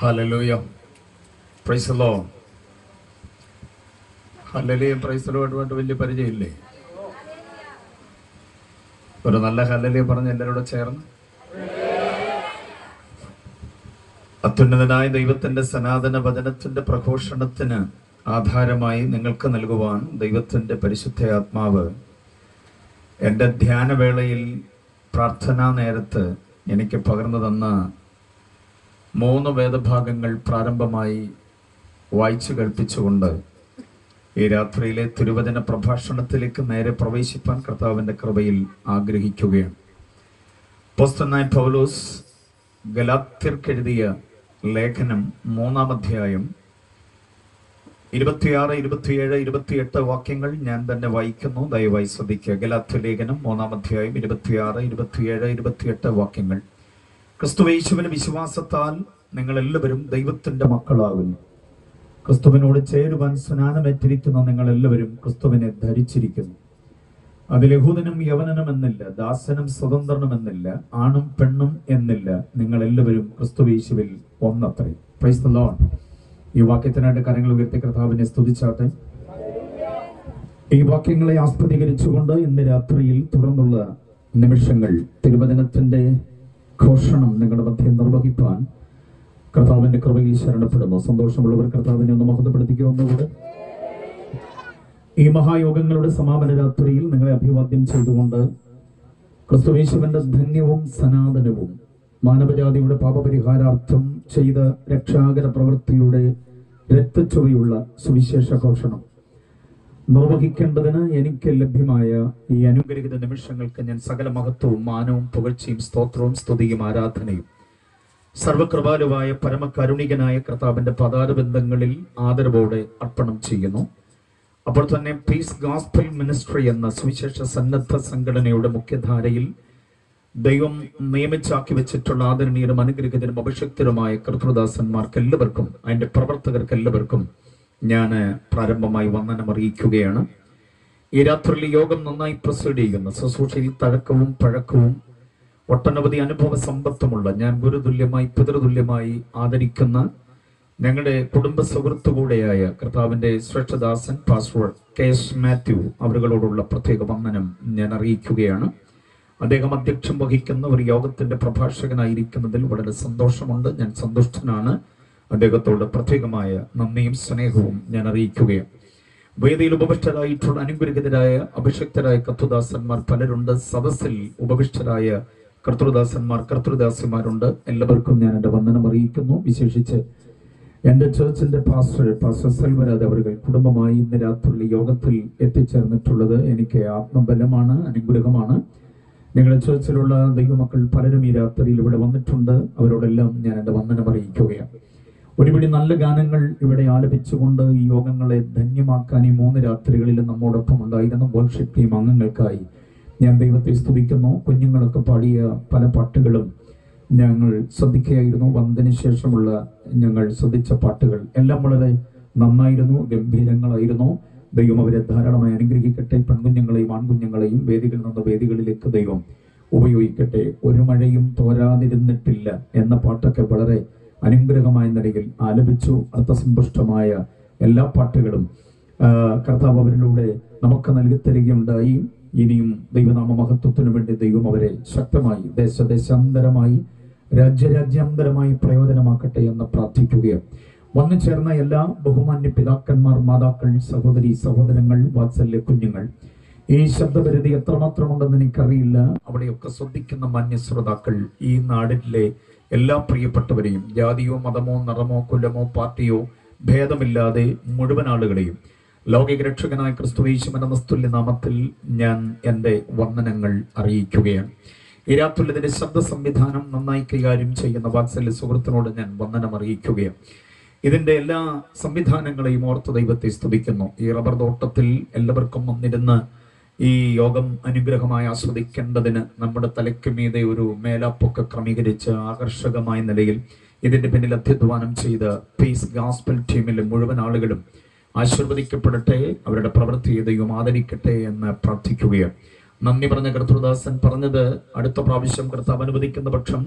ഹലലൂയ പ്രൈസലോ ഹലലയും പ്രൈസലോട്ടുമായിട്ട് വലിയ പരിചയമില്ലേ ഒരു നല്ല ഹലലിയ പറഞ്ഞ് എല്ലാവരോടും ചേർന്ന് അത്യുന്നതനായ ദൈവത്തിന്റെ സനാതന വചനത്തിന്റെ പ്രഘോഷണത്തിന് ആധാരമായി നിങ്ങൾക്ക് നൽകുവാൻ ദൈവത്തിന്റെ പരിശുദ്ധ ആത്മാവ് എൻ്റെ ധ്യാനവേളയിൽ പ്രാർത്ഥനാ നേരത്ത് എനിക്ക് പകർന്നു തന്ന മൂന്ന് വേദഭാഗങ്ങൾ പ്രാരംഭമായി വായിച്ചു കേൾപ്പിച്ചുകൊണ്ട് ഈ രാത്രിയിലെ തിരുവചന പ്രഭാഷണത്തിലേക്ക് നേരെ പ്രവേശിപ്പാൻ കർത്താവിന്റെ കൃപയിൽ ആഗ്രഹിക്കുകയാണ് പോസ്റ്റനായ പൗലോസ് ഗലാത്യർക്കെഴുതിയ ലേഖനം മൂന്നാം അധ്യായം ഇരുപത്തിയാറ് ഇരുപത്തിയേഴ് ഇരുപത്തിയെട്ട് വാക്യങ്ങൾ ഞാൻ തന്നെ വായിക്കുന്നു ദയവായി ശ്രദ്ധിക്കുക ഗലാത്യ ലേഖനം മൂന്നാം അധ്യായം ഇരുപത്തിയാറ് ഇരുപത്തിയേഴ് ഇരുപത്തിയെട്ട് വാക്യങ്ങൾ ക്രിസ്തുവേശുവിന് വിശ്വാസത്താൽ നിങ്ങൾ എല്ലാവരും ദൈവത്തിന്റെ മക്കളാകുന്നു ക്രിസ്തുവിനോട് ചേരുവാൻ സ്നാനമേറ്റിരിക്കുന്ന നിങ്ങൾ എല്ലാവരും ക്രിസ്തുവിനെ ധരിച്ചിരിക്കുന്നു അതിൽ യഹൂദനും യവനനും എന്നില്ല ദാസനും സ്വതന്ത്രനും എന്നില്ല ആണും പെണ്ണും എന്നില്ല നിങ്ങൾ എല്ലാവരും ക്രിസ്തുവേശുവിൽ ഒന്നത്രേ പ്രൈസ് ദ ലോർഡ് ഈ വാക്യത്തിനായിട്ട് കരങ്ങൾ ഉയർത്തി കർത്താവിനെ സ്തുതിച്ചാട്ടെ ഈ വാക്യങ്ങളെ ആസ്പദീകരിച്ചുകൊണ്ട് ഇന്ന് രാത്രിയിൽ തുടർന്നുള്ള നിമിഷങ്ങൾ തിരുവചനത്തിന്റെ ഘോഷണം നിങ്ങളുടെ മധ്യം നിർവഹിപ്പാൻ കർത്താവിന്റെ കൃപയിൽ ശരണപ്പെടുന്നു സന്തോഷമുള്ളവർ കർത്താവിനെ ഒന്ന് മഹത്വപ്പെടുത്തിക്കുക ഒന്നുകൂടെ ഈ മഹായോഗങ്ങളുടെ സമാപന രാത്രിയിൽ നിങ്ങളെ അഭിവാദ്യം ചെയ്തുകൊണ്ട് ക്രിസ്തുവേശുവിന്റെ ധന്യവും സനാതനവും മാനവജാതിയുടെ പാപപരിഹാരാർത്ഥം ചെയ്ത രക്ഷാകര പ്രവൃത്തിയുടെ രക്തച്ചുവയുള്ള സുവിശേഷ ഘോഷണം നിർവഹിക്കേണ്ടതിന് എനിക്ക് ലഭ്യമായ ഈ അനുഗ്രഹിത നിമിഷങ്ങൾക്ക് ഞാൻ സകല മഹത്വവും മാനവും പുകഴ്ചയും സ്തോത്രവും സ്തുതിയും ആരാധനയും സർവകൃപാലുവായ പരമകരുണികനായ കർത്താവിന്റെ പദാരബന്ധങ്ങളിൽ ആദരവോടെ അർപ്പണം ചെയ്യുന്നു അപ്പോൾ തന്നെ പീസ് ഗോസ്പൽ മിനിസ്ട്രി എന്ന സുവിശേഷ സന്നദ്ധ സംഘടനയുടെ മുഖ്യധാരയിൽ ദൈവം നിയമിച്ചാക്കി വെച്ചിട്ടുള്ള ആദരണീയരും അനുഗ്രഹിതരും അഭിഷക്തരുമായ കർത്തൃദാസന്മാർക്ക് എല്ലാവർക്കും അതിന്റെ പ്രവർത്തകർക്ക് എല്ലാവർക്കും ഞാൻ പ്രാരംഭമായി വന്ദനം അറിയിക്കുകയാണ് ഈ രാത്രിയിൽ യോഗം നന്നായി പ്രൊസീഡ് ചെയ്യുന്ന ശുശ്രൂഷയിൽ തഴക്കവും പഴക്കവും ഒട്ടനവധി അനുഭവ സമ്പത്തുമുള്ള ഞാൻ ഗുരുതുല്യമായി പിതൃതുല്യമായി ആദരിക്കുന്ന ഞങ്ങളുടെ കുടുംബ സുഹൃത്തു കൂടെയായ കർത്താവിന്റെ ശ്രേഷ്ഠദാസൻ പാസ്വേഡ് കെ എസ് മാത്യു അവരുകളോടുള്ള പ്രത്യേക വന്ദനം ഞാൻ അറിയിക്കുകയാണ് അദ്ദേഹം അധ്യക്ഷം വഹിക്കുന്ന ഒരു യോഗത്തിന്റെ പ്രഭാഷകനായിരിക്കുന്നതിൽ വളരെ സന്തോഷമുണ്ട് ഞാൻ സന്തുഷ്ടനാണ് അദ്ദേഹത്തോട് പ്രത്യേകമായ നന്ദിയും സ്നേഹവും ഞാൻ അറിയിക്കുകയാണ് വേദിയിൽ ഉപവിഷ്ടരായിട്ടുള്ള അനുഗ്രഹിതരായ അഭിഷക്തരായ കത്തുദാസന്മാർ പലരുണ്ട് സദസ്സിൽ ഉപവിഷ്ടരായ കർത്തൃദാസന്മാർ കർത്തൃദാസിമാരുണ്ട് എല്ലാവർക്കും ഞാൻ എൻ്റെ വന്ദനം അറിയിക്കുന്നു വിശേഷിച്ച് എൻ്റെ ചേർച്ചിന്റെ പാസ്റ്റർ പാസ്റ്റർ സെൽവരാജ് അവർ കുടുംബമായി ഇന്ന് രാത്രി യോഗത്തിൽ എത്തിച്ചേർന്നിട്ടുള്ളത് എനിക്ക് ആത്മബലമാണ് അനുഗ്രഹമാണ് ഞങ്ങളുടെ ചേർച്ചിലുള്ള ദൈവമക്കൾ പലരും ഈ രാത്രിയിൽ ഇവിടെ വന്നിട്ടുണ്ട് അവരോടെല്ലാം ഞാൻ എൻ്റെ വന്ദനം അറിയിക്കുകയാണ് ഒരുപിടി നല്ല ഗാനങ്ങൾ ഇവിടെ ആലപിച്ചുകൊണ്ട് ഈ യോഗങ്ങളെ ധന്യമാക്കാൻ ഈ മൂന്ന് രാത്രികളിൽ നമ്മോടൊപ്പം ഉണ്ടായിരുന്ന വർഷിപ്പ് ടീം അംഗങ്ങൾക്കായി ഞാൻ ദൈവത്തെ സ്തുതിക്കുന്നു കുഞ്ഞുങ്ങളൊക്കെ പാടിയ പല പാട്ടുകളും ഞങ്ങൾ ശ്രദ്ധിക്കുകയായിരുന്നു വന്നതിന് ശേഷമുള്ള ഞങ്ങൾ ശ്രദ്ധിച്ച പാട്ടുകൾ എല്ലാം വളരെ നന്നായിരുന്നു ഗംഭീരങ്ങളായിരുന്നു ദൈവം അവരെ ധാരാളമായി അനുഗ്രഹിക്കട്ടെ പെൺകുഞ്ഞുങ്ങളെയും ആൺകുഞ്ഞുങ്ങളെയും വേദികളിൽ നിന്ന് വേദികളിലേക്ക് ദൈവം ഉപയോഗിക്കട്ടെ ഒരു മഴയും തോരാതിരുന്നിട്ടില്ല എന്ന പാട്ടൊക്കെ വളരെ അനുഗ്രഹമായ നിലയിൽ ആലപിച്ചു അർത്ഥസമ്പുഷ്ടമായ എല്ലാ പാട്ടുകളും ആ, കർത്താവ് അവരിലൂടെ നമുക്ക് നൽകി തരികയുണ്ടായി ഇനിയും ദൈവനാമ മഹത്വത്തിനു വേണ്ടി ദൈവം അവരെ ശക്തമായി ദേശദേശാന്തരമായി രാജ്യരാജ്യാന്തരമായി പ്രയോജനമാക്കട്ടെ എന്ന് പ്രാർത്ഥിക്കുകയാണ് വന്നു ചേർന്ന എല്ലാ ബഹുമാന്യ പിതാക്കന്മാർ മാതാക്കൾ സഹോദരി സഹോദരങ്ങൾ വാത്സല്യ കുഞ്ഞുങ്ങൾ ഈ ശബ്ദപരിധി എത്രമാത്രമുണ്ടെന്ന് എനിക്കറിയില്ല അവിടെയൊക്കെ ശ്രദ്ധിക്കുന്ന മാന്യ ശ്രോതാക്കൾ ഈ നാടിലെ എല്ലാ പ്രിയപ്പെട്ടവരെയും ജാതിയോ മതമോ നിറമോ കുലമോ പാർട്ടിയോ ഭേദമില്ലാതെ മുഴുവൻ ആളുകളെയും ലൗകിക രക്ഷകനായ ക്രിസ്തുവേശുമന നസ്തുല്യ നാമത്തിൽ ഞാൻ എൻ്റെ വന്ദനങ്ങൾ അറിയിക്കുകയാണ് ഈ രാത്രിയിൽ ഇതിന്റെ ശബ്ദ സംവിധാനം നന്നായി കൈകാര്യം ചെയ്യുന്ന വാത്സല്യ സുഹൃത്തിനോട് ഞാൻ വന്ദനം അറിയിക്കുകയാണ് ഇതിന്റെ എല്ലാ സംവിധാനങ്ങളെയും ഓർത്ത് ദൈവത്തെ സ്തുതിക്കുന്നു ഈ റബ്ബർ തോട്ടത്തിൽ എല്ലാവർക്കും വന്നിരുന്ന് ഈ യോഗം അനുഗ്രഹമായി ആസ്വദിക്കേണ്ടതിന് നമ്മുടെ തലയ്ക്ക് മീതെ ഒരു മേലാപ്പൊക്കെ ക്രമീകരിച്ച് ആകർഷകമായ നിലയിൽ ഇതിന്റെ പിന്നിൽ അധ്യധ്വാനം ചെയ്ത പീസ് ഗാസ്പൽ ടീമിലെ മുഴുവൻ ആളുകളും ആശീർവദിക്കപ്പെടട്ടെ അവരുടെ പ്രവൃത്തിയെ ദൈവം ആദരിക്കട്ടെ എന്ന് പ്രാർത്ഥിക്കുകയാണ് നന്ദി പറഞ്ഞ കർത്തൃദാസൻ പറഞ്ഞത് അടുത്ത പ്രാവശ്യം കർത്താവ് അനുവദിക്കുന്ന പക്ഷം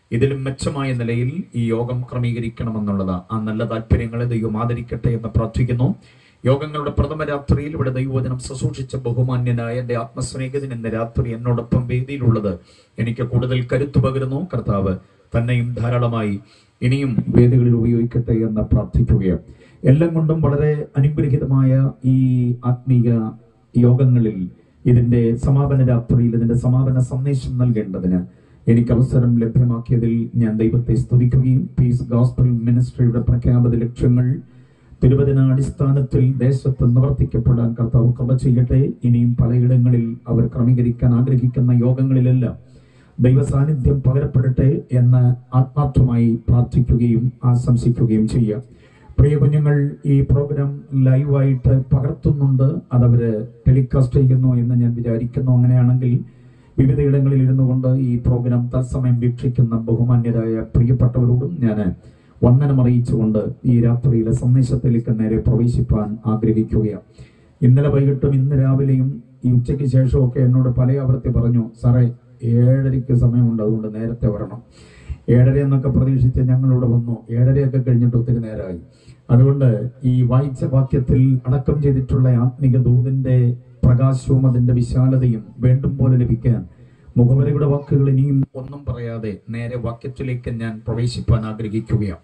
ഇതിലും മെച്ചമായ നിലയിൽ ഈ യോഗം ക്രമീകരിക്കണമെന്നുള്ളത് ആ നല്ല താല്പര്യങ്ങളെ ദൈവം ആദരിക്കട്ടെ എന്ന് പ്രാർത്ഥിക്കുന്നു യോഗങ്ങളുടെ പ്രഥമ രാത്രിയിൽ ഇവിടെ ദൈവവചനം ശുശ്രൂഷിച്ച ബഹുമാന്യനായ എന്റെ ആത്മസ്നേഹിതൻ ഇന്ന് രാത്രി എന്നോടൊപ്പം വേദിയിലുള്ളത് എനിക്ക് കൂടുതൽ കരുത്തു പകരുന്നു കർത്താവ് തന്നെയും ധാരാളമായി ഇനിയും വേദികളിൽ ഉപയോഗിക്കട്ടെ എന്ന് പ്രാർത്ഥിക്കുകയാണ് എല്ലാം കൊണ്ടും വളരെ അനുഗ്രഹീതമായ ഈ ആത്മീയ യോഗങ്ങളിൽ ഇതിന്റെ സമാപന രാത്രിയിൽ ഇതിന്റെ സമാപന സന്ദേശം നൽകേണ്ടതിന് എനിക്ക് അവസരം ലഭ്യമാക്കിയതിൽ ഞാൻ ദൈവത്തെ സ്തുതിക്കുകയും പീസ് ഗോസ്പൽ മിനിസ്ട്രിയുടെ പ്രഖ്യാപിത ലക്ഷ്യങ്ങൾ തിരുവചന അടിസ്ഥാനത്തിൽ ദേശത്ത് നിവർത്തിക്കപ്പെടാൻ കർത്താവ് കൃപ ചെയ്യട്ടെ ഇനിയും പലയിടങ്ങളിൽ അവർ ക്രമീകരിക്കാൻ ആഗ്രഹിക്കുന്ന യോഗങ്ങളിലെല്ലാം ദൈവ സാന്നിധ്യം പകരപ്പെടട്ടെ എന്ന് ആത്മാർത്ഥമായി പ്രാർത്ഥിക്കുകയും ആശംസിക്കുകയും ചെയ്യാം പ്രിയ കുഞ്ഞുങ്ങൾ ഈ പ്രോഗ്രാം ലൈവായിട്ട് പകർത്തുന്നുണ്ട് അതവര് ടെലികാസ്റ്റ് ചെയ്യുന്നു എന്ന് ഞാൻ വിചാരിക്കുന്നു അങ്ങനെയാണെങ്കിൽ വിവിധ ഇടങ്ങളിൽ ഇരുന്നു കൊണ്ട് ഈ പ്രോഗ്രാം തത്സമയം വീക്ഷിക്കുന്ന ബഹുമാന്യരായ പ്രിയപ്പെട്ടവരോടും ഞാൻ വന്ദനം അറിയിച്ചുകൊണ്ട് ഈ രാത്രിയിലെ സന്ദേശത്തിലേക്ക് നേരെ പ്രവേശിപ്പാൻ ആഗ്രഹിക്കുകയാണ് ഇന്നലെ വൈകിട്ടും ഇന്ന് രാവിലെയും ഈ ഉച്ചയ്ക്ക് ശേഷമൊക്കെ എന്നോട് പല ആവർത്തി പറഞ്ഞു സാറേ ഏഴരയ്ക്ക് സമയമുണ്ട് അതുകൊണ്ട് നേരത്തെ വരണം ഏഴര എന്നൊക്കെ പ്രതീക്ഷിച്ച് ഞങ്ങളിവിടെ വന്നു ഏഴരയൊക്കെ കഴിഞ്ഞിട്ട് ഒത്തിരി നേരമായി അതുകൊണ്ട് ഈ വായിച്ച വാക്യത്തിൽ അടക്കം ചെയ്തിട്ടുള്ള ആത്മിക ദൂതിന്റെ പ്രകാശവും അതിന്റെ വിശാലതയും വേണ്ടും പോലെ ലഭിക്കാൻ മുഖവരയുടെ വാക്കുകൾ ഇനിയും ഒന്നും പറയാതെ നേരെ വാക്യത്തിലേക്ക് ഞാൻ പ്രവേശിപ്പാൻ ആഗ്രഹിക്കുകയാണ്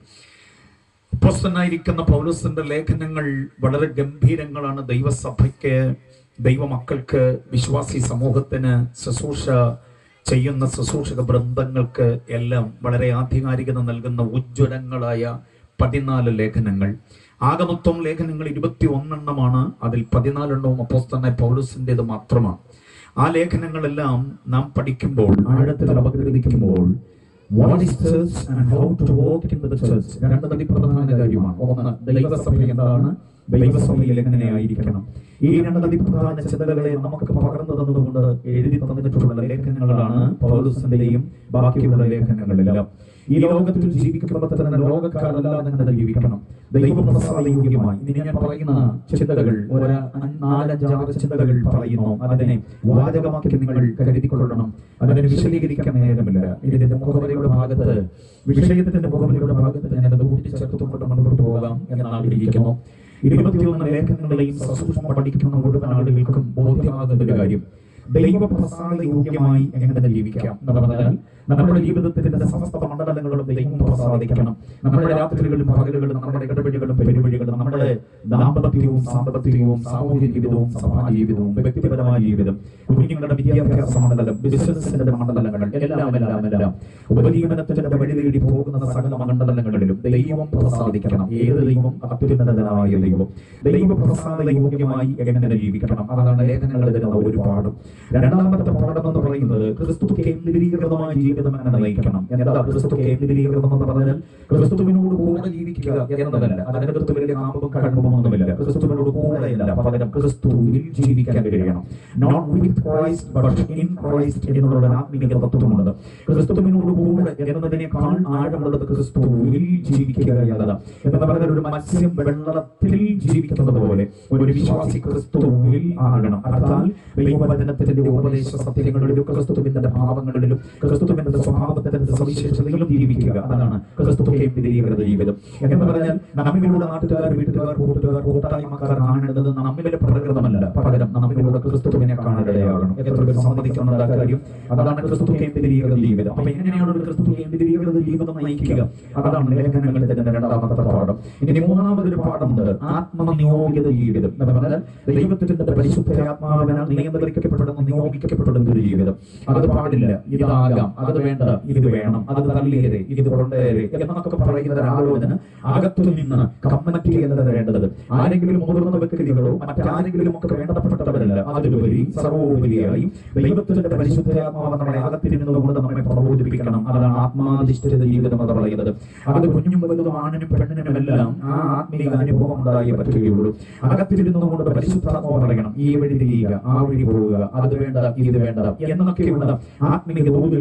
അപ്പോസ്തലനായിരിക്കുന്ന പൗലോസിന്റെ ലേഖനങ്ങൾ വളരെ ഗംഭീരങ്ങളാണ് ദൈവസഭയ്ക്ക് ദൈവമക്കൾക്ക് വിശ്വാസി സമൂഹത്തിന് ശുശ്രൂഷ ചെയ്യുന്ന ശുശ്രൂഷക ബൃന്ദങ്ങൾക്ക് എല്ലാം വളരെ ആധികാരികത നൽകുന്ന ഉജ്ജ്വലങ്ങളായ പതിനാല് ലേഖനങ്ങൾ ആകമത്വം ലേഖനങ്ങൾ ഇരുപത്തി ഒന്നെണ്ണമാണ് അതിൽ പതിനാലെണ്ണവും അപ്പോസ്തലനായ പൗലോസിന്റേത് മാത്രമാണ് ആ ലേഖനങ്ങളെല്ലാം നാം പഠിക്കുമ്പോൾ ആഴത്തിൽ അപഗ്രഥിക്കുമ്പോൾ What is church and how to walk in the church? രണ്ട് അതിപ്രധാന കാര്യമാണ് ഒന്ന് ദൈവസഭ എന്താണ് ദൈവസഭയിൽ എങ്ങനെയായിരിക്കണം ഈ രണ്ട് അതിപ്രധാന ചിന്തകളെ നമുക്ക് പകർന്നു തന്നതുകൊണ്ട് എഴുതി തന്നിട്ടുള്ള ലേഖനങ്ങളാണ് പൗലോസിന്റെയും ബാക്കിയുള്ള ലേഖനങ്ങളെല്ലാം ഈ ലോകത്തിൽ ജീവിക്കുമ്പോൾ തന്നെ ലോകക്കാരല്ലാതെ തന്നെ ജീവിക്കണം ദൈവപ്രസാദയോഗ്യമായി ഇനി ഞാൻ പറയുന്ന ചിന്തകൾ ഒരു നാലഞ്ചാറ് ചിന്തകൾ പറയുന്നു അതിനെ വാചകമാക്കി നിങ്ങൾ കരുതിക്കൊള്ളണം അതിനെ വിശദീകരിക്കാൻ നേരമില്ല ഇതിന്റെ മുഖവരയുടെ ഭാഗത്ത് വിഷയത്തിന്റെ മുഖവരയുടെ ഭാഗത്ത് ഞാൻ അത് കൂട്ടിച്ചേർത്തുകൊണ്ട് മുന്നോട്ട് പോകാം എന്ന് ആഗ്രഹിക്കുന്നു ഇരുപത്തിയൊന്ന് ലേഖനങ്ങളെയും സസൂക്ഷ്മം പഠിക്കുന്ന മുഴുവൻ ആളുകൾക്കും ബോധ്യമാകുന്ന ഒരു കാര്യം ദൈവപ്രസാദ യോഗ്യമായി എങ്ങനെ ജീവിക്കാം എന്ന് പറഞ്ഞാൽ നമ്മുടെ ജീവിതത്തിന്റെ സമസ്ത മണ്ഡലങ്ങളും ദൈവം പ്രസാദിക്കണം നമ്മുടെ രാത്രികളും പകലുകളും നമ്മുടെ ഇടപെടലുകളും പെരുവഴികളും നമ്മുടെ ദാമ്പത്യവും സാമ്പത്തികവും സാമൂഹ്യ ജീവിതവും സഭാ ജീവിതവും വ്യക്തിപരമായ ജീവിതം കുഞ്ഞുങ്ങളുടെ വിദ്യാഭ്യാസ മണ്ഡലം ബിസിനസിന്റെ മണ്ഡലങ്ങൾ എല്ലാം എല്ലാം എല്ലാം ഉപജീവനത്തിന്റെ വഴി തേടി പോകുന്ന സകല മണ്ഡലങ്ങളിലും ദൈവം പ്രസാദിക്കണം ഏത് ദൈവം അത്യുന്നതനായ ദൈവം ദൈവ പ്രസാദ യോഗ്യമായി എങ്ങനെ ജീവിക്കണം അതാണ് ലേഖനങ്ങൾ തരുന്ന ഒരു പാഠം രണ്ടാമത്തെ പാഠം എന്ന് പറയുന്നത് ക്രിസ്തു കേന്ദ്രീകൃതമായ ജീവിതം എങ്ങനെ നയിക്കണം എന്താ ക്രിസ്തു കേന്ദ്രീകൃതം എന്ന് പറഞ്ഞാൽ ക്രിസ്തുവിനോട് കൂടെ ജീവിക്കുക എന്നതല്ല അതിനകത്ത് വലിയ നാമവും കഴമ്പൊന്നുമില്ല ക്രിസ്തുവിനോട് കൂടെയല്ല പകരം ക്രിസ്തുവിൽ ജീവിക്കാൻ കഴിയണം not with Christ but in Christ എന്നുള്ള ഒരു ആത്മീയ തത്വമുണ്ട് ക്രിസ്തുവിനോട് കൂടെ എന്നതിനേക്കാൾ ആഴമുള്ളത് ക്രിസ്തുവിൽ ജീവിക്കുക എന്നതാണ് എന്ന് പറഞ്ഞാൽ ഒരു മത്സ്യം വെള്ളത്തിൽ ജീവിക്കുന്നത് പോലെ ഒരു വിശ്വാസി ക്രിസ്തുവിൽ ആകണം അർത്ഥാൽ ദൈവവചനത്തിന്റെ ഉപദേശ സത്യങ്ങളിലും ക്രിസ്തുവിന്റെ ഭാവങ്ങളിലും ക്രിസ്തുവിന്റെ സ്വഭാവത്തിന്റെ സവിശേഷതയിലും ജീവിക്കുക അതാണ് ക്രിസ്തു കേന്ദ്രീകൃത ജീവിതം എന്ന് പറഞ്ഞാൽ നമ്മിലൂടെ നാട്ടുകാർ വീട്ടുകാർ കൂട്ടുകാർ കൂട്ടായ്മക്കാർ കാണേണ്ടത് നമ്മിലെ പ്രകൃതമല്ല പകരം നമ്മിലൂടെ ക്രിസ്തുവിനെ കാണേണ്ടതാകണം എത്ര പേർ സമ്മതിക്കുന്നുണ്ട് ആ കാര്യം അതാണ് ക്രിസ്തു കേന്ദ്രീകൃത ജീവിതം അപ്പൊ എങ്ങനെയാണ് ഒരു ക്രിസ്തു കേന്ദ്രീകൃത ജീവിതം നയിക്കുക അതാണ് ലേഖനങ്ങളിൽ തന്നെ രണ്ടാമത്തെ പാഠം ഇനി മൂന്നാമതൊരു പാഠമുണ്ട് ആത്മനിയോഗിത ജീവിതം എന്ന് പറഞ്ഞാൽ ദൈവത്തിന്റെ പരിശുദ്ധ ആത്മാവിനാൽ നിയന്ത്രിക്കപ്പെടുന്ന നിയോഗിക്കപ്പെടുന്ന ഒരു ജീവിതം അത് പാടില്ല ഇതാകാം അത് വേണ്ട ഇത് വേണം അത് തള്ളിയേരെ ഇത് കൊണ്ടേരെ എന്നൊക്കെ പറയുന്ന ഒരു ആലോചന അകത്തു നിന്ന് കമ്മറ്റിയല്ല വേണ്ടത് ആരെങ്കിലും മുതിർന്ന വ്യക്തികളോ മറ്റാരെങ്കിലും ഒക്കെ വേണ്ടപ്പെട്ടവരല്ല അതിലുപരി സർവോപരിയായി ദൈവത്തിന്റെ പരിശുദ്ധാത്മാവ് നമ്മുടെ അകത്തിരുന്നത് നമ്മെ പ്രബോധിപ്പിക്കണം അതാണ് ആത്മാധിഷ്ഠിത ജീവിതം എന്ന് പറയുന്നത് അത് കുഞ്ഞും വലുതും ആണിനും പെണ്ണിനും എല്ലാം ആ ആത്മീയ അനുഭവം ഉണ്ടായേ പറ്റുകയുള്ളൂ അകത്തിരുന്നത് കൊണ്ട് പരിശുദ്ധാത്മാവ് പറയണം ഈ വഴി തിരിയുക ആ വഴി പോവുക അത് വേണ്ട ഇത് വേണ്ട എന്നൊക്കെയുള്ള ആത്മീയ തോതുകൾക്ക്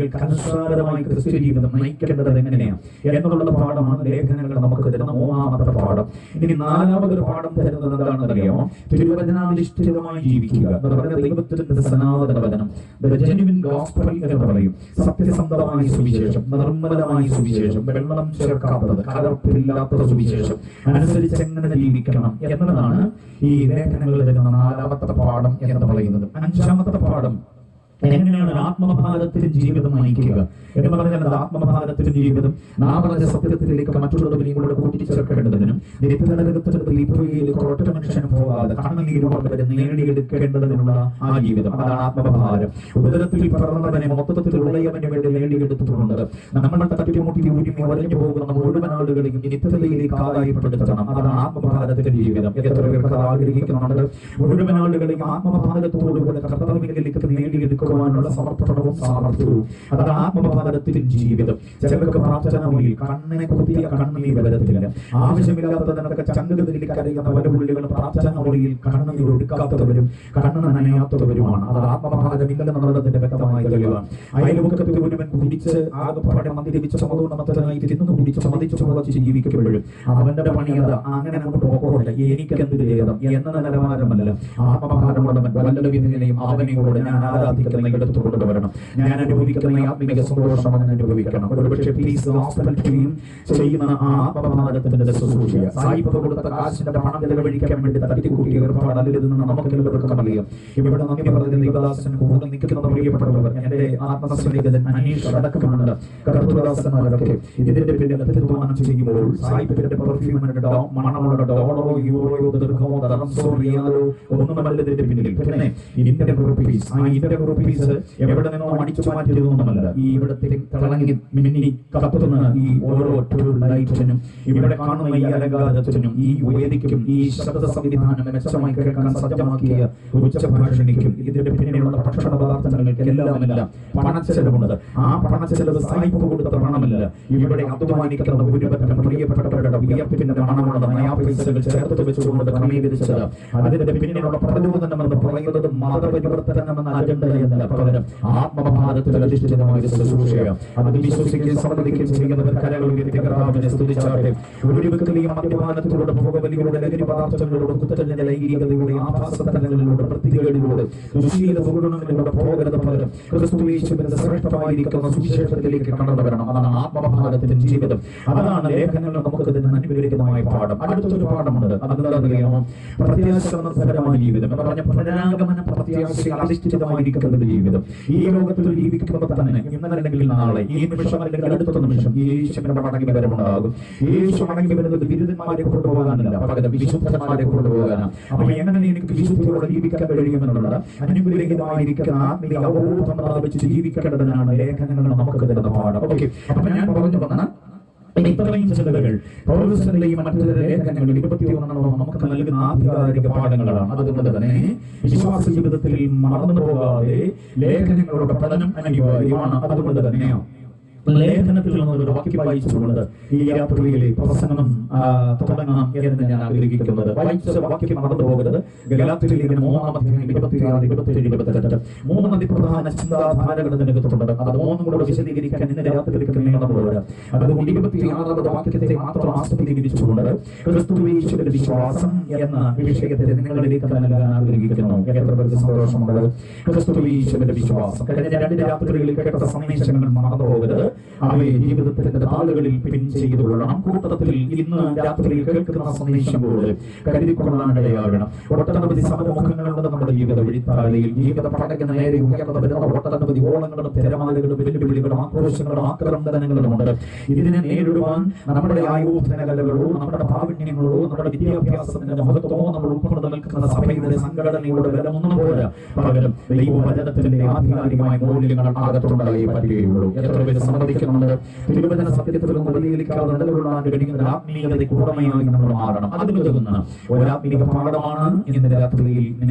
സംസ്കാരമായി ക്രിസ്ത്യ ജീവിതം നയിക്കേണ്ടത് എങ്ങനെയാണ് എന്നുള്ള പാഠമാണ് ലേഖനങ്ങൾ നമുക്ക് തരുന്ന മൂന്നാമത്തെ പാഠം ഇനി നാലാമതൊരു പാഠം തരുന്നത് എന്താണെന്ന് അറിയാമോ തിരുവചനാധിഷ്ഠിതമായി ജീവിക്കുക എന്ന് പറഞ്ഞ ദൈവത്തിന്റെ സനാതന വചനം ജെനുവിൻ ഗോസ്പൽ എന്ന് പറയും സത്യസന്ധമായ സുവിശേഷം നിർമ്മലമായ സുവിശേഷം വെള്ളം ചേർക്കാത്തത് കലർപ്പില്ലാത്ത സുവിശേഷം അനുസരിച്ച് എങ്ങനെ ജീവിക്കണം എന്നതാണ് ഈ ലേഖനങ്ങളിൽ തരുന്ന നാലാമത്തെ പാഠം എന്ന് പറയുന്നത് അഞ്ചാമത്തെ പാഠം എങ്ങനെയാണ് ഒരു ആത്മഭാരത്തിന് ജീവിതം നയിക്കുക എന്ന് പറഞ്ഞാൽ അത് ആത്മഭാരത്തിന് ജീവിതം നാം പറഞ്ഞ സത്യത്തിലേക്ക് മറ്റുള്ളവരെയും കൂടെ കൂട്ടിച്ചേർക്കേണ്ടതിനും നിത്യനരകത്തിന്റെ ദീപയിലേക്ക് ഒറ്റ മനുഷ്യന് പോകാതെ കണ്ണുനീരോടെ വരെ നേടിയെടുക്കേണ്ടതിനുള്ള ആ ജീവിതം അതാണ് ആത്മഭാരം ഉദരത്തിൽ പിറന്നവനെ മൊത്തത്തിൽ ഉള്ളയവന് വേണ്ടി നേടിയെടുത്തിട്ടുണ്ട് നമ്മൾ തട്ടിമുട്ടി ഉരുമി ഒരഞ്ഞു പോകുന്ന മുഴുവൻ ആളുകളെയും നിത്യതയിലേക്ക് ആദായപ്പെടുത്തണം അതാണ് ആത്മഭാരത്തിന്റെ ജീവിതം എത്ര പേർക്ക് അത് ആഗ്രഹിക്കുന്നുണ്ട് മുഴുവൻ ആളുകളെയും ആത്മഭാരത്തോടുകൂടെ കർത്താവിലേക്ക് നേടിയെടുക്കുവാനുള്ള സമർപ്പണവും സാമർഥ്യവും അതാണ് ആത്മഭാരത്തിന്റെ ജീവിതം ചിലർക്ക് പ്രാർത്ഥന മുറിയിൽ കണ്ണിനെ കുത്തിയ കണ്ണുനീർ വരത്തില്ല ആവശ്യമില്ലാത്തതിനൊക്കെ ചങ്കുകളിലേക്ക് അറിയുന്ന പല പുള്ളികളും പ്രാർത്ഥന മുറിയിൽ കണ്ണുനീർ ഒടുക്കാത്തവരും കണ്ണ് നനയാത്തവരുമാണ് അത് ആത്മഭാരമില്ലെന്നുള്ളതിന്റെ വ്യക്തമായ തെളിവാണ് അയൽവക്കത്തിൽ ഒരുവൻ കുടിച്ച് ആകെപ്പാടെ മന്ദിരിച്ച് സമതോന്നമത്തനായി തിരിന്നു കുടിച്ച് മതിച്ചു മുളച്ച് ജീവിക്കപ്പെടും അവന്റെ പണി അത് അങ്ങനെ അങ്ങോട്ട് പോകട്ടെ എനിക്ക് എന്ത് ചെയ്യണം എന്ന നിലവാരമല്ല ആത്മഭാരമുള്ളവൻ വല്ല വിധനെയും അവനെ കൂടെ ഞാൻ ആരാധിക്കുന്ന ഇടത്ത് കൊണ്ടുവരണം ഞാൻ അനുഭവിക്കുന്ന ഈ ആത്മിക സന്തോഷം അവൻ അനുഭവിക്കണം ഒരുപക്ഷെ പീസ് ഹോസ്പിറ്റൽ ടീം ചെയ്യുന്ന ആ ആത്മഭാരത്തിന്റെ ശുശ്രൂഷ സായിപ്പ് കൊടുത്ത കാശിന്റെ പണം ചെലവഴിക്കാൻ വേണ്ടി തട്ടിക്കൂട്ടിയ ഏർപ്പാട് അല്ലെന്ന് നമുക്ക് എല്ലാവർക്കും അറിയാം ഇവിടെ നന്ദി പറഞ്ഞ ദൈവദാസൻ കൂടെ നിൽക്കുന്ന പ്രിയപ്പെട്ടവർ എന്റെ ആത്മസ്നേഹിതൻ അനീഷ് അടക്കമുണ്ട് കർത്തദാസന്മാരൊക്കെ ഇതിന്റെ പിന്നിൽ തീരുമാനം ചെയ്യുമ്പോൾ സായിപ്പിന്റെ പെർഫ്യൂമിന്റെ ഡോ മണമുള്ള ഡോളറോ യൂറോയോ ദീർഘമോ ദറംസോ റിയാലോ ഒന്നുമല്ല ഇതിന്റെ പിന്നിൽ പിന്നെ ഇന്ത്യൻ റുപ്പീസ് ആ ഇന്ത്യൻ റുപ്പീസ് എവിടെ നിന്നോ അടിച്ചു മാറ്റിയതൊന്നുമല്ല ഈ ഇവിടത്തെ തിളങ്ങി മിന്നി കത്തുന്ന ഈ ഓരോ ലൈറ്റിനും ഇവിടെ കാണുന്ന ഈ അലങ്കാരത്തിനും ഈ വേദിക്കും ഈ ശബ്ദ സംവിധാനം മെച്ചമായി കേൾക്കാൻ സജ്ജമാക്കിയ ഉച്ചഭാഷണിക്കും ഇതിന്റെ പിന്നിലുള്ള ഭക്ഷണ പദാർത്ഥങ്ങൾക്ക് എല്ലാമെല്ലാം പണച്ചെലവുണ്ട് ആ പണച്ചെലവ് സായിപ്പ് കൊടുത്ത പണമല്ല ഇവിടെ അധ്വാനിക്കുന്ന ഭൂരിപക്ഷം പ്രിയപ്പെട്ടവരുടെ വിയർപ്പിന്റെ പണമുള്ളത് നയാ പൈസകൾ ചേർത്ത് വെച്ചുകൊണ്ട് ക്രമീകരിച്ചത് അതിന്റെ പിന്നിലുള്ള പ്രചോദനം എന്ന് പറയുന്നത് മതപരിവർത്തനം എന്ന അജണ്ടയല്ല പകരം ആത്മഭാരത്തിൽ അധിഷ്ഠിതമായ ഒരു ശുശ്രൂഷയാണ് അത് വിശ്വസിക്കുകയും സമ്മതിക്കുകയും ചെയ്യുന്നവർ കരകൾ ഉയർത്തി കർത്താവിനെ സ്തുതിച്ചാട്ടെ ഒരു വ്യക്തിയും മദ്യപാനത്തിലൂടെ പുകവലിയുടെ ലഹരി പദാർത്ഥങ്ങളിലൂടെ കുത്തലിന്റെ ലൈംഗികതയുടെ ആഭാസതലങ്ങളിലൂടെ വൃത്തികേടിലൂടെ ദുശീല ദുർഗുണങ്ങളിലൂടെ പോകരുത് പകരം ക്രിസ്തുവേശുവിന്റെ ശ്രേഷ്ഠമായിരിക്കുന്ന സുവിശേഷത്തിലേക്ക് കടന്നു വരണം അതാണ് ആത്മഭാരത്തിന്റെ ജീവിതം അതാണ് ലേഖനങ്ങൾ നമുക്ക് തരുന്ന അനുഗ്രഹിതമായ പാഠം അടുത്തൊരു പാഠമുണ്ട് അതെന്താണെന്നറിയാമോ പ്രത്യാശകരമായ ജീവിതം എന്ന് പറഞ്ഞ പുനരാഗമന പ്രത്യാശയിൽ അധിഷ്ഠിതമായിരിക്കുന്ന ഒരു ജീവിതം ഈ ലോകത്തിൽ ജീവിക്കുമ്പോൾ തന്നെ ഇന്നല്ലെങ്കിൽ നാളെ ഈ നിമിഷം അല്ലെങ്കിൽ അടുത്ത നിമിഷം യേശുവിന്റെ മടങ്ങി വരവുണ്ടാകും യേശു മടങ്ങി വരുന്നത് ബിരുദന്മാരെ കൊണ്ടുപോകാനല്ല പകരം വിശുദ്ധന്മാരെ കൊണ്ടുപോകാനാണ് അപ്പൊ എങ്ങനെ എനിക്ക് വിശുദ്ധിയോടെ ജീവിക്കാൻ കഴിയുമെന്നുള്ളത് അനുഗ്രഹീതമായിരിക്കുന്ന ആത്മീയ അവബോധം പ്രാപിച്ച് ജീവിക്കേണ്ടതിനാണ് ലേഖനങ്ങൾ നമുക്ക് തരുന്ന പാഠം ഓക്കെ അപ്പൊ ഞാൻ പറഞ്ഞു വന്ന ഇത്രയും ചിന്തകൾ പൗരസ്ത്യങ്ങളുടെയും മറ്റു ലേഖനങ്ങളിൽ ഇരുപത്തിയൊന്നെണ്ണവും നമുക്ക് നൽകുന്ന ആധികാരിക പാഠങ്ങളാണ് അതുകൊണ്ട് തന്നെ വിശ്വാസ ജീവിതത്തിൽ മറന്നു പോകാതെ ലേഖനങ്ങളുടെ പഠനം അനിവാര്യമാണ് അതുകൊണ്ട് തന്നെയാണ് ലേഖനത്തിൽ നിന്ന് ഒരു വാക്യം വായിച്ചുകൊണ്ട് ഈ യാത്രയിലെ പ്രസംഗം ആ, തുടങ്ങാം എന്ന് ഞാൻ ആഗ്രഹിക്കുന്നത് വായിച്ച വാക്യം മറന്നു പോകരുത് ഗലാത്തിൽ ലേഖനം മൂന്നാം അധ്യായം ഇരുപത്തിയാറ് ഇരുപത്തിയേഴ് ഇരുപത്തെട്ട് മൂന്ന് അതിപ്രധാന ചിന്താധാരകൾ ഇതിനകത്തുണ്ട് അത് മൂന്നും കൂടെ വിശദീകരിക്കാൻ ഇന്ന് രാത്രിയിലേക്ക് നീളമുള്ളത് അതുകൊണ്ട് ഇരുപത്തിയാറാമത് വാക്യത്തെ മാത്രം ആസ്വദികരിച്ചുകൊണ്ട് ക്രിസ്തുവേശുവിന്റെ വിശ്വാസം എന്ന വിഷയത്തെ നിങ്ങളിലേക്ക് നൽകാൻ ആഗ്രഹിക്കുന്നു എത്ര പേർക്ക് സന്തോഷമുള്ളത് ക്രിസ്തുവേശുവിന്റെ വിശ്വാസം കഴിഞ്ഞ രണ്ട് രാത്രികളിൽ കേട്ട സന്ദേശങ്ങൾ മറന്നു പോകരുത് അവയെ ജീവിതത്തിന്റെ താളുകളിൽ പിൻ ചെയ്തുകൊള്ളണം കൂട്ടത്തിൽ ഇന്ന് രാത്രിയിൽ കേൾക്കുന്ന സന്ദേശം പോലെ കരുതിക്കൊള്ളാനിടയാകണം ഒട്ടനവധി സമരമുഖങ്ങളുണ്ട് നമ്മുടെ ജീവിത വഴിത്താലയിൽ ജീവിത പടകിന് നേരെ ഉയർന്നു വരുന്ന ഒട്ടനവധി ഓളങ്ങളും തിരമാലകളും വെല്ലുവിളികളും ആക്രോശങ്ങളും ആക്രമണങ്ങളും ഉണ്ട് ഇതിനെ നേരിടുവാൻ നമ്മുടെ ആയോധന കലകളോ നമ്മുടെ പ്രാവീണ്യങ്ങളോ നമ്മുടെ വിദ്യാഭ്യാസത്തിന്റെ മഹത്വമോ നമ്മൾ ഉൾക്കൊണ്ട് നിൽക്കുന്ന സഭയുടെ സംഘടനയുടെ ബലമൊന്നും പോരാ പകരം ദൈവവചനത്തിന്റെ ആധികാരികമായ മൂല്യങ്ങൾ അകത്തുണ്ടായേ പറ്റുകയുള്ളൂ എത്ര പേര് സമ്മതിക്കുന്നുണ്ട് തിരുവചന സത്യത്തിൽ നിന്ന് പ്രതികരിക്കാതെ നിലകൊള്ളാൻ കഴിയുന്ന ആത്മീയതയ്ക്ക് ഉടമയായി നമ്മൾ മാറണം അതിന് ഉതകുന്ന ഒരാത്മീക പാഠമാണ് ഇന്ന് രാത്രിയിൽ നിങ്ങൾക്ക് നൽകുന്നത്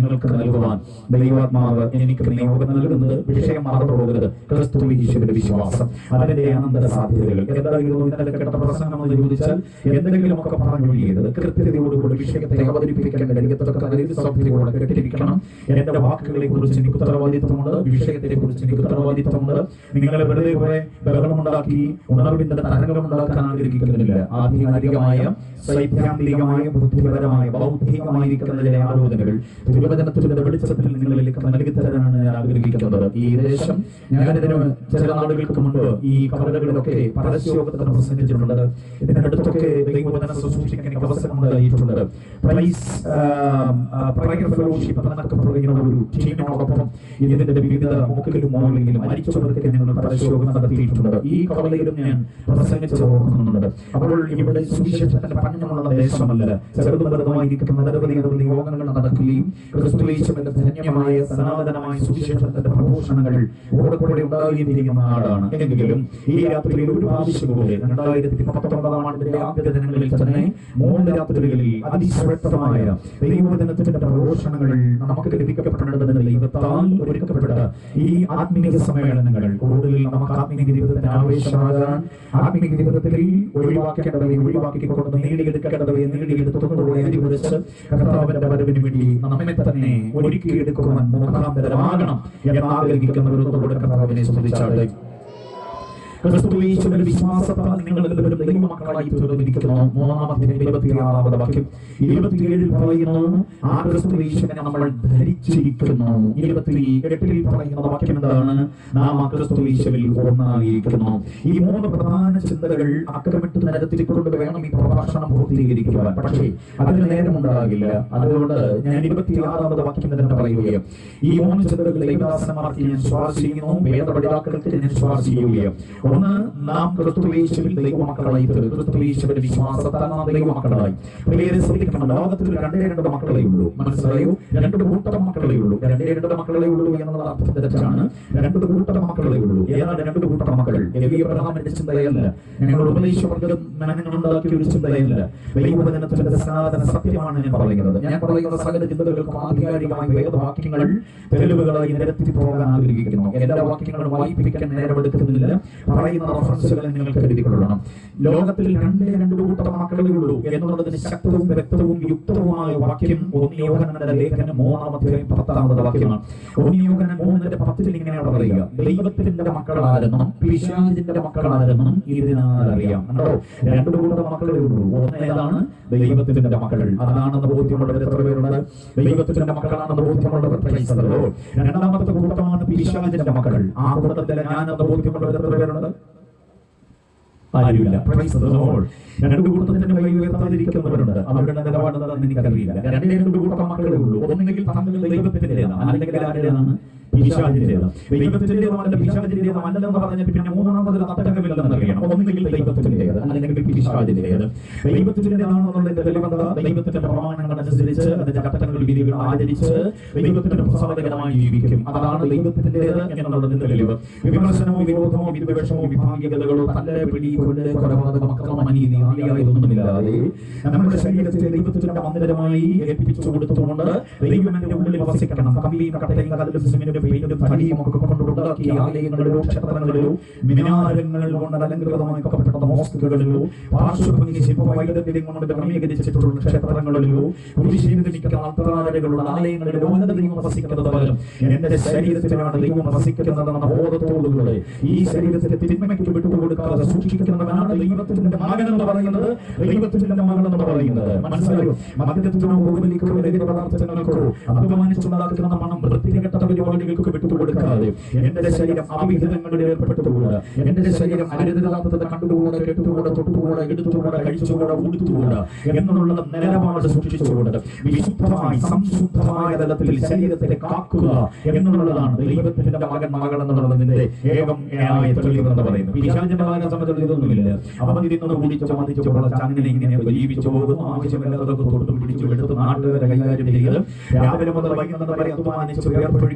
നൽകുവാൻ ദൈവാത്മാവ് എനിക്ക് നിയോഗം നൽകുന്നത് വിഷയം മറന്നു പോകരുത് ക്രിസ്തു ഈശ്വരുടെ വിശ്വാസം അതിന്റെ അനന്തര സാധ്യതകൾ എന്തായിരുന്നു ഇന്നലെ കേട്ട പ്രസംഗം എന്ന് ചോദിച്ചാൽ എന്തെങ്കിലുമൊക്കെ പറഞ്ഞൊഴിയരുത് കൃത്യതയോടുകൂടി വിഷയത്തെ അവതരിപ്പിക്കാൻ കഴിയത്തക്ക നിലയിൽ ശ്രദ്ധയോടെ കേട്ടിരിക്കണം എന്റെ വാക്കുകളെ കുറിച്ച് എനിക്ക് ഉത്തരവാദിത്വമുണ്ട് വിഷയത്തെ കുറിച്ച് എനിക്ക് ഉത്തരവാദിത്വമുണ്ട് നിങ്ങളെ വെറുതെ കുറെ ബഹളമുണ്ടാക്കി ഉണർവിന്റെ തരംഗമുണ്ടാക്കാൻ ആഗ്രഹിക്കുന്നില്ല ആധികാരികമായ സൈദ്ധാന്തികമായ ബുദ്ധിപരമായ ബൗദ്ധികമായിരിക്കുന്ന ചില ആലോചനകൾ തിരുവചനത്തിന്റെ വെളിച്ചത്തിൽ നിങ്ങളിലേക്ക് നൽകി തരാനാണ് ഞാൻ ആഗ്രഹിക്കുന്നത് ഈ ദേശം ഞാനിതിന് ചില നാളുകൾക്ക് മുൻപ് ഈ കവലകളിലൊക്കെ പരസ്യോഗത്തിന് പ്രസംഗിച്ചിട്ടുണ്ട് ഇതിനടുത്തൊക്കെ ദൈവവചന ശുശ്രൂഷിക്കാൻ എനിക്ക് അവസരമുണ്ടായിട്ടുണ്ട് പ്രൈസ് പ്രയർ ഫെലോഷിപ്പ് എന്നൊക്കെ പറയുന്ന ഒരു ടീമിനോടൊപ്പം ഇതിന്റെ വിവിധ മുക്കിലും മോളിലും മരിച്ചവർക്ക് ഞങ്ങൾ പരസ്യോഗം നടത്തിയിട്ടുണ്ട് ഈ കവലയിലും ഞാൻ പ്രസംഗിച്ച് ഓർക്കുന്നുണ്ട് അപ്പോൾ ഇവിടെ സുവിശേഷത്തിന്റെ പഞ്ഞമുള്ള ദേശമല്ല ചെറുതും വലുതുമായിരിക്കുന്ന നിരവധി നിരവധി യോഗങ്ങൾ നടക്കുകയും ക്രിസ്തുവേശുവിന്റെ ധന്യമായ സനാതനമായ സുവിശേഷത്തിന്റെ പ്രഘോഷണങ്ങൾ ഓടക്കൂടെ ഉണ്ടാകുകയും ചെയ്യുന്ന നാടാണ് എങ്കിലും ഈ രാത്രിയിൽ ഒരു പ്രാവശ്യം പോലെ രണ്ടായിരത്തി പത്തൊമ്പതാം ആണ്ടിന്റെ ആദ്യ ദിനങ്ങളിൽ തന്നെ മൂന്ന് രാത്രികളിൽ അതിശ്രേഷ്ഠമായ ദൈവദിനത്തിന്റെ പ്രഘോഷണങ്ങൾ നമുക്ക് ലഭിക്കപ്പെടേണ്ടതിന് ദൈവത്താൽ ഒരുക്കപ്പെട്ട ഈ ആത്മീയ സമ്മേളനങ്ങൾ കൂടുതൽ നമുക്ക് ആത്മീയ ജീവിതത്തിന് ആവേശമാകാൻ ആത്മീയ ജീവിതത്തിൽ ഒഴിവാക്കേണ്ടവയെ ഒഴിവാക്കിക്കൊണ്ട് നേടിയെടുക്കേണ്ടവയെ നേടിയെടുത്തുകൊണ്ടുള്ള അരികുറിച്ച് കർത്താവിന്റെ വരവിന് വേണ്ടി നമ്മെ തന്നെ ഒരുക്കിയെടുക്കുവാൻ മുഖാന്തരമാകണം എന്ന് ആഗ്രഹിക്കുന്നവരോട് കർത്താവിനെ സ്തുതിച്ചാട്ടെ ക്രിസ്തുയേശുവിന്റെ വിശ്വാസത്താൽ നിങ്ങൾ എല്ലാവരും ദൈവമക്കളായി തീർന്നിരിക്കുന്നു മൂന്നാമത്തെ ഇരുപത്തിയാറാമത് വാക്യം ഇരുപത്തിയേഴിൽ പറയുന്നു ആ ക്രിസ്തുയേശുവിനെ നമ്മൾ ധരിച്ചിരിക്കുന്നു ഇരുപത്തി എട്ടിൽ പറയുന്ന വാക്യം എന്താണ് നാം ആ ക്രിസ്തുയേശുവിൽ ഒന്നായിരിക്കുന്നു ഈ മൂന്ന് പ്രധാന ചിന്തകൾ അക്രമിട്ട് നിരത്തിക്കൊണ്ട് വേണം ഈ പ്രഭാഷണം പൂർത്തീകരിക്കുവാൻ പക്ഷേ അതിന് നേരമുണ്ടാകില്ല അതുകൊണ്ട് ഞാൻ ഇരുപത്തിയാറാമത് വാക്യം തന്നെ പറയുകയും ഈ മൂന്ന് ചിന്തകൾ ദൈവദാസന്മാർക്ക് ഞാൻ സ്വാർശിക്കുന്നു വേദപഠിതാക്കൾക്ക് ഞാൻ സ്വാർശിക്കുകയും ഒന്ന് നാം ക്രിസ്തുവേശുവിൽ ദൈവമക്കളായി തീർന്നു. ക്രിസ്തുവേശുവിന്റെ വിശ്വാസത്താൽ നാം ദൈവമക്കളായി പ്രിയരെ ശ്രദ്ധിക്കണം ലോകത്തിൽ രണ്ടേ രണ്ട് മക്കളേ ഉള്ളൂ മനസ്സിലായോ രണ്ട് കൂട്ടം മക്കളേ ഉള്ളൂ രണ്ടേ രണ്ട് മക്കളേ ഉള്ളൂ എന്നുള്ള അർത്ഥം തെറ്റാണ് രണ്ട് കൂട്ടം മക്കളേ ഉള്ളൂ ഏതാണ് രണ്ട് കൂട്ടം മക്കൾ എവി അബ്രഹാമിന്റെ ചിന്തയല്ല ഞങ്ങൾ ഉപദേശവർഗം മനങ്ങളുണ്ടാക്കിയ ഒരു ചിന്തയല്ല ദൈവവചനത്തിന്റെ സനാതന സത്യമാണ് ഞാൻ പറയുന്നത് ഞാൻ പറയുന്ന സകല ചിന്തകൾക്കും ആധികാരികമായി വേദവാക്യങ്ങൾ തെളിവുകളായി നിരത്തി പോകാൻ ആഗ്രഹിക്കുന്നു എല്ലാ വാക്യങ്ങളും വായിപ്പിക്കാൻ നേരമെടുക്കുന്നില്ല പറയുന്ന റഫറൻസുകളെ നിങ്ങൾ കരുതിക്കൊള്ളണം ലോകത്തിൽ രണ്ടേ രണ്ട് കൂട്ടം മക്കളേ ഉള്ളൂ എന്നുള്ളതിന് ശക്തവും വ്യക്തവും യുക്തവുമായ വാക്യം ഒന്നിയോഹനന്റെ ലേഖനം മൂന്നാമത്തെ പത്താമത് വാക്യമാണ് ഒന്നിയോഹനൻ മൂന്നിന്റെ പത്തിൽ ഇങ്ങനെയാണ് പറയുക ദൈവത്തിന്റെ മക്കളാരെന്നും പിശാചിന്റെ മക്കളാരെന്നും ഇതിനാൽ അറിയാം കണ്ടോ രണ്ട് കൂട്ടം മക്കളേ ഉള്ളൂ ഒന്ന് ഏതാണ് ദൈവത്തിന്റെ മക്കൾ അതാണെന്ന് ബോധ്യമുള്ളവർ എത്ര പേരുണ്ട് ദൈവത്തിന്റെ മക്കളാണെന്ന് ബോധ്യമുള്ളവർ praise the Lord. രണ്ടാമത്തെ കൂട്ടമാണ് പിശാചിന്റെ മക്കൾ ആ കൂട്ടത്തിലെ ഞാനെന്ന് ബോധ്യമുള്ളവർ എത്ര പേരുണ്ട് ആരുമില്ല Praise the Lord. രണ്ട് കൂട്ടത്തിന് വഴി ഉയർത്താതിരിക്കുന്നവരുണ്ട് അവരുടെ നിലപാട് എന്താണെന്ന് എനിക്കറിയില്ല രണ്ടേ രണ്ട് കൂട്ടം മക്കളേ ഉള്ളൂ ഒന്നുകിൽ തങ്ങൾ ദൈവത്തിന്റേതാണ് അല്ലെങ്കിൽ ആരുടേതാണ് പിശാചിന്റേതാണ് ദൈവത്തിന്റേതല്ല പിശാചിന്റേതല്ലെന്ന് പറഞ്ഞ പിന്നെ മൂന്നാമതൊരു തട്ടകമില്ലെന്ന് അറിയണം ഒന്നുകിൽ ദൈവത്തിന്റേത് അല്ലെങ്കിൽ പിശാചിന്റേത് ദൈവത്തിന്റേതാണെന്നുള്ളതിന്റെ തെളിവെന്താ ദൈവത്തിന്റെ പ്രമാണങ്ങൾ അനുസരിച്ച് അതിന്റെ ചട്ടങ്ങൾ വിധികൾ ആചരിച്ച് ദൈവത്തിന്റെ പ്രസാദകരമായി ജീവിക്കും അതാണ് ദൈവത്തിന്റേത് എന്നുള്ളതിന്റെ തെളിവ് വിമർശനമോ വിരോധമോ വിദ്വേഷമോ വിഭാഗീയതകളോ തന്റെ പിടി കൊല്ല് കൊലപാതകം അക്രമം അനീതി ആദിയായതൊന്നുമില്ലാതെ നമ്മുടെ ശരീരത്തെ ദൈവത്തിന്റെ മന്ദിരമായി ഏൽപ്പിച്ചു കൊടുത്തുകൊണ്ട് ദൈവം എന്റെ ഉള്ളിൽ വസിക്കണം കമ്പിയും കട്ടയും കടലും സിമെന്റും പെയിന്റും തടിയും ഒക്കെ കൊണ്ടുണ്ടാക്കിയ ആലയങ്ങളിലോ ക്ഷേത്രങ്ങളിലോ മിനാരങ്ങൾ കൊണ്ട് അലങ്കൃതമാക്കപ്പെട്ട മോസ്കുകളിലോ പാർശ്വഭംഗി ശില്പവൈദ്യത്തിലും കൊണ്ട് ക്രമീകരിച്ചിട്ടുള്ള ക്ഷേത്രങ്ങളിലോ കുരിശീകരിക്കുന്ന ആൾക്കാരുകളുള്ള ആലയങ്ങളിലോ എന്റെ ദൈവം വസിക്കുന്നത് പകരം എന്റെ ശരീരത്തിലാണ് ദൈവം വസിക്കുന്നതെന്ന ബോധത്തോടുകൂടെ ഈ ശരീരത്തെ തിന്മയ്ക്ക് വിട്ടുകൊടുക്കാതെ സൂക്ഷിക്കുന്നവനാണ് ദൈവത്തിന്റെ മകൻ എന്ന് പറയുന്നത് ദൈവത്തിന്റെ മകൾ എന്ന് പറയുന്നത് മനസ്സിലായോ മദ്യത്തിനോ ഓഹരിക്കോ ലഹരി പദാർത്ഥങ്ങൾക്കോ അപമാനിച്ചുണ്ടാക്കുന്ന മണം വൃത്തികെട്ട പരിപാടികൾക്ക് വിട്ടുകൊടുക്കാതെ എന്റെ ശരീരം അവിഹിതങ്ങളിൽ ഏർപ്പെട്ടുകൂടാ എന്റെ ശരീരം അരുതാത്തത് കണ്ടുകൂടെ കേട്ടുകൂടെ തൊട്ടുകൂടെ എടുത്തുകൂടെ കഴിച്ചുകൂടെ ഊടുത്തുകൂടെ എന്നുള്ള നിലപാട് സൂക്ഷിച്ചുകൊണ്ട് വിശുദ്ധമായി സംശുദ്ധമായ തലത്തിൽ ശരീരത്തെ കാക്കുക എന്നുള്ളതാണ് ദൈവത്തിന്റെ മകൻ മകൾ എന്നുള്ളതിന്റെ ഏകം ഏകമായ തെളിവ് എന്ന് പറയുന്നത് പിശാചിന്റെ മകനെ സംബന്ധിച്ച് ഇതൊന്നുമില്ല അവൻ ഇരുന്നത് കുടിച്ച് മതിച്ച് വളച്ച് അങ്ങനെ ഇങ്ങനെ ജീവിച്ചു പോകുന്നു ആവശ്യമില്ലാത്തതൊക്കെ തൊട്ടും പിടിച്ചു എടുത്ത് നാട്ടുകാരെ കൈകാര്യം ചെയ്ത് രാവിലെ മുതൽ വൈകുന്നേരം വരെ അധ്വാനിച്ച് വേർപ്പൊഴുക്കി കിട്ടിയ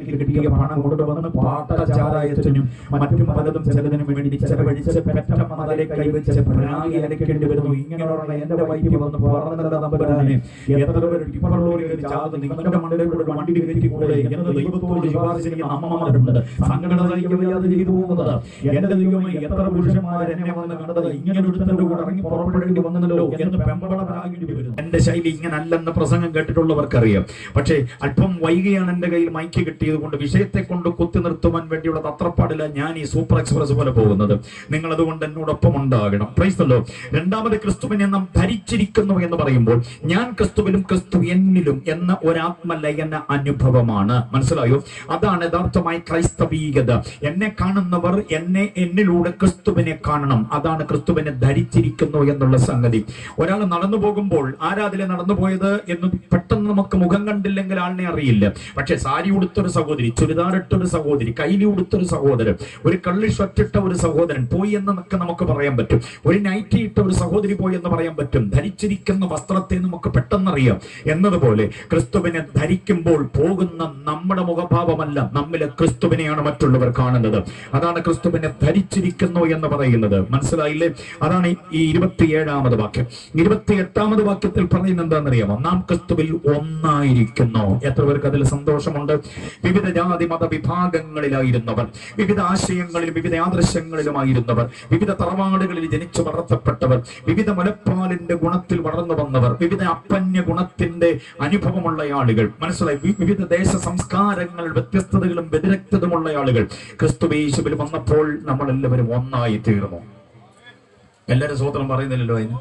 വലിയ പണം കൊണ്ടുവന്ന് പാട്ടചാരായത്തിനും മറ്റും പലതും ചിലതിനും വേണ്ടി ചെലവഴിച്ച് പെറ്റമ്മ തലയിൽ കൈവച്ച് പ്രാഗി അലക്കേണ്ടി വരുന്നു ഇങ്ങനെയുള്ള എന്റെ വൈദ്യം വന്ന് പറഞ്ഞത് നമ്പരാനെ എത്ര പേര് ടിപ്പറോറിൽ ചാർജ് നിങ്ങളുടെ മണ്ഡലം കൂടെ വണ്ടി കയറ്റി കൂടെ എന്നത് ദൈവത്തോട് ശുപാർശ ചെയ്യുന്ന അമ്മമാരുണ്ട് സംഘടന സഹിക്കാൻ വയ്യാതെ ചെയ്തു പോകുന്നത് എന്റെ ദൈവമേ എത്ര പുരുഷന്മാർ എന്നെ വന്ന് കണ്ടത് ഇങ്ങനെ ഒരുത്തന്റെ കൂടെ ഇറങ്ങി പുറപ്പെടേണ്ടി വന്നല്ലോ എന്ന് പെമ്പളരാകേണ്ടി വരുന്നു എന്റെ ശൈലി ഇങ്ങനല്ലെന്ന് പ്രസംഗം കേട്ടിട്ടുള്ളവർക്കറിയാം പക്ഷേ അല്പം വൈകിയാണ് എന്റെ കയ്യിൽ മൈക്ക് കിട്ടിയത് കൊണ്ട് വിഷയത്തെ കൊണ്ട് കുത്തി നിർത്തുവാൻ വേണ്ടിയുള്ള തത്രപ്പാടില്ല ഞാൻ ഈ സൂപ്പർ എക്സ്പ്രസ് പോലെ പോകുന്നത് നിങ്ങൾ അതുകൊണ്ട് എന്നോടൊപ്പം ഉണ്ടാകണം പ്രൈസ്തല്ലോ രണ്ടാമത് ക്രിസ്തുവിനെ നാം ധരിച്ചിരിക്കുന്നു എന്ന് പറയുമ്പോൾ ഞാൻ ക്രിസ്തുവിലും ക്രിസ്തു എന്നിലും എന്ന ഒരാത്മലയന അനുഭവമാണ് മനസ്സിലായോ അതാണ് യഥാർത്ഥമായി ക്രൈസ്തവീകത എന്നെ കാണുന്നവർ എന്നെ എന്നിലൂടെ ക്രിസ്തുവിനെ കാണണം അതാണ് ക്രിസ്തുവിനെ ധരിച്ചിരിക്കുന്നു എന്നുള്ള സംഗതി ഒരാൾ നടന്നു പോകുമ്പോൾ ആരാതിലെ നടന്നു പോയത് എന്ന് പെട്ടെന്ന് നമുക്ക് മുഖം കണ്ടില്ലെങ്കിൽ ആളിനെ അറിയില്ല പക്ഷെ സാരി ഉടുത്തൊരു സഹോദരി ചുരിദാറിട്ടൊരു സഹോദരി കൈലി ഉടുത്തൊരു സഹോദരൻ ഒരു കള്ളി ഷർട്ടിട്ട ഒരു സഹോദരൻ പോയി എന്നൊക്കെ നമുക്ക് പറയാൻ പറ്റും ഒരു നൈറ്റി ഇട്ട ഒരു സഹോദരി പോയി എന്ന് പറയാൻ പറ്റും ധരിച്ചിരിക്കുന്ന വസ്ത്രത്തെ നമുക്ക് പെട്ടെന്നറിയാം എന്നതുപോലെ ക്രിസ്തുവിനെ ധരിക്കുമ്പോൾ പോകുന്ന നമ്മുടെ മുഖഭാവമല്ല നമ്മിലെ ക്രിസ്തുവിനെയാണ് മറ്റുള്ളവർ കാണുന്നത് അതാണ് ക്രിസ്തുവിനെ ധരിച്ചിരിക്കുന്നു എന്ന് പറയുന്നത് മനസ്സിലായില്ലേ അതാണ് ഈ ഇരുപത്തിയേഴാമത് വാക്യം ഇരുപത്തിയെട്ടാമത് വാക്യത്തിൽ പറയുന്നത് എന്താണെന്നറിയാമോ നാം ക്രിസ്തുവിൽ ഒന്നായിരിക്കുന്നു എത്ര പേർക്ക് അതിൽ സന്തോഷമുണ്ട് വിവിധ ജാതി മത വിഭാഗങ്ങളിലായിരുന്നവർ വിവിധ ആശയങ്ങളിലും വിവിധ ആദർശങ്ങളിലുമായിരുന്നവർ വിവിധ തറവാടുകളിൽ ജനിച്ചു വളർത്തപ്പെട്ടവർ വിവിധ മുലപ്പാലിന്റെ ഗുണത്തിൽ വളർന്നു വന്നവർ വിവിധ അപ്പന്യ ഗുണത്തിന്റെ അനുഭവമുള്ള ആളുകൾ മനസ്സിലായി വി- വിവിധ ദേശ സംസ്കാരങ്ങൾ വ്യത്യസ്തതകളും വ്യതിരക്തതുമുള്ള ആളുകൾ ക്രിസ്തുവേശുവിൽ വന്നപ്പോൾ നമ്മൾ എല്ലാവരും ഒന്നായി തീർന്നു എല്ലാരും സ്വതന്ത്രം പറയുന്നില്ലല്ലോ അതിന്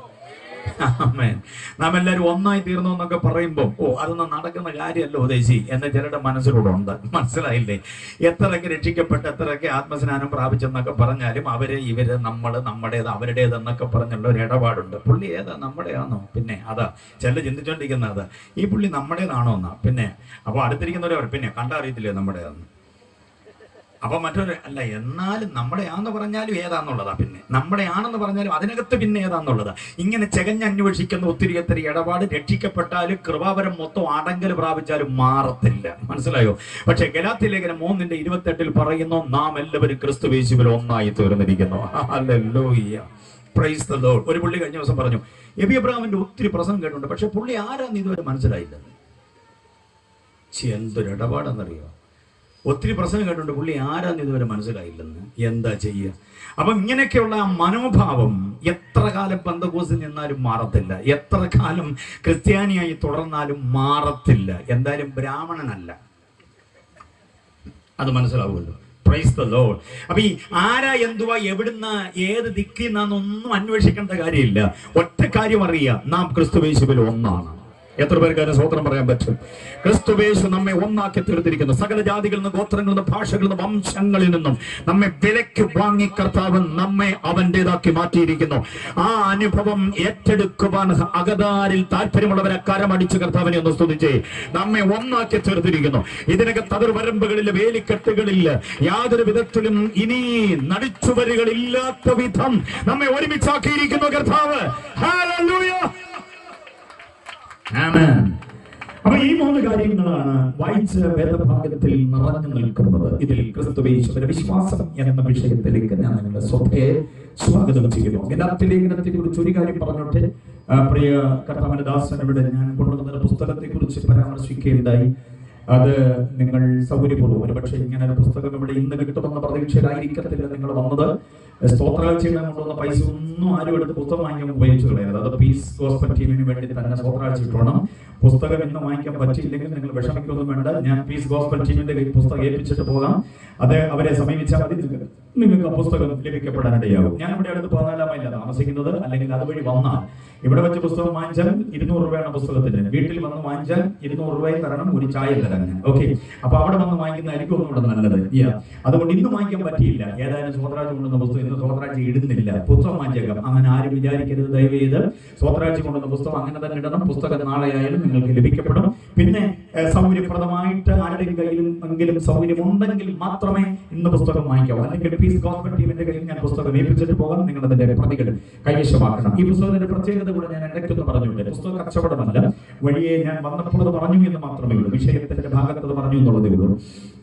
ആമേൻ. നാം എല്ലാവരും ഒന്നായി തീർന്നു എന്നൊക്കെ പറയുമ്പോൾ ഓ അതൊന്നും നടക്കുന്ന കാര്യമല്ല ഉദ്ദേശി എന്ന് ചിലരുടെ മനസ്സിലൂടെ ഉണ്ട് മനസ്സിലായില്ലേ എത്രയൊക്കെ രക്ഷിക്കപ്പെട്ട് എത്രയൊക്കെ ആത്മസ്നാനം പ്രാപിച്ചെന്നൊക്കെ പറഞ്ഞാലും അവര് ഇവര് നമ്മള് നമ്മുടേത് അവരുടേതെന്നൊക്കെ പറഞ്ഞുള്ള ഒരു ഇടപാടുണ്ട് പുള്ളി ഏതാ നമ്മുടെയാണോ പിന്നെ അതാ ചില ചിന്തിച്ചോണ്ടിരിക്കുന്ന അതാ ഈ പുള്ളി നമ്മുടേതാണോ എന്നാ പിന്നെ അപ്പൊ അടുത്തിരിക്കുന്നവരെ പിന്നെ കണ്ടറിയത്തില്ലേ നമ്മുടേതെന്ന് അപ്പൊ മറ്റൊരു അല്ല എന്നാലും നമ്മുടെ ആന്ന് പറഞ്ഞാലും ഏതാന്നുള്ളതാ പിന്നെ നമ്മുടെ ആണെന്ന് പറഞ്ഞാലും അതിനകത്ത് പിന്നെ ഏതാന്നുള്ളതാ ഇങ്ങനെ ചെകഞ്ഞന്വേഷിക്കുന്ന ഒത്തിരി ഒത്തിരി ഇടപാട് രക്ഷിക്കപ്പെട്ടാലും കൃപാവരം മൊത്തം അടങ്കൽ പ്രാപിച്ചാലും മാറത്തില്ല മനസ്സിലായോ പക്ഷെ ഗലാത്തി ലേഖനം മൂന്നിന്റെ ഇരുപത്തെട്ടിൽ പറയുന്നു നാം എല്ലാവരും ക്രിസ്തു യേശുവിൽ ഒന്നായി തീർന്നിരിക്കുന്നു ഹല്ലേലൂയ. Praise the Lord. ഒരു പുള്ളി കഴിഞ്ഞ ദിവസം പറഞ്ഞു എബി അബ്രാമിന്റെ ഒത്തിരി പ്രസംഗം കേട്ടിട്ടുണ്ട് പക്ഷെ പുള്ളി ആരാന്ന് ഇതുവരെ മനസ്സിലായില്ല ഛെ, എന്തൊരു ഇടപാടെന്നറിയോ ഒത്തിരി പ്രസംഗം കേട്ടിട്ടുണ്ട് പുള്ളി ആരാന്ന് ഇതുവരെ മനസ്സിലായില്ലെന്ന് എന്താ ചെയ്യുക അപ്പം ഇങ്ങനെയൊക്കെയുള്ള ആ മനോഭാവം എത്ര കാലം പന്തകോസിൽ നിന്നാലും മാറത്തില്ല എത്ര കാലം ക്രിസ്ത്യാനിയായി തുടർന്നാലും മാറത്തില്ല എന്തായാലും ബ്രാഹ്മണനല്ല അത് മനസ്സിലാവുമല്ലോ പ്രൈസ് ദ ലോർഡ് അപ്പൊ ഈ ആരാ എന്തുവാ എവിടുന്ന ഏത് ദിക്കിന്നാന്നൊന്നും അന്വേഷിക്കേണ്ട കാര്യമില്ല ഒറ്റ കാര്യം അറിയാം നാം ക്രിസ്തുവേശുവിൽ ഒന്നാണ് എത്ര പേർക്ക് അതിന് സ്വോത്രം പറയാൻ പറ്റും ക്രിസ്തുവേശു നമ്മെ ഒന്നാക്കി തീർത്തിരിക്കുന്നു സകല ജാതികളിൽ നിന്ന് ഗോത്രങ്ങളിൽ നിന്ന് ഭാഷകളിൽ നിന്ന് വംശങ്ങളിൽ നിന്നും നമ്മെ വിലയ്ക്ക് വാങ്ങി കർത്താവ് നമ്മെ അവന്റേതാക്കി മാറ്റിയിരിക്കുന്നു ആ അനുഭവം ഏറ്റെടുക്കുവാൻ അകതാരിൽ താല്പര്യമുള്ളവരെ കരമടിച്ച് കർത്താവിനെ ഒന്ന് സ്തുതിച്ചേ നമ്മെ ഒന്നാക്കി തീർത്തിരിക്കുന്നു ഇതിനകത്ത് അതിർവരമ്പുകളിൽ വേലിക്കെട്ടുകളിൽ യാതൊരു വിധത്തിലും ഇനി നടിച്ചുവരുകളില്ലാത്ത വിധം നമ്മെ ഒരുമിച്ചാക്കിയിരിക്കുന്നു കർത്താവ് Hallelujah. Amen. അപ്പൊ ഈ മൂന്ന് കാര്യങ്ങളാണ് വായിച്ച വേദഭാഗത്തിൽ നിറഞ്ഞു നിൽക്കുന്നത് ഇതിൽ ക്രിസ്തുവേശ്വര വിശ്വാസം എന്ന വിഷയത്തിലേക്ക് ഞാൻ നിങ്ങളുടെ ശ്രദ്ധയെ സ്വാഗതം ചെയ്യുന്നു ഗലാത്തി ലേഖനത്തെ കുറിച്ച് ഒരു കാര്യം പറഞ്ഞോട്ടെ ആ, പ്രിയ കർത്താവിന്റെ ദാസൻ ഇവിടെ ഞാൻ കൊണ്ടുവന്ന പുസ്തകത്തെ കുറിച്ച് പരാമർശിക്കുകയുണ്ടായി അത് നിങ്ങൾ സൗകര്യപൂർവ്വം ഒരുപക്ഷെ ഇങ്ങനെ ഒരു പുസ്തകം ഇവിടെ ഇന്ന് കിട്ടുമെന്ന പ്രതീക്ഷയിലായിരിക്കത്തില്ല നിങ്ങൾ വന്നത് സ്തോത്രങ്ങൾ ചെയ്യാൻ കൊണ്ടുവന്ന പൈസ ഒന്നും ആരും എടുത്ത് പുസ്തകം വാങ്ങിക്കാൻ ഉപയോഗിച്ചു കളയരുത് അത് പീസ് ഗോസ്പൽ ടീമിന് വേണ്ടി തന്നെ സ്തോത്രാഴ്ച ഇട്ടോണം പുസ്തകം ഇന്ന് വാങ്ങിക്കാൻ പറ്റിയില്ലെങ്കിൽ നിങ്ങൾ വിഷമിക്കൊന്നും വേണ്ട ഞാൻ പീസ് ഗോസ്പൽ ടീമിന്റെ കയ്യിൽ പുസ്തകം ഏൽപ്പിച്ചിട്ട് പോകാം അത് അവരെ സമീപിച്ചാൽ മതി നിങ്ങൾക്ക് നിങ്ങൾക്ക് ആ പുസ്തകം ലഭിക്കപ്പെടാനിടയാകും ഞാൻ ഇവിടെ അടുത്ത് പതിനാലാം മൈല താമസിക്കുന്നത് അല്ലെങ്കിൽ അതുവഴി വന്നാൽ ഇവിടെ വെച്ച് പുസ്തകം വാങ്ങിച്ചാൽ ഇരുന്നൂറ് രൂപയാണ് പുസ്തകത്തിന് വീട്ടിൽ വന്ന് വാങ്ങിച്ചാൽ ഇരുന്നൂറ് രൂപയും തരണം ഒരു ചായ തരാം ഞാൻ ഓക്കെ അപ്പൊ അവിടെ വന്ന് വാങ്ങിക്കുന്നതായിരിക്കും ഒന്നുകൂടെ നല്ലത് Yeah. അതുകൊണ്ട് ഇന്ന് വാങ്ങിക്കാൻ പറ്റിയില്ല ഏതായാലും സ്വോത്രാഴ്ച കൊണ്ടുവന്ന പുസ്തകം ഇന്ന് സ്വോത്രാഴ്ച ഇടുന്നില്ല പുസ്തകം വാങ്ങിച്ചേക്കാം അങ്ങനെ ആരും വിചാരിക്കരുത് ദയവ് ചെയ്ത് സ്വോത്രാഴ്ച കൊണ്ടുവന്ന പുസ്തകം അങ്ങനെ തന്നെ ഇടണം പുസ്തകം നാളെ ആയാലും നിങ്ങൾക്ക് ലഭിക്കപ്പെടും പിന്നെ ഏഹ്, സൗകര്യപ്രദമായിട്ട് ആരുടെയും കയ്യിലും എങ്കിലും സൗകര്യമുണ്ടെങ്കിൽ മാത്രമേ ഇന്ന് പുസ്തകം വാങ്ങിക്കാവൂ അല്ലെങ്കിൽ പീസ് ഗവൺമെന്റ് ടീമിന്റെ കയ്യിൽ ഞാൻ പുസ്തകം ഏൽപ്പിച്ചിട്ട് പോകാം നിങ്ങൾ അതിന്റെ പ്രതികൾ കൈവശമാക്കണം ഈ പുസ്തകത്തിന്റെ പ്രത്യേകത കൂടെ ഞാൻ ഇടയ്ക്കൊന്ന് പറഞ്ഞിട്ടുണ്ട് പുസ്തകം കച്ചവടമല്ല വഴിയെ ഞാൻ വന്നപ്പോൾ അത് പറഞ്ഞു എന്ന് മാത്രമേ ഉള്ളൂ വിഷയത്തിന്റെ ഭാഗത്ത് അത് പറഞ്ഞു എന്നുള്ളതേ ഉള്ളൂ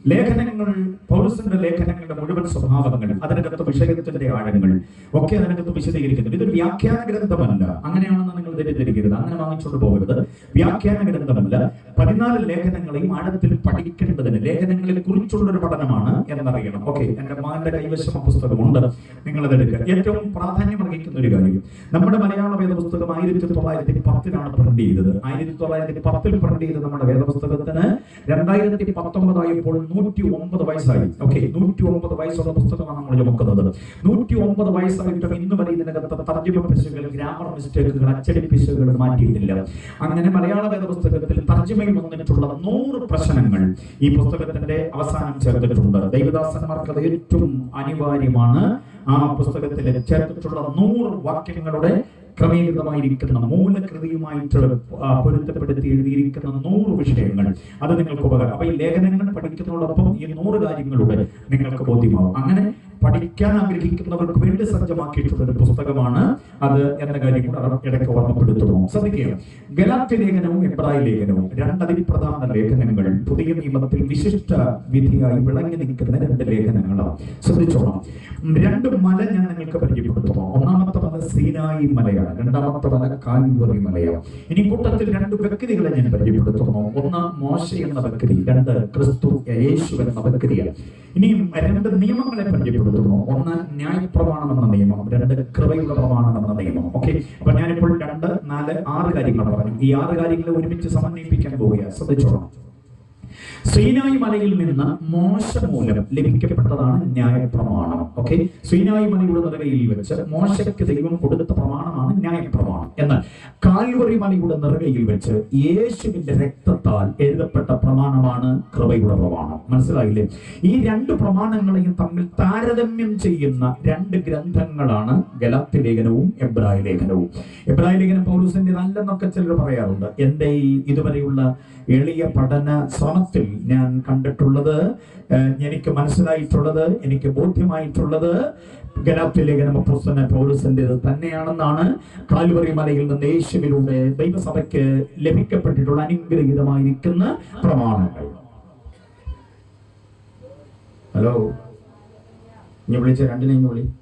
ലേഖനങ്ങൾ പൗരസിന്റെ ലേഖനങ്ങളുടെ മുഴുവൻ സ്വഭാവങ്ങൾ അതിനകത്ത് വിഷയത്തിന്റെ ആഴങ്ങൾ ഒക്കെ അതിനകത്ത് വിശദീകരിക്കുന്നുണ്ട് ഇതൊരു വ്യാഖ്യാന ഗ്രന്ഥമല്ല അങ്ങനെയാണെന്ന് നിങ്ങൾ തെറ്റിദ്ധരിക്കരുത് അങ്ങനെ വാങ്ങിച്ചുകൊണ്ട് പോകരുത് വ്യാഖ്യാന ഗ്രന്ഥമല്ല പതിനാല് ലേഖനങ്ങളെയും ആഴത്തിൽ പഠിക്കേണ്ടതിന് ലേഖനങ്ങളെ കുറിച്ചുള്ള ഒരു പഠനമാണ് എന്നറിയണം ഓക്കെ എന്റെ മകന്റെ കൈവശം ആ പുസ്തകമുണ്ട് നിങ്ങൾ അതെടുക്കുക ഏറ്റവും പ്രാധാന്യം അർഹിക്കുന്ന ഒരു കാര്യം നമ്മുടെ മലയാള വേദപുസ്തകം ആയിരത്തി തൊള്ളായിരത്തി പത്തിലാണ് പ്രിന്റ് ചെയ്തത് ആയിരത്തി തൊള്ളായിരത്തി പത്തിൽ പ്രിന്റ് ചെയ്ത നമ്മുടെ വേദപുസ്തകത്തിന് രണ്ടായിരത്തി പത്തൊമ്പതായപ്പോൾ നൂറ്റി ഒമ്പത് വയസ്സായി ഓക്കെ നൂറ്റി ഒമ്പത് വയസ്സുള്ള പുസ്തകമാണ് നമ്മൾ ചുമക്കുന്നത് നൂറ്റി ഒമ്പത് വയസ്സായിട്ടും ഇന്ന് വരെ ഇതിനകത്ത് തർജ്ജമ പിശകുകൾ ഗ്രാമർ മിസ്റ്റേക്കുകൾ അച്ചടി പിശകുകൾ മാറ്റിയിട്ടില്ല അങ്ങനെ മലയാള വേദ പുസ്തകത്തിൽ തർജ്ജമയിൽ വന്നിട്ടുള്ള നൂറ് പ്രശ്നങ്ങൾ ഈ പുസ്തകത്തിന്റെ അവസാനം ചേർത്തിട്ടുണ്ട് ദൈവദാസന്മാർക്ക് അത് ഏറ്റവും അനിവാര്യമാണ് ആ പുസ്തകത്തിൽ ചേർത്തിട്ടുള്ള നൂറ് വാക്യങ്ങളുടെ ക്രമീകൃതമായിരിക്കുന്ന മൂലകൃതിയുമായിട്ട് ആ, പൊരുത്തപ്പെടുത്തി എഴുതിയിരിക്കുന്ന നൂറ് വിഷയങ്ങൾ അത് നിങ്ങൾക്ക് ഉപകാരം അപ്പൊ ഈ ലേഖനങ്ങൾ പഠിക്കുന്നതോടൊപ്പം ഈ നൂറ് കാര്യങ്ങളുടെ നിങ്ങൾക്ക് ബോധ്യമാവും അങ്ങനെ പഠിക്കാൻ ആഗ്രഹിക്കുന്നവർക്ക് വേണ്ടി സജ്ജമാക്കിയിട്ടുള്ള ഒരു പുസ്തകമാണ് അത് എന്ന കാര്യം കൂടെ അവർ ഇടയ്ക്ക് ഓർമ്മപ്പെടുത്തുന്നു ശ്രദ്ധിക്കുക ഗലാത്യ ലേഖനവും എബ്രായ ലേഖനവും രണ്ട് അതിപ്രധാന ലേഖനങ്ങൾ പുതിയ നിയമത്തിൽ വിശിഷ്ട വിധിയായി വിളങ്ങി നിൽക്കുന്ന രണ്ട് ലേഖനങ്ങളാണ് ശ്രദ്ധിച്ചോളാം ഉം, രണ്ട് മല ഞാൻ നിങ്ങൾക്ക് പരിചയപ്പെടുത്തുന്നു ഒന്നാമത്തെ മല സീനായി മലയാണ് രണ്ടാമത്തെ മല കാൽവറി മലയാണ് ഇനി കൂട്ടത്തിൽ രണ്ട് വ്യക്തികളെ ഞാൻ പരിചയപ്പെടുത്തുന്നു ഒന്ന് മോശ എന്ന വ്യക്തി രണ്ട് ക്രിസ്തു യേശു എന്ന വ്യക്തിയാണ് ഇനിയും രണ്ട് നിയമങ്ങളെ പരിചയപ്പെടുത്തുന്നു ഒന്ന് ന്യായപ്രമാണം എന്ന നിയമം രണ്ട് കൃപയുടെ പ്രമാണം എന്ന നിയമം ഓക്കെ അപ്പൊ ഞാനിപ്പോൾ രണ്ട് നാല് ആറ് കാര്യങ്ങളാണ് പറഞ്ഞു ഈ ആറ് കാര്യങ്ങളെ ഒരുമിച്ച് സമന്വയിപ്പിക്കാൻ പോവുകയാണ് ശ്രദ്ധിച്ചോളാം സീനായി മലയിൽ നിന്ന് മോശ മൂലം ലഭിക്കപ്പെട്ടതാണ് ന്യായപ്രമാണം ഓക്കെ സീനായി മലയുടെ നിറകയിൽ വെച്ച് മോശയ്ക്ക് ദൈവം കൊടുത്ത പ്രമാണമാണ് ന്യായപ്രമാണം എന്നാൽ കാൽവറി മലയുടെ നിറകയിൽ വെച്ച് യേശുവിന്റെ രക്തത്താൽ എഴുതപ്പെട്ട പ്രമാണമാണ് കൃപയുടെ പ്രമാണം മനസ്സിലായില്ലേ ഈ രണ്ട് പ്രമാണങ്ങളെയും തമ്മിൽ താരതമ്യം ചെയ്യുന്ന രണ്ട് ഗ്രന്ഥങ്ങളാണ് ഗലാത്തി ലേഖനവും എബ്രായ ലേഖനവും എബ്രായ ലേഖനം പൗലൂസിന്റെ നല്ലെന്നൊക്കെ ചിലർ പറയാറുണ്ട് എന്റെ ഈ ഇതുവരെയുള്ള എളിയ പഠന ശ്രമത്തിൽ ഞാൻ കണ്ടിട്ടുള്ളത് ഏഹ്, എനിക്ക് മനസ്സിലായിട്ടുള്ളത് എനിക്ക് ബോധ്യമായിട്ടുള്ളത് ഗലാത്തി ലേഖനം അപ്പോസ്തലനായ പൗലൂസിന്റേത് തന്നെയാണെന്നാണ് കാൽവറി മലയിൽ നിന്ന് യേശുവിലൂടെ ദൈവസഭയ്ക്ക് ലഭിക്കപ്പെട്ടിട്ടുള്ള അനുഗ്രഹീതമായിരിക്കുന്ന പ്രമാണങ്ങൾ ഹലോ ഇനി വിളിച്ച രണ്ടിനെ ഇനി വിളി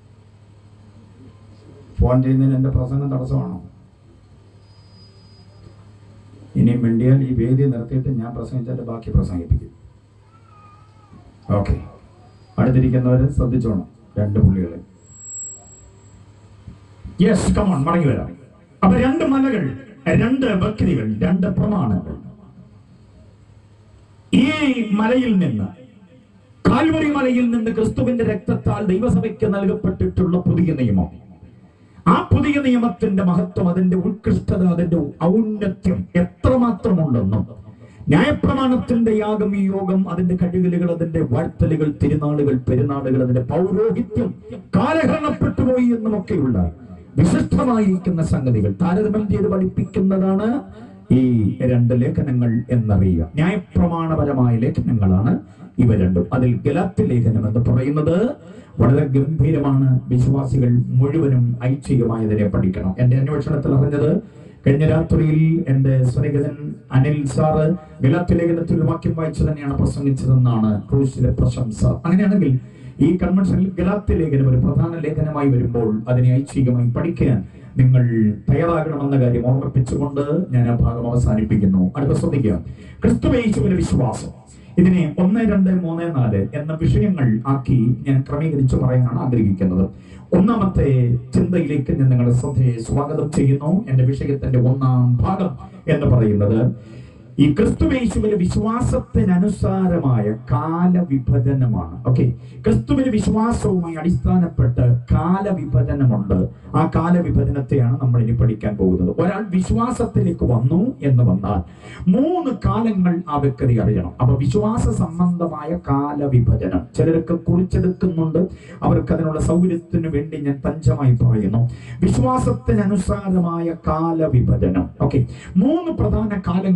ഫോൺ ചെയ്യുന്നതിന് എന്റെ പ്രസംഗം തടസ്സമാണോ ഇനി മിണ്ടിയാൽ ഈ വേദി നിർത്തിയിട്ട് ഞാൻ പ്രസംഗിച്ചാൽ ബാക്കി പ്രസംഗിപ്പിക്കും ഓക്കെ അടുത്തിരിക്കുന്നവര് ശ്രദ്ധിച്ചോണം രണ്ട് പുള്ളികളെ യെസ് കമോൺ മടങ്ങി വരാം അപ്പൊ രണ്ട് മലകൾ രണ്ട് വ്യക്തികൾ രണ്ട് പ്രമാണങ്ങൾ ഈ മലയിൽ നിന്ന് കാൽവറി മലയിൽ നിന്ന് ക്രിസ്തുവിന്റെ രക്തത്താൽ ദൈവസഭയ്ക്ക് നൽകപ്പെട്ടിട്ടുള്ള പുതിയ നിയമം ആ പുതിയ നിയമത്തിന്റെ മഹത്വം അതിന്റെ ഉത്കൃഷ്ടത അതിന്റെ ഔന്നത്യം എത്രമാത്രമുണ്ടെന്നും ന്യായപ്രമാണത്തിന്റെ യാഗം ഈ യോഗം അതിന്റെ കഴിവുകൾ അതിന്റെ വാഴ്ത്തലുകൾ തിരുനാളുകൾ പെരുന്നാളുകൾ അതിന്റെ പൗരോഹിത്യം കാലഹരണപ്പെട്ടു പോയി എന്നുമൊക്കെയുള്ള വിശിഷ്ടമായിരിക്കുന്ന സംഗതികൾ താരതമ്യം ചെയ്ത് പഠിപ്പിക്കുന്നതാണ് ഈ രണ്ട് ലേഖനങ്ങൾ എന്നറിയുക ന്യായപ്രമാണപരമായ ലേഖനങ്ങളാണ് ഇവ രണ്ടും അതിൽ ഗലാത്തി ലേഖനം എന്ന് പറയുന്നത് വളരെ ഗംഭീരമാണ് വിശ്വാസികൾ മുഴുവനും ഐച്ഛികമായതിനെ പഠിക്കണം എന്റെ അന്വേഷണത്തിൽ അറിഞ്ഞത് കഴിഞ്ഞ രാത്രിയിൽ എന്റെ സ്നേഹിതൻ അനിൽ സാറ് ഗലാത്തി ലേഖനത്തിൽ ഒരു വാക്യം വായിച്ചു തന്നെയാണ് പ്രസംഗിച്ചതെന്നാണ് ക്രൂശിലെ പ്രശംസ അങ്ങനെയാണെങ്കിൽ ഈ കൺവെൻഷനിൽ ഗലാത്തി ലേഖനം ഒരു പ്രധാന ലേഖനമായി വരുമ്പോൾ അതിനെ ഐച്ഛികമായി പഠിക്കാൻ നിങ്ങൾ തയ്യാറാകണമെന്ന കാര്യം ഓർമ്മിപ്പിച്ചുകൊണ്ട് ഞാൻ ആ ഭാഗം അവസാനിപ്പിക്കുന്നു അടുത്ത ശ്രദ്ധിക്കുക ക്രിസ്തുവേശുവിന്റെ വിശ്വാസം ഇതിനെ ഒന്ന് രണ്ട് മൂന്ന് നാല് എന്ന വിഷയങ്ങൾ ആക്കി ഞാൻ ക്രമീകരിച്ച് പറയാനാണ് ആഗ്രഹിക്കുന്നത് ഒന്നാമത്തെ ചിന്തയിലേക്ക് ഞാൻ നിങ്ങളുടെ ശ്രദ്ധയെ സ്വാഗതം ചെയ്യുന്നു എന്റെ വിഷയത്തിന്റെ ഒന്നാം ഭാഗം എന്ന് പറയുന്നത് ഈ ക്രിസ്തുവേശുവിലെ വിശ്വാസത്തിനനുസാരമായ കാലവിഭജനമാണ് ഓക്കെ ക്രിസ്തുവിന് വിശ്വാസവുമായി അടിസ്ഥാനപ്പെട്ട് കാലവിഭജനമുണ്ട് ആ കാലവിഭജനത്തെയാണ് നമ്മൾ ഇനി പഠിക്കാൻ പോകുന്നത് ഒരാൾ വിശ്വാസത്തിലേക്ക് വന്നു എന്ന് വന്നാൽ മൂന്ന് കാലങ്ങൾ ആ വ്യക്തി അറിയണം അപ്പൊ വിശ്വാസ സംബന്ധമായ കാലവിഭജനം ചിലരൊക്കെ കുറിച്ചെടുക്കുന്നുണ്ട് അവർക്ക് അതിനുള്ള സൗകര്യത്തിന് വേണ്ടി ഞാൻ പഞ്ചമായി പറയുന്നു വിശ്വാസത്തിനനുസാരമായ കാലവിഭജനം ഓക്കെ മൂന്ന് പ്രധാന കാലങ്ങളെ നാം അറിയണം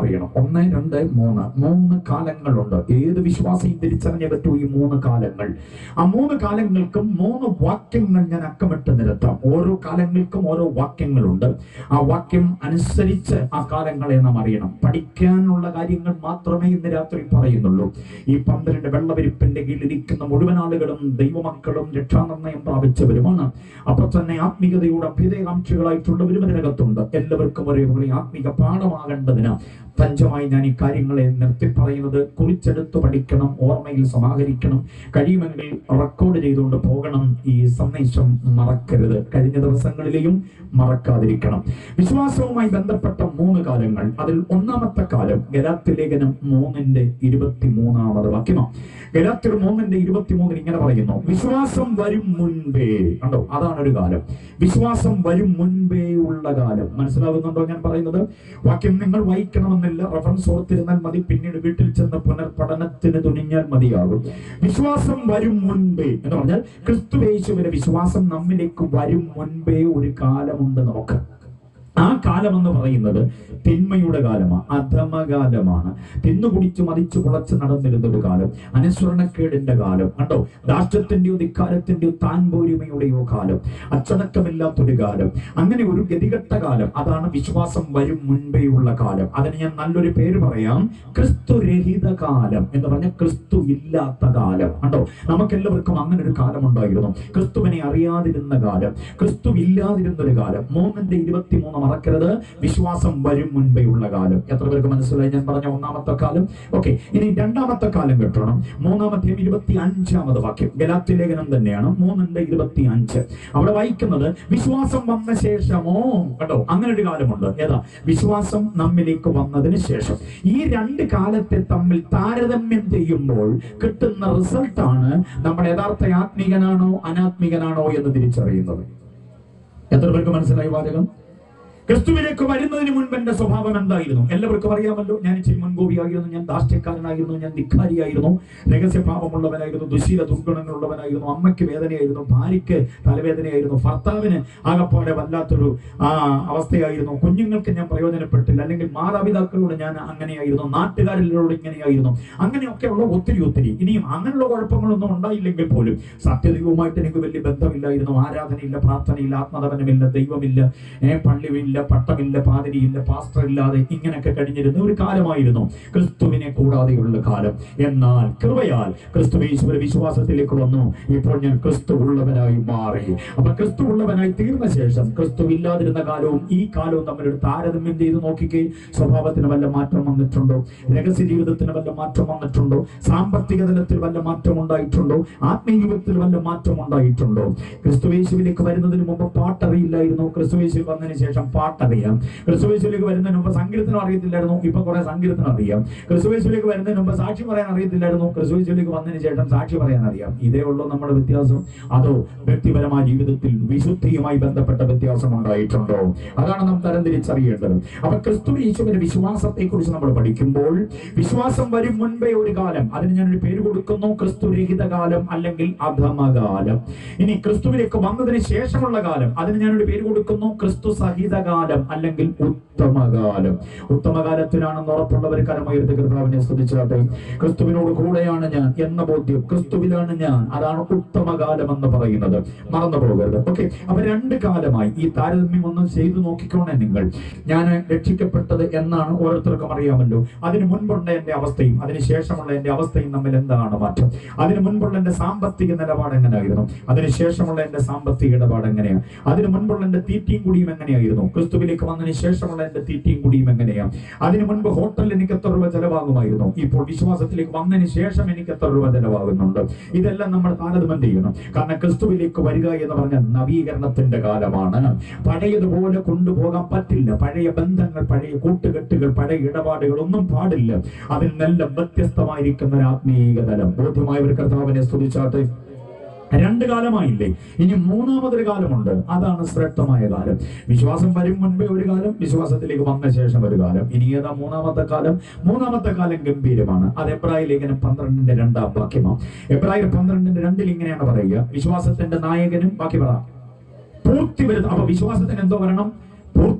അറിയണം ഒന്ന് രണ്ട് മൂന്ന് മൂന്ന് കാലങ്ങളുണ്ട് ഏത് വിശ്വാസിയും തിരിച്ചറിഞ്ഞേ പറ്റൂ ഈ മൂന്ന് കാലങ്ങൾ ആ മൂന്ന് കാലങ്ങൾക്കും മൂന്ന് വാക്യങ്ങൾ ഞാൻ അക്കമിട്ട് നിരത്താം ഓരോ കാലങ്ങൾക്കും ഓരോ വാക്യങ്ങളുണ്ട് ആ വാക്യം അനുസരിച്ച് ആ കാലങ്ങളെ നാം അറിയണം പഠിക്കാനുള്ള കാര്യങ്ങൾ മാത്രമേ ഇന്ന് രാത്രി പറയുന്നുള്ളൂ ഈ പന്ത്രണ്ട് വെള്ളവിരിപ്പിന്റെ കീഴിലിരിക്കുന്ന മുഴുവൻ ആളുകളും ദൈവമക്കളും രക്ഷാനിർണയം പ്രാപിച്ചവരുമാണ് അപ്പൊ തന്നെ ആത്മീയതയുടെ അഭ്യുദയകാംക്ഷികളായിട്ടുള്ളവരും ഇതിനകത്തുണ്ട് എല്ലാവർക്കും ഒരേപോലെ ആത്മീക പാഠമാകേണ്ടതിന് പഞ്ചമായി ഞാൻ ഈ കാര്യങ്ങളെ നിർത്തി പറയുന്നത് കുറിച്ചെടുത്ത് പഠിക്കണം ഓർമ്മയിൽ സമാഹരിക്കണം കഴിയുമെങ്കിൽ റെക്കോർഡ് ചെയ്തുകൊണ്ട് പോകണം ഈ സന്ദേശം മറക്കരുത് കഴിഞ്ഞ ദിവസങ്ങളിലെയും മറക്കാതിരിക്കണം വിശ്വാസവുമായി ബന്ധപ്പെട്ട മൂന്ന് കാലങ്ങൾ അതിൽ ഒന്നാമത്തെ കാലം ഗലാത്തി ലേഖനം മൂന്നിന്റെ ഇരുപത്തി മൂന്നാമത് വാക്യമാണ് ഗലാത്തിർ മൂന്നിന്റെ ഇരുപത്തിമൂന്നിൽ ഇങ്ങനെ പറയുന്നു വിശ്വാസം വരും മുൻപേ കണ്ടോ അതാണ് ഒരു കാലം വിശ്വാസം വരും മുൻപേ ഉള്ള കാലം മനസ്സിലാകുന്നുണ്ടോ ഞാൻ പറയുന്നത് വാക്യം നിങ്ങൾ വായിക്കണമെന്നില്ല റഫറൻസ് ഓർത്തിരുന്നാൽ മതി പിന്നീട് വീട്ടിൽ ചെന്ന് പുനർപഠനത്തിന് തുനിഞ്ഞാൽ മതിയാകും വിശ്വാസം വരും മുൻപേ എന്ന് പറഞ്ഞാൽ ക്രിസ്തുവേശുവിന്റെ വിശ്വാസം നമ്മിലേക്ക് വരും മുൻപേ ഒരു കാലമുണ്ട് നമുക്ക് ആ കാലം എന്ന് പറയുന്നത് തിന്മയുടെ കാലമാണ് അധമകാലമാണ് തിന്നുകുടിച്ച് മതിച്ചു കുളച്ച് നടന്നിരുന്ന ഒരു കാലം അനുസ്മരണക്കേടിന്റെ കാലം കണ്ടോ രാഷ്ട്രത്തിന്റെയോ ധിക്കാരത്തിന്റെയോ താൻ പോരുമയുടെയോ കാലം അച്ചടക്കമില്ലാത്തൊരു കാലം അങ്ങനെ ഒരു ഗതികെട്ട കാലം അതാണ് വിശ്വാസം വരും മുൻപേയുള്ള കാലം അതിന് ഞാൻ നല്ലൊരു പേര് പറയാം ക്രിസ്തുരഹിത കാലം എന്ന് പറഞ്ഞ ക്രിസ്തു ഇല്ലാത്ത കാലം കണ്ടോ നമുക്കെല്ലാവർക്കും അങ്ങനെ ഒരു കാലം ഉണ്ടായിരുന്നു ക്രിസ്തുവിനെ അറിയാതിരുന്ന കാലം ക്രിസ്തു ഇല്ലാതിരുന്ന ഒരു കാലം മൂന്നിന്റെ ഇരുപത്തിമൂന്ന് മറക്കരുത് വിശ്വാസം വരും മുൻപേ ഉള്ള കാലം എത്ര പേർക്ക് മനസ്സിലായി ഞാൻ പറഞ്ഞ ഒന്നാമത്തെ കാലം ഓക്കെ ഇനി രണ്ടാമത്തെ കാലം കിട്ടണം മൂന്നാമത്തെ ഇരുപത്തി അഞ്ചാമത് വാക്യം ഗലാത്തി ലേഖനം തന്നെയാണ് മൂന്നിന്റെ ഇരുപത്തി അഞ്ച് അവിടെ വായിക്കുന്നത് വിശ്വാസം വന്ന ശേഷമോ കേട്ടോ അങ്ങനെ ഒരു കാലമുണ്ട് ഏതാ വിശ്വാസം നമ്മിലേക്ക് വന്നതിന് ശേഷം ഈ രണ്ട് കാലത്തെ തമ്മിൽ താരതമ്യം ചെയ്യുമ്പോൾ കിട്ടുന്ന റിസൾട്ടാണ് നമ്മൾ യഥാർത്ഥ ആത്മീകനാണോ അനാത്മീകനാണോ എന്ന് തിരിച്ചറിയുന്നത് എത്ര പേർക്ക് മനസ്സിലായി വാചകം ക്രിസ്തുവിലേക്ക് വരുന്നതിന് മുൻപ് എന്റെ സ്വഭാവം എന്തായിരുന്നു എല്ലാവർക്കും അറിയാമല്ലോ ഞാൻ ഇച്ചിരി മുൻകോപിയായിരുന്നു ഞാൻ ദാഷ്ട്യക്കാരനായിരുന്നു ഞാൻ ധിക്കാരിയായിരുന്നു രഹസ്യഭാവമുള്ളവനായിരുന്നു ദുശീല ദുർഗുണങ്ങളുള്ളവനായിരുന്നു അമ്മയ്ക്ക് വേദനയായിരുന്നു ഭാര്യയ്ക്ക് തലവേദനയായിരുന്നു ഭർത്താവിന് ആകപ്പാടെ വല്ലാത്തൊരു ആ അവസ്ഥയായിരുന്നു കുഞ്ഞുങ്ങൾക്ക് ഞാൻ പ്രയോജനപ്പെട്ടില്ല അല്ലെങ്കിൽ മാതാപിതാക്കളോട് ഞാൻ അങ്ങനെയായിരുന്നു നാട്ടുകാരിലോട് ഇങ്ങനെയായിരുന്നു അങ്ങനെയൊക്കെയുള്ള ഒത്തിരി ഒത്തിരി ഇനിയും അങ്ങനെയുള്ള കുഴപ്പങ്ങളൊന്നും ഉണ്ടായില്ലെങ്കിൽ പോലും സത്യദൈവവുമായിട്ട് എനിക്ക് വലിയ ബന്ധമില്ലായിരുന്നു ആരാധനയില്ല പ്രാർത്ഥനയില്ല ആത്മതപനമില്ല ദൈവമില്ല ഏ പള്ളിയില്ല പട്ടമില്ല പാതിരിയില്ല പാസ്റ്റർ ഇല്ലാതെ ഇങ്ങനെയൊക്കെ കഴിഞ്ഞിരുന്ന ഒരു കാലമായിരുന്നു ക്രിസ്തുവിനെ കൂടാതെയുള്ള കാലം എന്നാൽ കൃപയാൽ ക്രിസ്തു യേശുവിന്റെ വിശ്വാസത്തിലേക്ക് വന്നു ഇപ്പോൾ ഞാൻ ക്രിസ്തു ഉള്ളവനായി മാറി അപ്പൊ ക്രിസ്തു ഉള്ളവനായി തീർന്ന ശേഷം ക്രിസ്തു ഇല്ലാതിരുന്ന കാലവും ഈ കാലവും തമ്മിലൊരു താരതമ്യം ചെയ്ത് നോക്കിക്കേ സ്വഭാവത്തിന് വല്ല മാറ്റം വന്നിട്ടുണ്ടോ രഹസ്യ ജീവിതത്തിന് വല്ല മാറ്റം വന്നിട്ടുണ്ടോ സാമ്പത്തിക തലത്തിൽ വല്ല മാറ്റം ഉണ്ടായിട്ടുണ്ടോ ആത്മീയ ജീവിതത്തിൽ വല്ല മാറ്റം ഉണ്ടായിട്ടുണ്ടോ ക്രിസ്തുവേശുവിലേക്ക് വരുന്നതിന് മുമ്പ് പാട്ടറിയില്ലായിരുന്നു ക്രിസ്തുവേശു വന്നതിന് ശേഷം പാട്ടറിയാം ക്രിസ്തുവേശുവിലേക്ക് വരുന്നതിന് മുമ്പ് സങ്കീർത്തനം അറിയത്തില്ലായിരുന്നു ഇപ്പൊ കുറെ സങ്കീർത്തനം അറിയാം ക്രിസ്തുവേശുവിലേക്ക് വരുന്നതിന് മുമ്പ് സാക്ഷി പറയാൻ അറിയത്തില്ലായിരുന്നു ക്രിസ്തുവേശുവിലേക്ക് വന്നതിന് ശേഷം സാക്ഷി പറയാൻ അറിയാം ഇതേ ഉള്ളൂ നമ്മുടെ വ്യത്യാസം അതോ വ്യക്തിപരമായ ജീവിതത്തിൽ വിശുദ്ധിയുമായി ബന്ധപ്പെട്ട വ്യത്യാസം ഉണ്ടായിട്ടുണ്ടോ അതാണ് നാം തരം തിരിച്ചറിയേണ്ടത് അപ്പൊ ക്രിസ്തു യേശുവിന്റെ വിശ്വാസത്തെ കുറിച്ച് നമ്മൾ പഠിക്കുമ്പോൾ വിശ്വാസം വരും മുൻപേ ഒരു കാലം അതിന് ഞാനൊരു പേര് കൊടുക്കുന്നു ക്രിസ്തുരഹിത കാലം അല്ലെങ്കിൽ അധമകാലം ഇനി ക്രിസ്തുവിലേക്ക് വന്നതിന് ശേഷമുള്ള കാലം അതിന് ഞാനൊരു പേര് കൊടുക്കുന്നു ക്രിസ്തു സഹിത കാലം അല്ലെങ്കിൽ ഉത്തമകാലം ഉത്തമകാലത്തിലാണെന്ന് ഉറപ്പുള്ളവർ കരമയർത്തി കർത്താവിനെ സ്തുതിച്ചാട്ടെ ക്രിസ്തുവിനോട് കൂടെയാണ് ഞാൻ എന്ന ബോധ്യം ക്രിസ്തുവിലാണ് ഞാൻ അതാണ് ഉത്തമകാലം എന്ന് പറയുന്നത് മറന്നു പോകരുത് ഓക്കെ അപ്പൊ രണ്ട് കാലമായി ഈ താരതമ്യം ഒന്ന് ചെയ്തു നോക്കിക്കോണേ നിങ്ങൾ ഞാൻ രക്ഷിക്കപ്പെട്ടത് എന്നാണ് ഓരോരുത്തർക്കും അറിയാമല്ലോ അതിന് മുൻപുള്ള എന്റെ അവസ്ഥയും അതിന് ശേഷമുള്ള എന്റെ അവസ്ഥയും തമ്മിൽ എന്താണ് മാറ്റം അതിന് മുൻപുള്ള എന്റെ സാമ്പത്തിക നിലപാട് എങ്ങനെയായിരുന്നു അതിന് ശേഷമുള്ള എന്റെ സാമ്പത്തിക ഇടപാട് എങ്ങനെയാണ് അതിന് മുൻപുള്ള എന്റെ തീറ്റയും കുടിയും എങ്ങനെയായിരുന്നു ക്രിസ്തുവിലേക്ക് വന്നതിന് ശേഷമുള്ള എന്റെ തീറ്റയും കുടിയും എങ്ങനെയാണ് അതിന് മുൻപ് ഹോട്ടലിൽ എനിക്ക് എത്ര രൂപ ചെലവാകുമായിരുന്നു ഇപ്പോൾ വിശ്വാസത്തിലേക്ക് വന്നതിന് ശേഷം എനിക്ക് എത്ര രൂപ ചെലവാകുന്നുണ്ട് ഇതെല്ലാം നമ്മൾ താരതമ്യം ചെയ്യണം കാരണം ക്രിസ്തുവിലേക്ക് വരിക എന്ന് പറഞ്ഞാൽ നവീകരണത്തിന്റെ കാലമാണ് പഴയതുപോലെ കൊണ്ടുപോകാൻ പറ്റില്ല പഴയ ബന്ധങ്ങൾ പഴയ കൂട്ടുകെട്ടുകൾ പഴയ ഇടപാടുകൾ ഒന്നും പാടില്ല അതിൽ നല്ല വ്യത്യസ്തമായിരിക്കുന്ന ഒരു ആത്മീയ തലം ബോധ്യമായവർ കർത്താവിനെ സ്തുതിച്ചാട്ടെ രണ്ട് കാലമായില്ലേ ഇനി മൂന്നാമതൊരു കാലമുണ്ട് അതാണ് ശ്രേഷ്ഠമായ കാലം വിശ്വാസം വരും മുൻപേ ഒരു കാലം വിശ്വാസത്തിലേക്ക് വന്ന ശേഷം ഒരു കാലം ഇനി ഏതാ മൂന്നാമത്തെ കാലം മൂന്നാമത്തെ കാലം ഗംഭീരമാണ് അത് എബ്രായ ലേഖനം പന്ത്രണ്ടിന്റെ രണ്ടാം വാക്യമാണ് എബ്രായർ പന്ത്രണ്ടിന്റെ രണ്ടിൽ ഇങ്ങനെയാണ് പറയുക വിശ്വാസത്തിന്റെ നായകനും ബാക്കി പറ പൂർത്തി വരുന്ന അപ്പൊ വിശ്വാസത്തിന് എന്തോ വരണം പൂർത്തി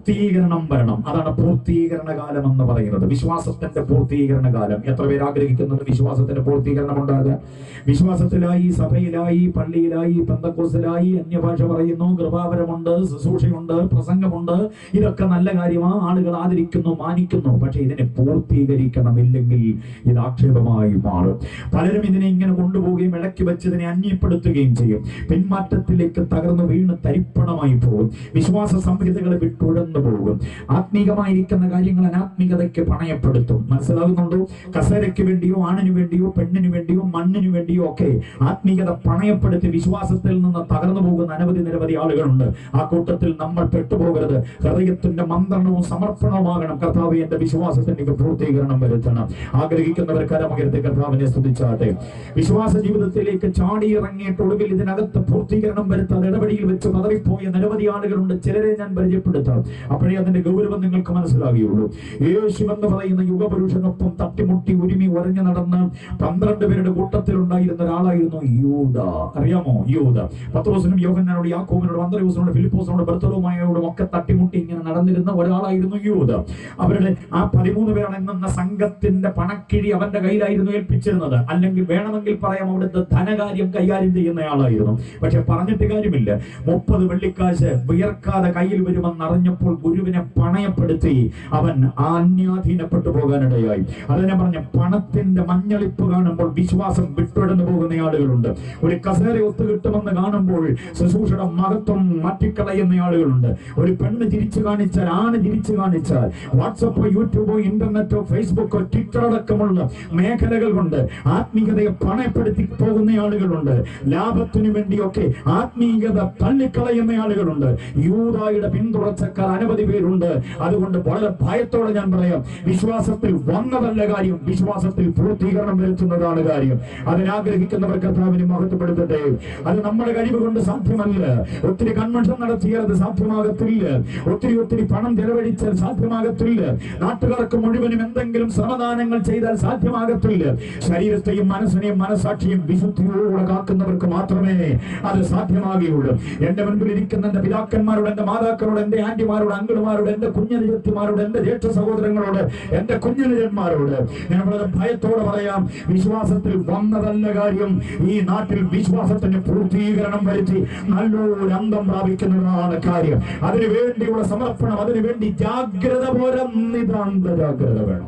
പൂർത്തീകരണം വരണം അതാണ് പൂർത്തീകരണ കാലം എന്ന് പറയുന്നത് വിശ്വാസത്തിന്റെ പൂർത്തീകരണ കാലം എത്ര പേര് ആഗ്രഹിക്കുന്നുണ്ട് വിശ്വാസത്തിന്റെ പൂർത്തീകരണം ഉണ്ടാകാൻ വിശ്വാസത്തിലായി സഭയിലായി പള്ളിയിലായി പന്തക്കോസിലായി അന്യഭാഷ പറയുന്നു കൃപാപരമുണ്ട് ശുശ്രൂഷയുണ്ട് പ്രസംഗമുണ്ട് ഇതൊക്കെ നല്ല കാര്യമാണ് ആളുകൾ ആദരിക്കുന്നു മാനിക്കുന്നു പക്ഷെ ഇതിനെ പൂർത്തീകരിക്കണമില്ലെങ്കിൽ ഇത് ആക്ഷേപമായി മാറും പലരും ഇതിനെ ഇങ്ങനെ കൊണ്ടുപോവുകയും ഇളക്കി വെച്ച് ഇതിനെ അന്യപ്പെടുത്തുകയും ചെയ്യും പിന്മാറ്റത്തിലേക്ക് തകർന്നു വീണ് തരിപ്പണമായി പോകും വിശ്വാസ സംഹിതകളെ വിട്ടുഴന്നു പോകും ആത്മീകമായിരിക്കുന്ന കാര്യങ്ങൾ അനാത്മീകതയ്ക്ക് പണയപ്പെടുത്തും മനസ്സിലാകുന്നുണ്ടോ കസേരയ്ക്ക് വേണ്ടിയോ ആണിന് വേണ്ടിയോ പെണ്ണിന് വേണ്ടിയോ മണ്ണിന് വേണ്ടിയോ ഒക്കെ ആത്മീകത പണയപ്പെടുത്തി വിശ്വാസത്തിൽ നിന്ന് തകർന്നു പോകുന്ന അനവധി നിരവധി ആളുകളുണ്ട് ആ കൂട്ടത്തിൽ നമ്മൾ പെട്ടുപോകരുത് ഹൃദയത്തിന്റെ മന്ത്രണവും സമർപ്പണവുമാകണം കർത്താവ് എന്റെ വിശ്വാസത്തിന്റെ പൂർത്തീകരണം വരുത്തണം ആഗ്രഹിക്കുന്നവർ കരമകരുത് കർത്താവിനെ സ്തുതിച്ചാട്ടെ വിശ്വാസ ജീവിതത്തിലേക്ക് ചാടി ഇറങ്ങിയിട്ട് ഒടുവിൽ ഇതിനകത്ത് പൂർത്തീകരണം വരുത്താതെ ഇടപെടിയിൽ വെച്ച് പതറിപ്പോയ നിരവധി ആളുകളുണ്ട് ചിലരെ ഞാൻ പരിചയപ്പെടുത്താം അപ്പോഴേ അതിന്റെ ഗൗരവം നിങ്ങൾക്ക് മനസ്സിലാകുകയുള്ളൂ യേശു എന്ന് പറയുന്ന യുഗപുരുഷനൊപ്പം തട്ടിമുട്ടി ഉരുമി ഉരഞ്ഞു നടന്ന് പന്ത്രണ്ട് പേരുടെ കൂട്ടത്തിൽ ഉണ്ടായിരുന്ന ഒരാളായിരുന്നു യൂത അറിയാമോ യൂത പത്രോസിനും യോഹന്നാനോട് യാക്കോബിനോട് അന്തരോസിനോട് ഫിലിപ്പോസിനോട് ബർത്തലോമായോടും ഒക്കെ തട്ടിമുട്ടി ഇങ്ങനെ നടന്നിരുന്ന ഒരാളായിരുന്നു യൂത അവരുടെ ആ പതിമൂന്ന് പേർ അടങ്ങുന്ന സംഘത്തിന്റെ പണക്കിഴി അവന്റെ കയ്യിലായിരുന്നു ഏൽപ്പിച്ചിരുന്നത് അല്ലെങ്കിൽ വേണമെങ്കിൽ പറയാം അവിടുത്തെ ധനകാര്യം കൈകാര്യം ചെയ്യുന്നയാളായിരുന്നു പക്ഷെ പറഞ്ഞിട്ട് കാര്യമില്ല മുപ്പത് വെള്ളിക്കാശ് വിയർക്കാതെ കയ്യിൽ വരുമെന്ന് അറിഞ്ഞപ്പോൾ ഗുരുവിനെ പണയപ്പെടുത്തി അവൻ അന്യാധീനപ്പെട്ടു പോകാനിടയായി അതിനെ പറഞ്ഞ പണത്തിന്റെ മഞ്ഞളിപ്പ് കാണുമ്പോൾ വിശ്വാസം വിട്ടുടന്നു പോകുന്ന ആളുകളുണ്ട് ഒരു കസേര ഒത്തു കിട്ടുമെന്ന് കാണുമ്പോൾ ശുശ്രൂഷയുടെ മഹത്വം മാറ്റിക്കളയുന്ന ആളുകളുണ്ട് ഒരു പെണ്ണ് തിരിച്ചു കാണിച്ചാൽ ആണ് തിരിച്ചു കാണിച്ചാൽ വാട്സപ്പോ യൂട്യൂബോ ഇന്റർനെറ്റോ ഫേസ്ബുക്കോ ട്വിറ്റർ അടക്കമുള്ള മേഖലകൾ കൊണ്ട് ആത്മീയതയെ പണയപ്പെടുത്തി പോകുന്ന ആളുകളുണ്ട് ലാഭത്തിനു വേണ്ടിയൊക്കെ ആത്മീയത തള്ളിക്കളയുന്ന ആളുകളുണ്ട് യൂതായുടെ പിന്തുടർച്ചക്കാർ അനവധി പേരുണ്ട് അതുകൊണ്ട് വളരെ ഭയത്തോടെ ഞാൻ പറയാം വിശ്വാസത്തിൽ വന്നതല്ല കാര്യം വിശ്വാസത്തിൽ പൂർത്തീകരണം വരുത്തുന്നതാണ് കാര്യം അതിനാഗ്രഹിക്കുന്നവർ കർത്താവിനെ മഹത്വപ്പെടുത്തട്ടെ അത് നമ്മുടെ കഴിവ് കൊണ്ട് സാധ്യമല്ല ഒത്തിരി കൺവെൻഷൻ നടത്തിയാൽ അത് സാധ്യമാകത്തില്ല ഒത്തിരി ഒത്തിരി പണം ചെലവഴിച്ചാൽ സാധ്യമാകത്തില്ല നാട്ടുകാർക്ക് മുഴുവനും എന്തെങ്കിലും ശ്രമദാനങ്ങൾ ചെയ്താൽ സാധ്യമാകത്തില്ല ശരീരത്തെയും മനസ്സിനെയും മനസാക്ഷിയും വിശുദ്ധിയോടെ കാക്കുന്നവർക്ക് മാത്രമേ അത് സാധ്യമാകുകയുള്ളൂ എന്റെ മുൻപിൽ ഇരിക്കുന്ന എന്റെ പിതാക്കന്മാരോട് എന്റെ മാതാക്കളോട് എന്റെ ആന്റിമാരോട് അങ്കിളുമാരോട് എന്റെ കുഞ്ഞനുജത്തിമാരോട് എന്റെ ജ്യേഷ്ഠ സഹോദരങ്ങളോട് എന്റെ കുഞ്ഞനുജന്മാരോട് ഞാൻ വളരെ ഭയത്തോടെ പറയാം വിശ്വാസത്തിൽ വന്നതല്ല കാര്യം ഈ നാട്ടിൽ വിശ്വാസത്തിന് പൂർത്തീകരണം വരുത്തി നല്ലൊരു അന്തം പ്രാപിക്കുന്നതാണ് കാര്യം അതിനു വേണ്ടിയുള്ള സമർപ്പണം അതിനു വേണ്ടി ജാഗ്രത പോരാ നിതാന്ത ജാഗ്രത വേണം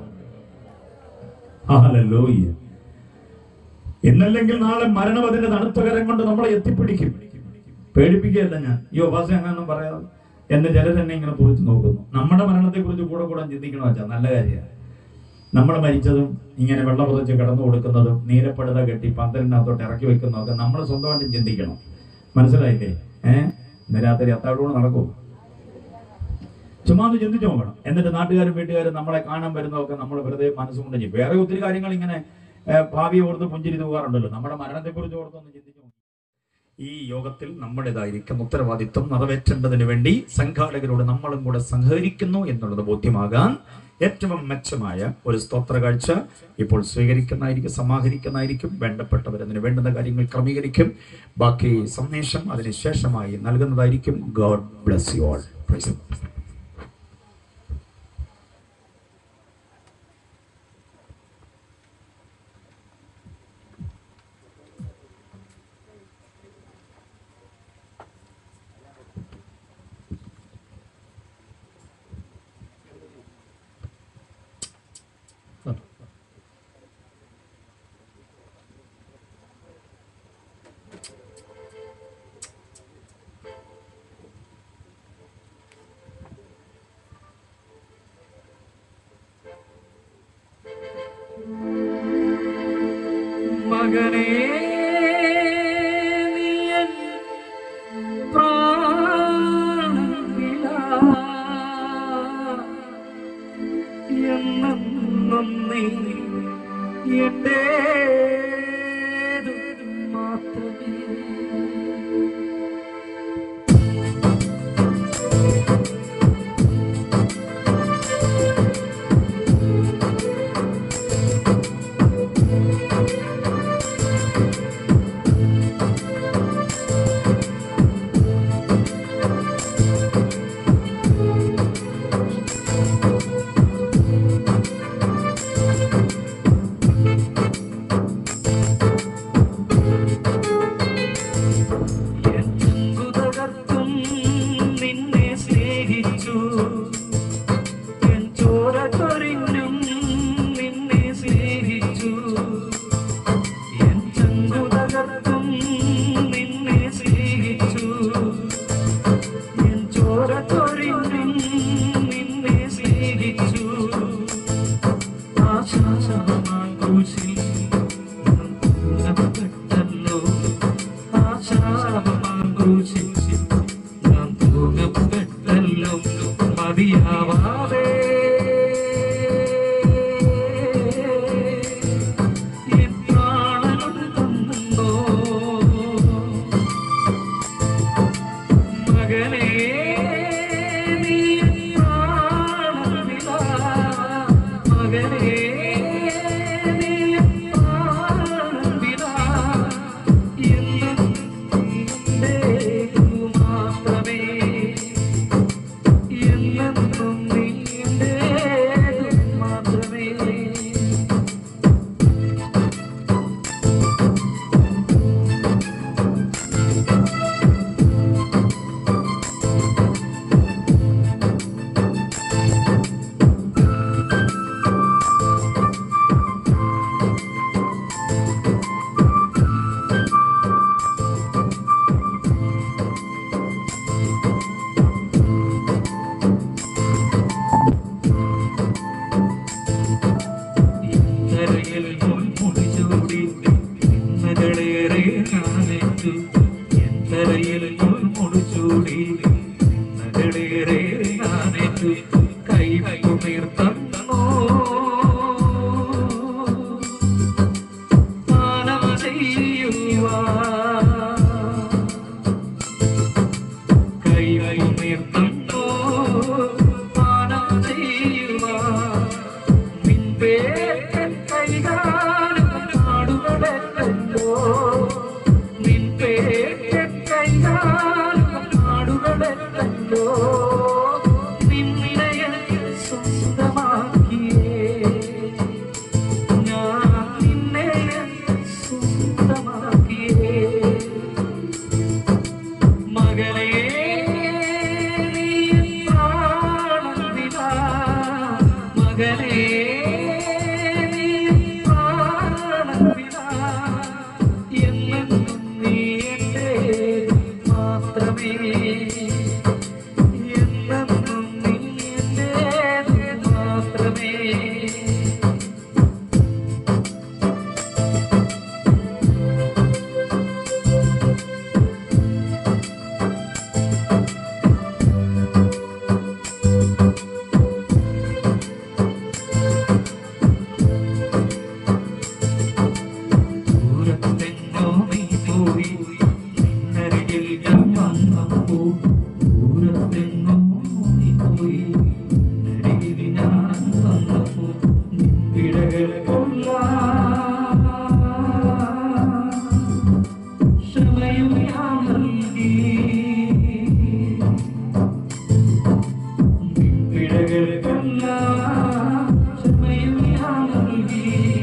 ഹല്ലേലൂയ ഇന്നല്ലെങ്കിൽ നാളെ മരണം അതിന്റെ തണുത്ത കരം കൊണ്ട് നമ്മളെ എത്തിപ്പിടിക്കും പേടിപ്പിക്കുകയല്ല ഞാൻ അയ്യോ ഭാഷ അങ്ങനെ പറയാതെ എന്നെ ചിലർ എന്നെ ഇങ്ങനെ തുറച്ചു നോക്കുന്നു നമ്മുടെ മരണത്തെ കുറിച്ച് കൂടെ കൂടെ ചിന്തിക്കണോ വെച്ചാൽ നല്ല കാര്യമാണ് നമ്മൾ മരിച്ചതും ഇങ്ങനെ വെള്ളം പുതച്ച് കിടന്നു കൊടുക്കുന്നതും നീലപ്പെടുത കെട്ടി പന്തലിനകത്തോട്ട് ഇറക്കി വെക്കുന്നതൊക്കെ നമ്മൾ സ്വന്തമായിട്ട് ചിന്തിക്കണം മനസ്സിലായില്ലേ ഏഹ് ഇന്ന് രാത്രി അത്താഴോട് നടക്കുമോ ചുമ്മാ ഒന്ന് ചിന്തിച്ചു നോക്കണം എന്നിട്ട് നാട്ടുകാരും വീട്ടുകാരും നമ്മളെ കാണാൻ വരുന്നതൊക്കെ നമ്മൾ വെറുതെ മനസ്സുകൊണ്ട് ചെയ്യും വേറെ ഒത്തിരി കാര്യങ്ങൾ ഇങ്ങനെ ഏഹ്, ഭാവിയെ ഓർത്ത് പുഞ്ചിരി തൂകാറുണ്ടല്ലോ നമ്മുടെ മരണത്തെ കുറിച്ച് ഓർത്തൊന്ന് ചിന്തിച്ചു നോക്കി ഈ യോഗത്തിൽ നമ്മുടേതായിരിക്കുന്ന ഉത്തരവാദിത്വം നിറവേറ്റേണ്ടതിന് വേണ്ടി സംഘാടകരോട് നമ്മളും കൂടെ സഹകരിക്കുന്നു എന്നുള്ളത് ബോധ്യമാകാൻ ഏറ്റവും മെച്ചമായ ഒരു സ്തോത്ര കാഴ്ച ഇപ്പോൾ സ്വീകരിക്കുന്നതായിരിക്കും സമാഹരിക്കുന്നതായിരിക്കും വേണ്ടപ്പെട്ടവർ അതിന് വേണ്ടുന്ന കാര്യങ്ങൾ ക്രമീകരിക്കും ബാക്കി സന്ദേശം അതിനുശേഷമായി നൽകുന്നതായിരിക്കും ഗോഡ് ബ്ലസ് യു ഓൾ മകനേ നീയൻ പ്രാണനിലാ. എന്നെന്നും നീ എന്റേതു മാത്രമേ തൂങ്ങപ്പെട്ടല്ലോ ആ ശാപമാഘോഷിച്ച് നാം തൂങ്ങപ്പെട്ടല്ലോ മതിയാവാതെ എൻ പ്രാണനും തന്നോ മകനേ നീ പ്രാണനിലാ മകനേ നീ പ്രാണനിലാ എന്നും നിന്റേതു മാത്രമേ എന്നും നിന്റേതു മാത്രമേ ഇന്നരയിൽ മുൾമുടിചൂടി ഇന്നകളേറെ ഞാനെത്തു എന്തരയിൽ മുൾമുടിചൂടി ഇന്നകളേറെ ഞാനെത്തു കൈകുമീർത്തന്നോ മാനവ ചെയ്യുവാ കൈകുമീർത്തന്നോ മാനവ ചെയ്യുവാ നിൻപേറ്റൻ കൈകാലും നാടുകളെല്ലോ നിൻപേറ്റൻ കൈകാലും നാടുകളെല്ലോ നിന്നിടയിൽ സ്വന്തമാക്കിയേ ഞാൻ നിന്നെ സ്വന്തമാക്കിയേ മകളെ നീ പ്രാണനിലാ മകളെ നീ പ്രാണനിലാ എന്നും നീ എൻ്റെ മാത്രമേ എന്നും നീ എൻ്റെ മാത്രമേ ദൂരത്തെങ്ങോ നീ പോയി നിന്നരികിൽ ഞാൻ വന്നപ്പോ ദൂരത്തെങ്ങോ നീ പോയി നിന്നരികിൽ ഞാൻ വന്നപ്പോ നിൻപിടകൾ കൊള്ളാം ക്ഷമയും ഞാൻ നൽകി നിൻപിടകൾ കൊള്ളാം ക്ഷമയും ഞാൻ നൽകി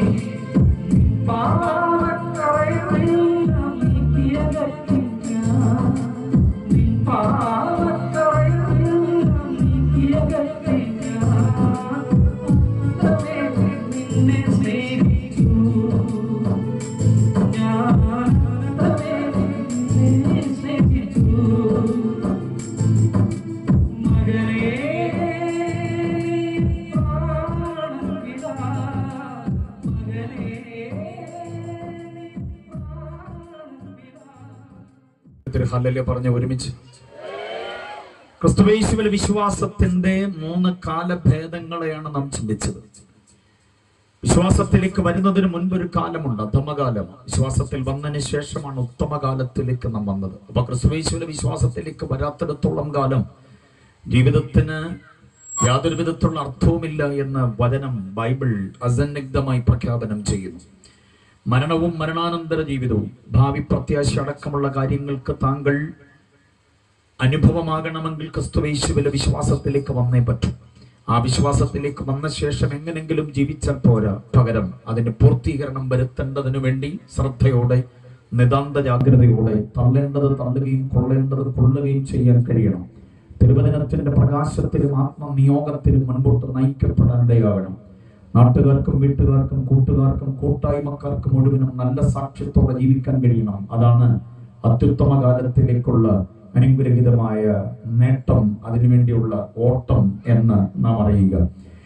ഒത്തിരി ഹല്ലേലൂയ പറഞ്ഞ ഒരുമിച്ച് ക്രിസ്തുവേശുവിലെ വിശ്വാസത്തിന്റെ മൂന്ന് കാലഭേദങ്ങളെയാണ് നാം ചിന്തിച്ചത് വിശ്വാസത്തിലേക്ക് വരുന്നതിന് മുൻപ് ഒരു കാലമുണ്ട് അധമകാലം വിശ്വാസത്തിൽ വന്നതിന് ശേഷമാണ് ഉത്തമകാലത്തിലേക്ക് നാം വന്നത് അപ്പൊ ക്രിസ്തുവേശുവിലെ വിശ്വാസത്തിലേക്ക് വരാത്തിടത്തോളം കാലം ജീവിതത്തിന് യാതൊരു വിധത്തിലുള്ള അർത്ഥവുമില്ല എന്ന് വചനം ബൈബിൾ അസന്നിഗ്ധമായി പ്രഖ്യാപനം ചെയ്യുന്നു മരണവും മരണാനന്തര ജീവിതവും ഭാവി പ്രത്യാശ അടക്കമുള്ള കാര്യങ്ങൾക്ക് താങ്കൾ അനുഭവമാകണമെങ്കിൽ ക്രിസ്തുവേശുവിലെ വിശ്വാസത്തിലേക്ക് വന്നേ പറ്റും ആ വിശ്വാസത്തിലേക്ക് വന്ന ശേഷം എങ്ങനെങ്കിലും ജീവിച്ചാൽ പോരാ പകരം അതിന് പൂർത്തീകരണം വരുത്തേണ്ടതിനു വേണ്ടി ശ്രദ്ധയോടെ നിതാന്ത ജാഗ്രതയോടെ തള്ളേണ്ടത് തള്ളുകയും കൊള്ളേണ്ടത് കൊള്ളുകയും ചെയ്യാൻ കഴിയണം തിരുവചനത്തിന്റെ പ്രകാശത്തിലും ആത്മനിയോഗത്തിലും മുൻപോട്ട് നയിക്കപ്പെടാനിടയാകണം നാട്ടുകാർക്കും വീട്ടുകാർക്കും കൂട്ടുകാർക്കും കൂട്ടായ്മക്കാർക്കും മുഴുവനും നല്ല സാക്ഷ്യത്തോടെ ജീവിക്കാൻ കഴിയണം അതാണ് അത്യുത്തമ കാലത്തിലേക്കുള്ള അനുഗ്രഹീതമായ നേട്ടം അതിനുവേണ്ടിയുള്ള ഓട്ടം എന്ന് നാം അറിയുക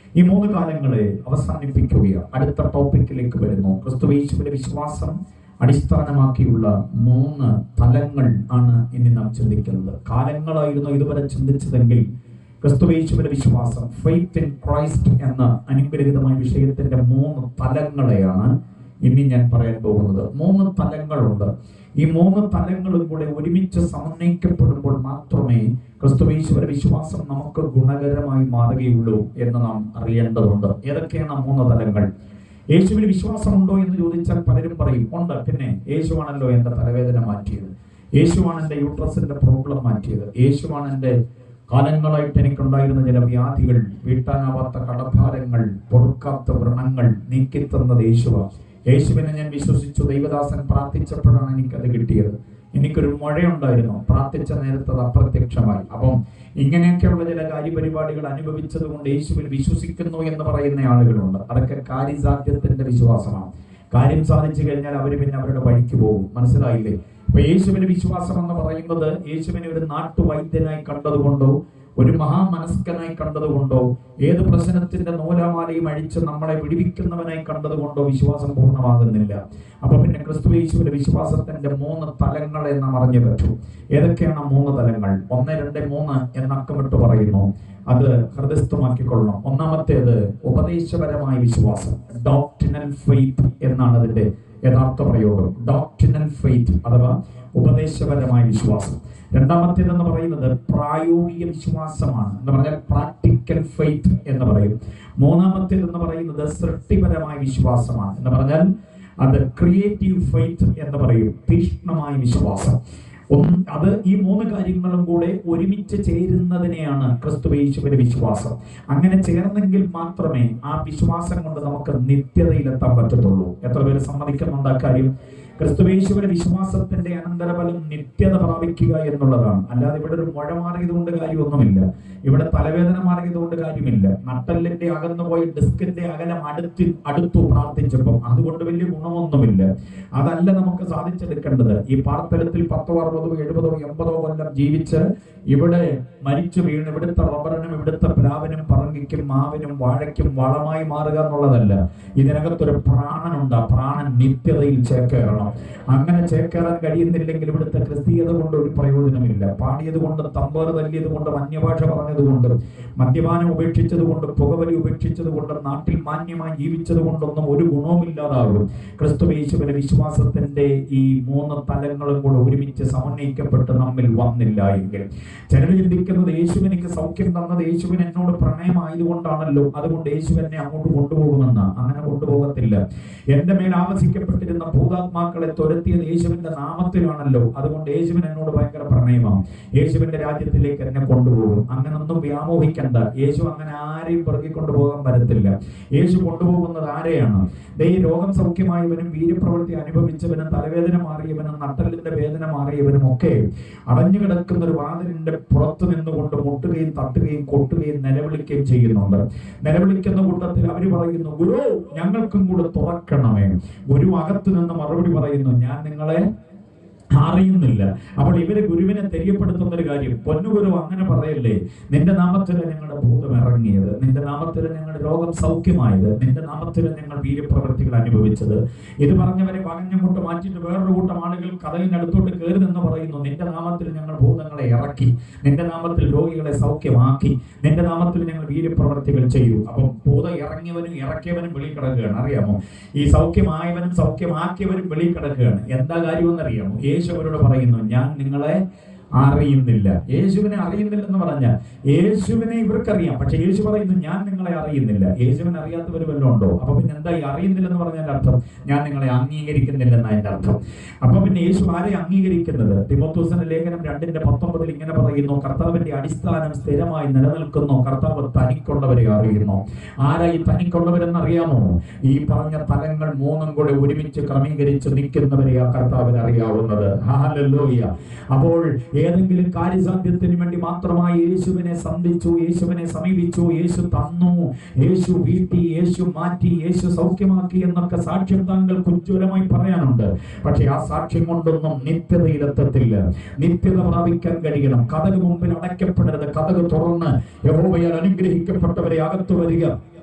ഈ മൂന്ന് കാലങ്ങളെ അവസാനിപ്പിക്കുകയാണ് അടുത്ത ടോപ്പിക്കിലേക്ക് വരുന്നു ക്രിസ്തുവേശുവിന്റെ വിശ്വാസം അടിസ്ഥാനമാക്കിയുള്ള മൂന്ന് തലങ്ങൾ ആണ് ഇനി നാം ചിന്തിക്കുന്നത് കാലങ്ങളായിരുന്നു ഇതുവരെ ചിന്തിച്ചതെങ്കിൽ ക്രിസ്തുവേശുവിന്റെ വിശ്വാസം ഫെയ്ത്ത് ഇൻ ക്രൈസ്റ്റ് എന്ന അനുഗ്രഹീതമായ വിഷയത്തിന്റെ മൂന്ന് തലങ്ങളെയാണ് ഇനി ഞാൻ പറയാൻ പോകുന്നത് മൂന്ന് തലങ്ങളുണ്ട് ഈ മൂന്ന് തലങ്ങളും കൂടെ ഒരുമിച്ച് സമന്വയിക്കപ്പെടുമ്പോൾ മാത്രമേ ക്രിസ്തുവേശ്വര വിശ്വാസം നമുക്ക് ഗുണകരമായി മാറുകയുള്ളൂ എന്ന് നാം അറിയേണ്ടതുണ്ട് ഏതൊക്കെയാണ് ആ മൂന്ന് തലങ്ങൾ യേശുവിന് വിശ്വാസമുണ്ടോ എന്ന് ചോദിച്ചാൽ പലരും പറയും ഉണ്ട് പിന്നെ യേശുവാണല്ലോ എന്റെ തലവേദന മാറ്റിയത് യേശുവാണ് എന്റെ യൂട്രസിന്റെ പ്രോബ്ലം മാറ്റിയത് യേശുവാണ് എന്റെ കാലങ്ങളായിട്ട് എനിക്കുണ്ടായിരുന്ന ചില വ്യാധികൾ വീട്ടാനാവാത്ത കടഭാരങ്ങൾ പൊറുക്കാത്ത വ്രണങ്ങൾ നീക്കിത്തന്നത് യേശുവ യേശുവിനെ ഞാൻ വിശ്വസിച്ചു ദൈവദാസൻ പ്രാർത്ഥിച്ചപ്പോഴാണ് എനിക്കത് കിട്ടിയത് എനിക്കൊരു മഴയുണ്ടായിരുന്നു പ്രാർത്ഥിച്ച നേരത്ത് അത് അപ്രത്യക്ഷമായി അപ്പം ഇങ്ങനെയൊക്കെയുള്ള ചില കാര്യപരിപാടികൾ അനുഭവിച്ചത് കൊണ്ട് യേശുവിൽ വിശ്വസിക്കുന്നു എന്ന് പറയുന്ന ആളുകളുണ്ട് അതൊക്കെ കാര്യസാധ്യത്തിന്റെ വിശ്വാസമാണ് കാര്യം സാധിച്ചു കഴിഞ്ഞാൽ അവർ പിന്നെ അവരുടെ വഴിക്ക് പോകും മനസ്സിലായില്ലേ അപ്പൊ യേശുവിന് വിശ്വാസം എന്ന് പറയുന്നത് യേശുവിനെ ഒരു നാട്ടുവൈദ്യനായി കണ്ടതുകൊണ്ടോ ഒരു മഹാമനസ്കനായി കണ്ടതുകൊണ്ടോ ഏത് പ്രശ്നത്തിന്റെ നൂലാമാലയും അഴിച്ച് നമ്മളെ വിടിവിക്കുന്നവനായി കണ്ടതുകൊണ്ടോ വിശ്വാസം പൂർണ്ണമാകുന്നില്ല അപ്പൊ പിന്നെ ക്രിസ്തു യേശുവിന്റെ വിശ്വാസത്തിന്റെ മൂന്ന് തലങ്ങളെ നാം അറിഞ്ഞു പറ്റൂ ഏതൊക്കെയാണ് ആ മൂന്ന് തലങ്ങൾ ഒന്ന് രണ്ട് മൂന്ന് എന്നക്കമിട്ട് പറയുന്നു അത് ഹൃദയസ്ഥമാക്കിക്കൊള്ളണം ഒന്നാമത്തേത് ഉപദേശപരമായ വിശ്വാസം ഡോക്ടിനൽ ഫെയ്ത്ത് എന്നാണ് അതിന്റെ യഥാർത്ഥ പ്രയോഗം ഡോക്ടിനൽ ഫെയ്ത്ത് അഥവാ ഉപദേശപരമായ വിശ്വാസം രണ്ടാമത്തേതെന്ന് പറയുന്നത് പ്രായോഗിക വിശ്വാസമാണ് എന്ന് പറഞ്ഞാൽ പ്രാക്ടിക്കൽ ഫെയ്ത്ത് എന്ന് പറയും മൂന്നാമത്തേത് എന്ന് പറയുന്നത് സൃഷ്ടിപരമായ വിശ്വാസമാണ് എന്ന് പറഞ്ഞാൽ അത് ക്രിയേറ്റീവ് ഫെയ്ത്ത് എന്ന് പറയും തീക്ഷ്ണമായ വിശ്വാസം ഒന്ന് അത് ഈ മൂന്ന് കാര്യങ്ങളും കൂടെ ഒരുമിച്ച് ചേരുന്നതിനെയാണ് ക്രിസ്തു യേശുവിന്റെ വിശ്വാസം അങ്ങനെ ചേർന്നെങ്കിൽ മാത്രമേ ആ വിശ്വാസം കൊണ്ട് നമുക്ക് നിത്യതയിലെത്താൻ പറ്റത്തുള്ളൂ എത്ര പേര് സമ്മതിക്കുന്നുണ്ട് ആ കാര്യം ക്രിസ്തുവേശുവിന്റെ വിശ്വാസത്തിന്റെ അനന്തരഫലം നിത്യത പ്രാപിക്കുക എന്നുള്ളതാണ് അല്ലാതെ ഇവിടെ ഒരു മുഴ മാറിയത് കൊണ്ട് കാര്യമൊന്നുമില്ല ഇവിടെ തലവേദന മാറിയത് കൊണ്ട് കാര്യമില്ല നട്ടലിന്റെ അകന്നുപോയി ഡിസ്കിന്റെ അകലം അടുത്ത് അടുത്തു പ്രാർത്ഥിച്ചപ്പോൾ അതുകൊണ്ട് വലിയ ഗുണമൊന്നുമില്ല അതല്ല നമുക്ക് സാധിച്ചെടുക്കേണ്ടത് ഈ പാർത്തലത്തിൽ പത്തോ അറുപതോ എഴുപതോ എൺപതോ കൊല്ലം ജീവിച്ച് ഇവിടെ മരിച്ചു വീണ് ഇവിടുത്തെ റബ്ബറിനും ഇവിടുത്തെ പ്ലാവിനും പറങ്കിക്കും മാവിനും വാഴയ്ക്കും വളമായി മാറുക എന്നുള്ളതല്ല ഇതിനകത്തൊരു പ്രാണനുണ്ട് ആ പ്രാണൻ നിത്യതയിൽ ചേക്കേറണം അങ്ങനെ ചേക്കേറാൻ കഴിയുന്നില്ലെങ്കിൽ ഇവിടുത്തെ ക്രിസ്തീയത കൊണ്ട് ഒരു പ്രയോജനമില്ല പാടിയത് കൊണ്ട് തമ്പോറ് തല്ലിയത് കൊണ്ട് അന്യഭാഷ പറഞ്ഞത് കൊണ്ട് മദ്യപാനം ഉപേക്ഷിച്ചത് കൊണ്ട് പുകവലി ഉപേക്ഷിച്ചത് കൊണ്ട് നാട്ടിൽ മാന്യമായി ജീവിച്ചത് കൊണ്ടൊന്നും ഒരു ഗുണവുമില്ലാതാകും ക്രിസ്തു യേശുവിന്റെ വിശ്വാസത്തിന്റെ ഈ മൂന്ന് തലങ്ങളും കൂടെ ഒരുമിച്ച് സമന്വയിക്കപ്പെട്ട് നമ്മിൽ വന്നില്ല എങ്കിൽ ചിലർ ചിന്തിക്കുന്നത് യേശു എനിക്ക് സൗഖ്യം തന്നത് യേശുവിന് എന്നോട് പ്രണയമായതുകൊണ്ടാണല്ലോ അതുകൊണ്ട് യേശു എന്നെ അങ്ങോട്ട് കൊണ്ടുപോകുമെന്ന് അങ്ങനെ കൊണ്ടുപോകത്തില്ല എന്റെ മേൽ ആവശിക്കപ്പെട്ടിരുന്ന ഭൂതാത്മാക്കളെ തുരത്തിയത് യേശുവിന്റെ നാമത്തിലാണല്ലോ അതുകൊണ്ട് യേശുവിന് എന്നോട് ഭയങ്കര പ്രണയമാണ് യേശുവിന്റെ രാജ്യത്തിലേക്ക് എന്നെ കൊണ്ടുപോകും അങ്ങനൊന്നും വ്യാമോഹിക്കണ്ട യേശു അങ്ങനെ ആരെയും പിറകി കൊണ്ടുപോകാൻ പറ്റത്തില്ല യേശു കൊണ്ടുപോകുന്നത് ആരെയാണ് ദേ ഈ രോഗം സൗഖ്യമായവനും വീര്യപ്രവൃത്തി അനുഭവിച്ചവനും തലവേദന മാറിയവനും നട്ടലിന്റെ വേദന മാറിയവനും ഒക്കെ അടഞ്ഞു കിടക്കുന്ന ഒരു വാതിലിന്റെ പുറത്തു നിന്നുകൊണ്ട് മുട്ടുകയും തട്ടുകയും കൊട്ടുകയും നിലവിളിക്കുകയും ചെയ്യുന്നുണ്ട് നിലവിളിക്കുന്ന കൂട്ടത്തിൽ അവര് പറയുന്നു ഗുരു ഞങ്ങൾക്കും കൂടെ തുറക്കണമേ ഗുരു അകത്തു നിന്ന് മറുപടി പറയുന്നു ഞാൻ നിങ്ങളെ അറിയുന്നില്ല അപ്പോൾ ഇവര് ഗുരുവിനെ തെரியപ്പെടുത്തുന്ന ഒരു കാര്യം പൊന്നുഗുരു അങ്ങനെ പറയല്ലേ നിന്റെ നാമത്തിൽ ഞങ്ങളുടെ ഭൂതം ഇറങ്ങിയത് നിന്റെ നാമത്തിൽ ഞങ്ങളുടെ രോഗം സൗഖ്യമായത് നിന്റെ നാമത്തിൽ ഞങ്ങൾ വീര്യപ്രവൃത്തികൾ അനുഭവിച്ചത് ഇത് പറഞ്ഞവരെ പറഞ്ഞങ്ങോട്ട് മാറ്റിയിട്ട് വേറൊരു കൂട്ടം ആളുകൾ കടലിനടുത്തോട്ട് കയറി നിന്ന് പറയുന്നു നിന്റെ നാമത്തിൽ ഞങ്ങൾ ഭൂതങ്ങളെ ഇറക്കി നിന്റെ നാമത്തിൽ രോഗികളെ സൗഖ്യമാക്കി നിന്റെ നാമത്തിൽ ഞങ്ങൾ വീര്യപ്രവൃത്തികൾ ചെയ്തു അപ്പം ഭൂതം ഇറങ്ങിയവനും ഇറക്കിയവനും വെളി കിടക്കുകയാണ് അറിയാമോ ഈ സൗഖ്യമായവനും സൗഖ്യമാക്കിയവരും വെളി കിടക്കുകയാണ് എന്താ കാര്യമെന്നറിയാമോ യേശു അവരോട് പറയുന്നു ഞാൻ നിങ്ങളെ അറിയുന്നില്ല യേശുവിനെ അറിയുന്നില്ലെന്ന് പറഞ്ഞാൽ യേശുവിനെ ഇവർക്കറിയാം പക്ഷെ യേശു പറയുന്നു ഞാൻ നിങ്ങളെ അറിയുന്നില്ല യേശുവിനെ അറിയാത്തവർ വല്ലതും ഉണ്ടോ അപ്പൊ പിന്നെ എന്താ ഈ അറിയുന്നില്ലെന്ന് പറഞ്ഞാൽ അർത്ഥം ഞാൻ നിങ്ങളെ അംഗീകരിക്കുന്നില്ലെന്ന് അതിന്റെ അർത്ഥം അപ്പൊ പിന്നെ യേശു ആരെ അംഗീകരിക്കുന്നത് തിമോത്തൂസിന്റെ ലേഖനം രണ്ടിന്റെ പത്തൊമ്പതിൽ ഇങ്ങനെ പറയുന്നു കർത്താവിന്റെ അടിസ്ഥാനം സ്ഥിരമായി നിലനിൽക്കുന്നു കർത്താവ് തനിക്കുള്ളവരെ അറിയുന്നു ആരാ ഈ തനിക്കുള്ളവരെന്ന് അറിയാമോ ഈ പറഞ്ഞ തലങ്ങൾ മൂന്നും കൂടെ ഒരുമിച്ച് ക്രമീകരിച്ച് നിൽക്കുന്നവരെ ആ കർത്താവിന് അറിയാവുന്നത് ഹാലല്ലോയ്യ അപ്പോൾ ഏതെങ്കിലും കാര്യസാധ്യത്തിന് വേണ്ടി മാത്രമായി യേശുവിനെ സന്ധിച്ചു യേശുവിനെ സമീപിച്ചു യേശു തന്നു യേശു വീട്ടി യേശു മാറ്റി യേശു സൗഖ്യമാക്കി എന്നൊക്കെ സാക്ഷ്യം താങ്കൾക്ക് ഉജ്ജ്വലമായി പറയാനുണ്ട് പക്ഷെ ആ സാക്ഷ്യം കൊണ്ടൊന്നും നിത്യതയിലെത്തത്തില്ല നിത്യത പ്രാപിക്കാൻ കഴിയണം കഥക് മുമ്പിൽ അടയ്ക്കപ്പെടരുത് കഥക് തുറന്ന് യഹോവയാൽ അനുഗ്രഹിക്കപ്പെട്ടവരെ അകത്തു വരിക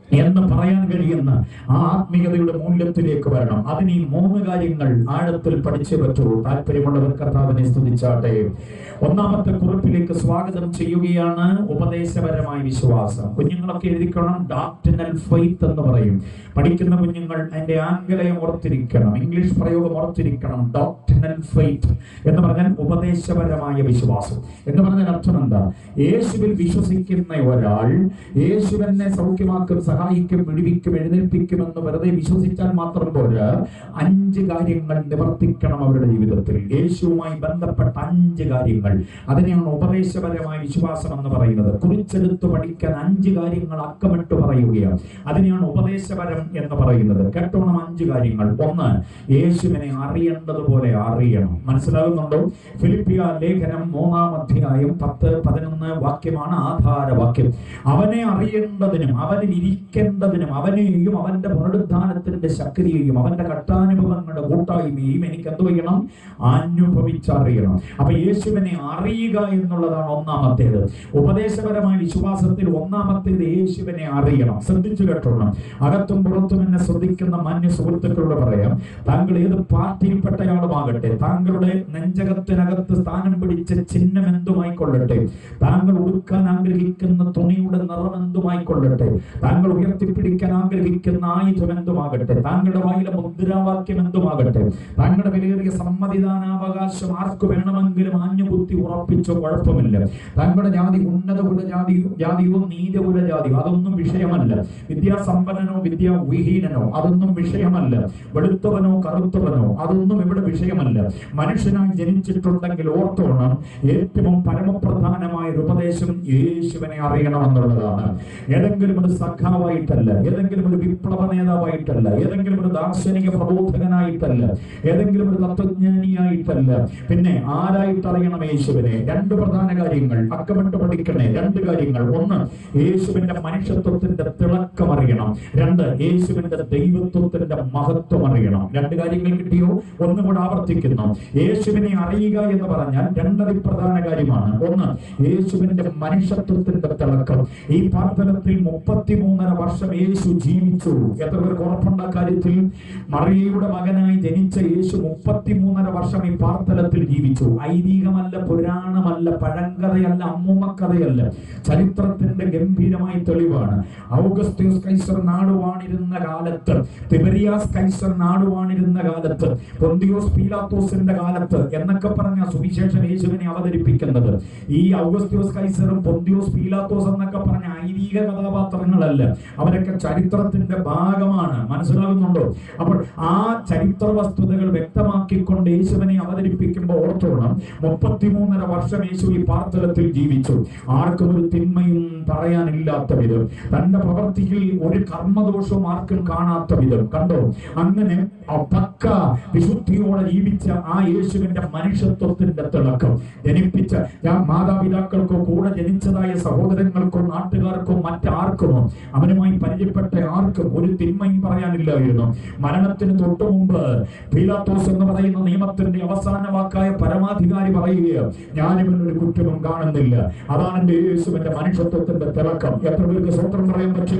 എന്ന് പറയാൻ കഴിയുന്ന ആ ആത്മീയതയുടെ മൂല്യത്തിലേക്ക് വരണം അതിന് ഈ മൂന്ന് കാര്യങ്ങൾ ആഴത്തിൽ പഠിച്ചേ പറ്റൂ താല്പര്യമുള്ളവർ കർത്താവിനെ സ്തുതിച്ചാട്ടെ ഒന്നാമത്തെ കുറിപ്പിലേക്ക് സ്വാഗതം ചെയ്യുകയാണ് ഉപദേശപരമായ വിശ്വാസം കുഞ്ഞുങ്ങളൊക്കെ എഴുതിക്കണം ഡോക്ടറിനൽ ഫെയ്ത്ത് എന്ന് പറയും പഠിക്കുന്ന കുഞ്ഞുങ്ങൾ അതിന്റെ ആംഗലയം ഓർത്തിരിക്കണം ഇംഗ്ലീഷ് പ്രയോഗം ഓർത്തിരിക്കണം ഡോക്ടറിനൽ ഫെയ്ത്ത് എന്ന് പറഞ്ഞാൽ ഉപദേശപരമായ വിശ്വാസം എന്ന് പറഞ്ഞാൽ അർത്ഥം എന്താ യേശുവിൽ വിശ്വസിക്കുന്ന ഒരാൾ യേശുവിനെ സൗഖ്യമാക്കും സഹായിക്കും വിടുവിക്കും എഴുന്നേൽപ്പിക്കും എന്ന് വെറുതെ വിശ്വസിച്ചാൽ മാത്രം പോരാ അഞ്ച് കാര്യങ്ങൾ നിവർത്തിക്കണം അവരുടെ ജീവിതത്തിൽ യേശുവുമായി ബന്ധപ്പെട്ട അഞ്ച് കാര്യങ്ങൾ അതിനെയാണ് ഉപദേശപരമായ വിശ്വാസം എന്ന് പറയുന്നത് കുറിച്ചെടുത്ത് പഠിക്കാൻ അഞ്ച് കാര്യങ്ങൾ അക്കമിട്ട് പറയുകയാണ് അതിനെയാണ് ഉപദേശപരം എന്ന് പറയുന്നത് കേട്ടോണം അഞ്ച് കാര്യങ്ങൾ ഒന്ന് യേശുവിനെ അറിയേണ്ടതുപോലെ അറിയണം മനസ്സിലാകുന്നുണ്ടോ ഫിലിപ്പിയ ലേഖനം മൂന്നാം അധ്യായം പത്ത് പതിനൊന്ന് വാക്യമാണ് ആധാരവാക്യം അവനെ അറിയേണ്ടതിനും അവനിൽ ഇരിക്കേണ്ടതിനും അവനെയും അവന്റെ പുനരുദ്ധാനത്തിന്റെ ശക്തിയെയും അവന്റെ കട്ടാനുഭവങ്ങളുടെ കൂട്ടായ്മയും എനിക്ക് എന്ത് ചെയ്യണം അനുഭവിച്ചറിയണം അപ്പൊ യേശുവിനെ അറിയുക എന്നുള്ളതാണ് ഒന്നാമത്തേത് ഉപദേശപരമായ വിശ്വാസത്തിൽ ഒന്നാമത്തേത് യേശുവിനെ അറിയണം ശ്രദ്ധിച്ചു കേട്ടോണം അകത്തും പുറത്തും എന്നെ ശ്രദ്ധിക്കുന്ന മാന്യ സുഹൃത്തുക്കളോട് പറയാം താങ്കൾ ഏത് പാർട്ടിയിൽപ്പെട്ടയാളുമാകട്ടെ താങ്കളുടെ നെഞ്ചകത്തിനകത്ത് സ്ഥാനം പിടിച്ച ചിഹ്നം എന്തുമായിക്കൊള്ളട്ടെ താങ്കൾ ഉടുക്കാൻ ആഗ്രഹിക്കുന്ന തുണിയുടെ നിറം എന്തുമായിക്കൊള്ളട്ടെ താങ്കൾ ഉയർത്തിപ്പിടിക്കാൻ ആഗ്രഹിക്കുന്ന ആയുധം എന്തുമാകട്ടെ താങ്കളുടെ വായിലെ മുദ്രാവാക്യം എന്തുമാകട്ടെ താങ്കളുടെ വിലയേറിയ സമ്മതിദാനാവകാശം ആർക്ക് വേണമെങ്കിലും ആഞ്ഞുകുത്തി ഉറപ്പിച്ചോ കുഴപ്പമില്ല താങ്കളുടെ ജാതി ഉന്നത കുല ജാതി ജാതിയോ നീചകുല ജാതിയോ അതൊന്നും വിഷയമല്ല വിദ്യാസമ്പന്നനോ വിദ്യാവിഹീനനോ അതൊന്നും വിഷയമല്ല വെളുത്തവനോ കറുത്തവനോ അതൊന്നും ഇവിടെ വിഷയമല്ല മനുഷ്യനായി ജനിച്ചിട്ടുണ്ടെങ്കിൽ ഓർത്തോണം ഏറ്റവും പരമപ്രധാനമായ ഒരു ഉപദേശം യേശുവിനെ അറിയണമെന്നുള്ളതാണ് ഏതെങ്കിലും ഒരു സഖാവായിട്ടല്ല ഏതെങ്കിലും ഒരു വിപ്ലവ നേതാവായിട്ടല്ല ഏതെങ്കിലും ഒരു ദാർശനിക പ്രബോധകനായിട്ടല്ല ഏതെങ്കിലും ഒരു തത്വജ്ഞാനിയായിട്ടല്ല പിന്നെ ആരായിട്ട് അറിയണം യേശുവിനെ രണ്ട് പ്രധാന കാര്യങ്ങൾ അക്കമിട്ട് പഠിക്കണേ രണ്ട് കാര്യങ്ങൾ ഒന്ന് യേശുവിന്റെ മനുഷ്യത്വത്തിന്റെ തിളക്കം അറിയണം രണ്ട് യേശുവിന്റെ ദൈവത്വത്തിന്റെ മഹത്വം അറിയണം രണ്ട് കാര്യങ്ങൾ കിട്ടിയോ ഒന്നും കൂടെ ആവർത്തിക്കുന്നു യേശുവിനെ അറിയുക എന്ന് പറഞ്ഞാൽ രണ്ടതി പ്രധാന കാര്യമാണ് ഒന്ന് യേശുവിന്റെ മനുഷ്യത്വത്തിന്റെ തിളക്കം ഈ പാർത്തലത്തിൽ മുപ്പത്തിമൂന്നര വർഷം യേശു ജീവിച്ചു എത്ര പേർക്ക് ഉറപ്പുണ്ട കാര്യത്തിൽ മറിയയുടെ മകനായി ജനിച്ച യേശു മുപ്പത്തിമൂന്നര വർഷം ഈ പാർത്തലത്തിൽ ജീവിച്ചു ഐതിഹ്യമല്ല പുരാണമല്ല പഴങ്കഥയല്ല അമ്മൂമ്മക്കഥയല്ല ചരിത്രത്തിന്റെ ഗംഭീരമായ തെളിവാണ് ഔഗസ്ത്യൂസ് കൈസർ നാടുവാണിരുന്ന കാലത്ത് തിബരിയാസ് കൈസർ നാടുവാണിരുന്ന കാലത്ത് പൊന്തിയോസ് പീലാത്തോസിന്റെ കാലത്ത് എന്നൊക്കെ പറഞ്ഞ സുവിശേഷം യേശുവിനെ അവതരിപ്പിക്കുന്നത് ഈ ഔഗസ്ത്യോസ് കൈസറും പൊന്തിയോസ് പീലാത്തോസ് എന്നൊക്കെ പറഞ്ഞ ഐതിഹ്യ കഥാപാത്രങ്ങളല്ല അവരൊക്കെ ചരിത്രത്തിന്റെ ഭാഗമാണ് മനസ്സിലാകുന്നുണ്ടോ അപ്പോൾ ആ ചരിത്ര വസ്തുതകൾ വ്യക്തമാക്കിക്കൊണ്ട് യേശുവിനെ അവതരിപ്പിക്കുമ്പോൾ ഓർത്തോണം മുപ്പത്തിമൂന്നര വർഷം യേശു ഈ പാർത്തലത്തിൽ ജീവിച്ചു ആർക്കും ഒരു തിന്മയും പറയാനില്ലാത്ത വിധം തന്റെ പ്രവർത്തിയിൽ ഒരു കർമ്മദോഷവും ആർക്കും കാണാത്ത വിധം കണ്ടോ അങ്ങനെ ആ പക്ക വിശുദ്ധിയോടെ ജീവിച്ച ആ യേശുവിന്റെ മനുഷ്യത്വത്തിന്റെ തിളക്കം ജനിപ്പിച്ച ഞാൻ മാതാപിതാക്കൾക്കോ കൂടെ ജനിച്ചതായ സഹോദരങ്ങൾക്കോ നാട്ടുകാർക്കോ മറ്റാർക്കുമോ അവനുമായി പരിചയപ്പെട്ട ആർക്കും ഒരു തിന്മയും പറയാനില്ലായിരുന്നു മരണത്തിന് തൊട്ടു മുമ്പ് പീലാത്തോസ് എന്ന് പറയുന്ന നിയമത്തിന്റെ അവസാന വാക്കായ പരമാധികാരി പറയുകയോ ഞാനിവനൊരു കുറ്റവും കാണുന്നില്ല അതാണ് എന്റെ യേശുവിന്റെ മനുഷ്യത്വത്തിന്റെ തിളക്കം എത്ര പേർക്ക് സ്വത്രം പറയാൻ പറ്റും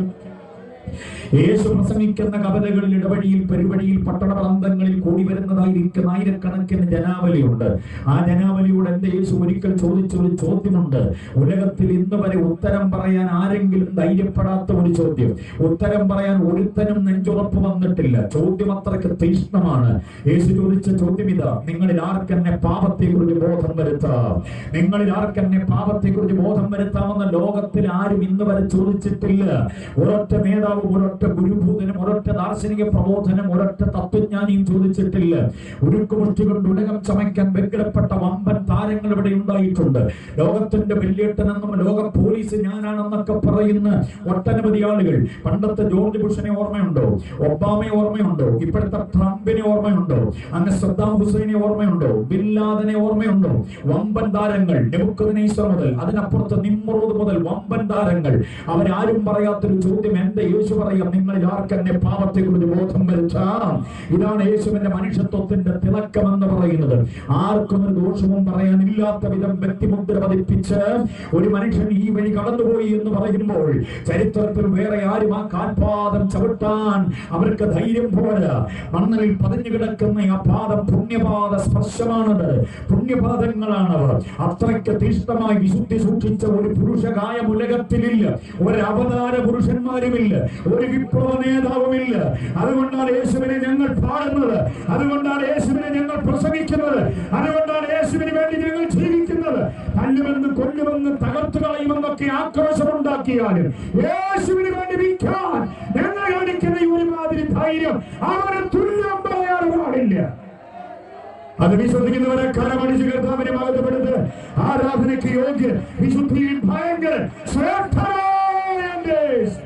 യേശു പ്രസംഗിക്കുന്ന കവിതകളിൽ ഇടവഴിയിൽ പെരുവഴിയിൽ പട്ടണ പ്രാന്തങ്ങളിൽ കൂടി വരുന്നതായിരിക്കുന്ന ആയിരക്കണക്കിന് ജനാവലിയുണ്ട് ആ ജനാവലിയോട് എന്റെ യേശു ഒരിക്കൽ ചോദിച്ച ഒരു ചോദ്യമുണ്ട് ഉലകത്തിൽ ഇന്ന് വരെ ഉത്തരം പറയാൻ ആരെങ്കിലും ധൈര്യപ്പെടാത്ത ഒരു ചോദ്യം ഉത്തരം പറയാൻ ഒരുത്തനും നെഞ്ചുറപ്പ് വന്നിട്ടില്ല ചോദ്യം അത്രയ്ക്ക് തീഷ്ണമാണ് യേശു ചോദിച്ച ചോദ്യം ഇതാ നിങ്ങളിൽ ആർക്കെന്നെ പാപത്തെ കുറിച്ച് ബോധം വരുത്താം നിങ്ങളിൽ ആർക്കെന്നെ പാപത്തെ കുറിച്ച് ബോധം വരുത്താമെന്ന് ലോകത്തിൽ ആരും ഇന്ന് വരെ ചോദിച്ചിട്ടില്ല ഒരൊറ്റ നേതാവും ഒരൊറ്റ ഗുരുഭൂതനും ഒരൊറ്റ ദാർശനിക പ്രബോധനം ഒരൊറ്റ തത്വജ്ഞാനിയും ചോദിച്ചിട്ടില്ല ഉരുക്കുമുഷ്ടി കൊണ്ട് ഉലകം ചമയ്ക്കാൻ വെങ്കിടപ്പെട്ട വമ്പൻ താരങ്ങൾ ഇവിടെ ഉണ്ടായിട്ടുണ്ട് ലോകത്തിന്റെ വെല്ലേട്ടനെന്നും ലോക പോലീസ് ഞാനാണെന്നൊക്കെ പറയുന്ന ഒട്ടനവധി ആളുകൾ പണ്ടത്തെ ജോർജ് ബുഷനെ ഓർമ്മയുണ്ടോ ഒബാമയെ ഓർമ്മയുണ്ടോ ഇപ്പോഴത്തെ ട്രംപിനെ ഓർമ്മയുണ്ടോ അങ്ങ് സദ്ദാം ഹുസൈനെ ഓർമ്മയുണ്ടോ ബില്ലാദനെ ഓർമ്മയുണ്ടോ വമ്പൻ താരങ്ങൾ നെബുക്കദ്നേസർ മുതൽ അതിനപ്പുറത്ത് നിമ്രോദ് മുതൽ വമ്പൻ താരങ്ങൾ അവരാരും പറയാത്തൊരു ചോദ്യം എന്റെ യേശു യേശു പറയാം നിങ്ങളിൽ ആർക്കെന്നെ പാപത്തെ കുറിച്ച് ബോധം വരുത്താം ഇതാണ് യേശുവിന്റെ മനുഷ്യത്വത്തിന്റെ തിളക്കം എന്ന് പറയുന്നത് ആർക്കും ഒരു ദോഷവും പറയാനില്ലാത്ത വിധം വ്യക്തിമുദ്ര പതിപ്പിച്ച് ഒരു മനുഷ്യൻ ഈ വഴി കടന്നുപോയി എന്ന് പറയുമ്പോൾ ചരിത്രത്തിൽ വേറെ ആരും ആ കാൽപാദം ചവിട്ടാൻ അവർക്ക് ധൈര്യം പോരാ മണ്ണിൽ പതിഞ്ഞു കിടക്കുന്ന ആ പാദം പുണ്യപാദ സ്പർശമാണത് പുണ്യപാദങ്ങളാണവർ അത്രയ്ക്ക് തീഷ്ണമായി വിശുദ്ധി സൂക്ഷിച്ച ഒരു പുരുഷകായ ഉലകത്തിലില്ല ഒരു അവതാര പുരുഷന്മാരുമില്ല ഒരു വിപ്ലവ നേതാവുമില്ല അതുകൊണ്ടാണ് യേശുവിനെ ഞങ്ങൾ പാടുന്നത് അതുകൊണ്ടാണ് യേശുവിനെ ഞങ്ങൾ പ്രസംഗിക്കുന്നത് അതുകൊണ്ടാണ് യേശുവിന് വേണ്ടി ഞങ്ങൾ ജീവിക്കുന്നത് തല്ലുമെന്ന് കൊല്ലുമെന്ന് തകർത്തു കളയുമെന്നൊക്കെ ആക്രോശമുണ്ടാക്കിയാലും യേശുവിന് വേണ്ടി വിൽക്കാൻ ഞങ്ങൾ കാണിക്കുന്ന ഈ ഒരുമാതിരി ധൈര്യം അവരെ തുല്യം പറയാൻ പാടില്ല അത് വിശ്വസിക്കുന്നവരെ കരമടിച്ച് കർത്താവിനെ മകത്തപ്പെടുത്ത് ആരാധനയ്ക്ക് യോഗ്യ വിശുദ്ധിയിൽ ഭയങ്കര ശ്രേഷ്ഠമായ എന്റെ യേശു.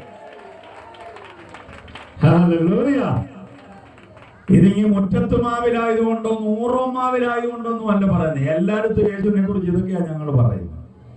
Hallelujah. ഇത് ഈ മുറ്റത്ത് മാവിലായതുകൊണ്ടോ നൂറോ മാവിലായതുകൊണ്ടൊന്നും അല്ല പറയുന്നത് എല്ലായിടത്തും യേശുവിനെ കുറിച്ച് ഇതൊക്കെയാണ് ഞങ്ങൾ പറയുന്നത്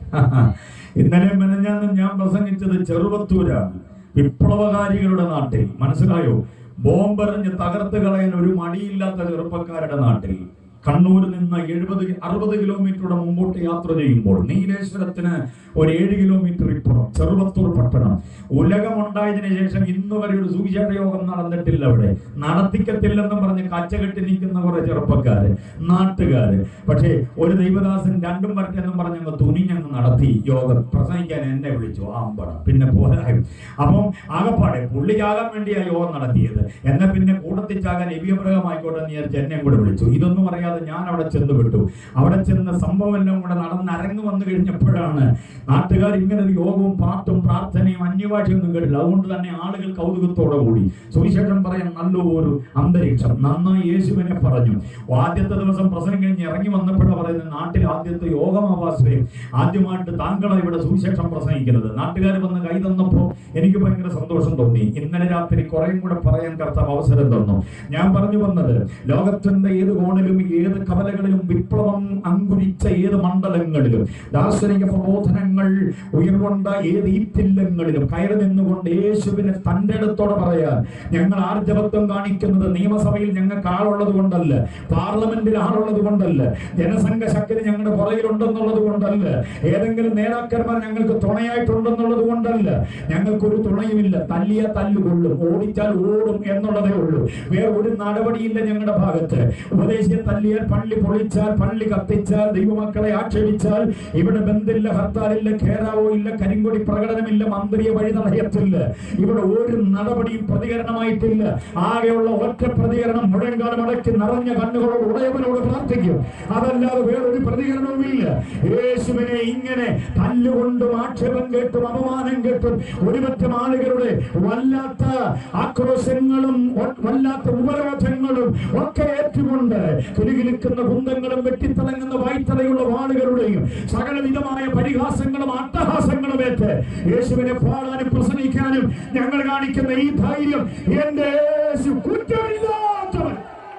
ഇന്നലെ മെനഞ്ഞാന്നും ഞാൻ പ്രസംഗിച്ചത് ചെറുവത്തൂരാണ് വിപ്ലവകാരികളുടെ നാട്ടിൽ മനസ്സിലായോ ബോംബെറിഞ്ഞ് തകർത്ത് കളയാൻ ഒരു മടിയില്ലാത്ത ചെറുപ്പക്കാരുടെ നാട്ടിൽ കണ്ണൂരിൽ നിന്ന് എഴുപത് അറുപത് കിലോമീറ്ററുടെ മുമ്പോട്ട് യാത്ര ചെയ്യുമ്പോൾ നീലേശ്വരത്തിന് ഒരു ഏഴ് കിലോമീറ്റർ ഇപ്പുറം ചെറുവത്തൂർ പട്ടണം ഉലകമുണ്ടായതിനു ശേഷം ഇന്ന് വരെ ഒരു സുവിശേഷ യോഗം നടന്നിട്ടില്ല അവിടെ നടത്തിക്കത്തില്ലെന്നും പറഞ്ഞ് കച്ചകെട്ടി നിൽക്കുന്ന കുറെ ചെറുപ്പക്കാര് നാട്ടുകാര് പക്ഷേ ഒരു ദൈവദാസൻ രണ്ടും വരട്ടെന്നും പറഞ്ഞ് അങ്ങ് തുനിഞ്ഞങ്ങ് നടത്തി യോഗം പ്രസംഗിക്കാൻ എന്നെ വിളിച്ചു ആമ്പട പിന്നെ പോരായും അപ്പം ആകപ്പാടെ പുള്ളിക്കാകാൻ വേണ്ടിയാ യോഗം നടത്തിയത് എന്നെ പിന്നെ കൂടത്തിച്ചാകാൻ എബിയപ്രകമായിക്കോട്ടെ എന്ന് വിചാരിച്ച് എന്നെ കൂടെ വിളിച്ചു ഇതൊന്നും അറിയാതെ ഞാൻ അവിടെ ചെന്ന് വിട്ടു അവിടെ ചെന്ന് സംഭവം എല്ലാം കൂടെ നടന്ന് അരങ്ങ് വന്നു കഴിഞ്ഞപ്പോഴാണ് നാട്ടുകാർ ഇങ്ങനെ ഒരു യോഗവും പാട്ടും പ്രാർത്ഥനയും അന്യഭാഷയൊന്നും കേട്ടില്ല അതുകൊണ്ട് തന്നെ ആളുകൾ കൗതുകത്തോടെ കൂടി സുവിശേഷം പറയാൻ നല്ലൊരു അന്തരീക്ഷം നന്നായി യേശുവിനെ പറഞ്ഞു ആദ്യത്തെ ദിവസം പ്രസംഗം കഴിഞ്ഞ് ഇറങ്ങി വന്നപ്പോഴാണ് പറയുന്നത് നാട്ടിൽ ആദ്യത്തെ യോഗമാവാസയും ആദ്യമായിട്ട് താങ്കളാണ് ഇവിടെ സുവിശേഷം പ്രസംഗിക്കുന്നത് നാട്ടുകാർ വന്ന് കൈ തന്നപ്പോൾ എനിക്ക് ഭയങ്കര സന്തോഷം തോന്നി ഇന്നലെ രാത്രി കുറേയും കൂടെ പറയാൻ കർത്താവ് അവസരം തന്നു ഞാൻ പറഞ്ഞു വന്നത് ലോകത്തിന്റെ ഏത് കോണിലും ഏത് കവലകളിലും വിപ്ലവം അങ്കുരിച്ച ഏത് മണ്ഡലങ്ങളിലും ദാർശനിക പ്രബോധനങ്ങൾ ഉയർകൊണ്ട ഏത് ഈറ്റില്ലങ്ങളിലും കയറി നിന്നുകൊണ്ട് യേശുവിനെ തന്റെ അടുത്തോടെ പറയാൻ ഞങ്ങൾ ആർജവത്വം കാണിക്കുന്നത് നിയമസഭയിൽ ഞങ്ങൾക്ക് ആളുള്ളത് കൊണ്ടല്ല പാർലമെന്റിൽ ആളുള്ളത് കൊണ്ടല്ല ജനസംഘ ശക്തി ഞങ്ങളുടെ പുറകിലുണ്ടെന്നുള്ളത് കൊണ്ടല്ല ഏതെങ്കിലും നേതാക്കന്മാർ ഞങ്ങൾക്ക് തുണയായിട്ടുണ്ടെന്നുള്ളത് കൊണ്ടല്ല ഞങ്ങൾക്കൊരു തുണയുമില്ല തല്ലിയ തല്ലുകൊള്ളും ഓടിച്ചാൽ ഓടും എന്നുള്ളതേ ഉള്ളൂ വേറെ ഒരു നടപടിയില്ല ഞങ്ങളുടെ ഭാഗത്ത് ഉപദേശിയെ തല്ലിയാൽ പള്ളി പൊളിച്ചാൽ പള്ളി കത്തിച്ചാൽ ദൈവമക്കളെ ആക്ഷേപിച്ചാൽ ഇവിടെ ബന്ധില്ല ഹർത്താലില്ല ഖേറാവോ ഇല്ല കരിങ്കൊടി പ്രകടനമില്ല മന്ത്രിയെ വഴി തടയത്തില്ല ഇവിടെ ഒരു നടപടിയും പ്രതികരണമായിട്ടില്ല ആകെയുള്ള ഒറ്റ പ്രതികരണം മുഴങ്കാലം അടക്കി നിറഞ്ഞ കണ്ണുകളോട് ഉടയവനോട് പ്രാർത്ഥിക്കും അതല്ലാതെ വേറൊരു പ്രതികരണവുമില്ല യേശുവിനെ ഇങ്ങനെ തല്ലുകൊണ്ടും ആക്ഷേപം കേട്ടും അപമാനം കേട്ടും ഒരുപറ്റം ആളുകളുടെ വല്ലാത്ത ആക്രോശങ്ങളും ഒ- വല്ലാത്ത ഉപരോധങ്ങളും ഒക്കെ ഏറ്റുകൊണ്ട് കിലുകിലുക്കുന്ന കുന്തങ്ങളും വെട്ടിത്തിളങ്ങുന്ന വായ്ത്തലയുള്ള വാളുകളുടെയും സകലവിധമായ പരിഹാസങ്ങളും അട്ടഹാസങ്ങളും ഏറ്റ് യേശുവിനെ പാടാനും പ്രസംഗിക്കാനും ഞങ്ങൾ കാണിക്കുന്ന ഈ ധൈര്യം എന്റെ യേശു കുറ്റമില്ലാത്തവൻ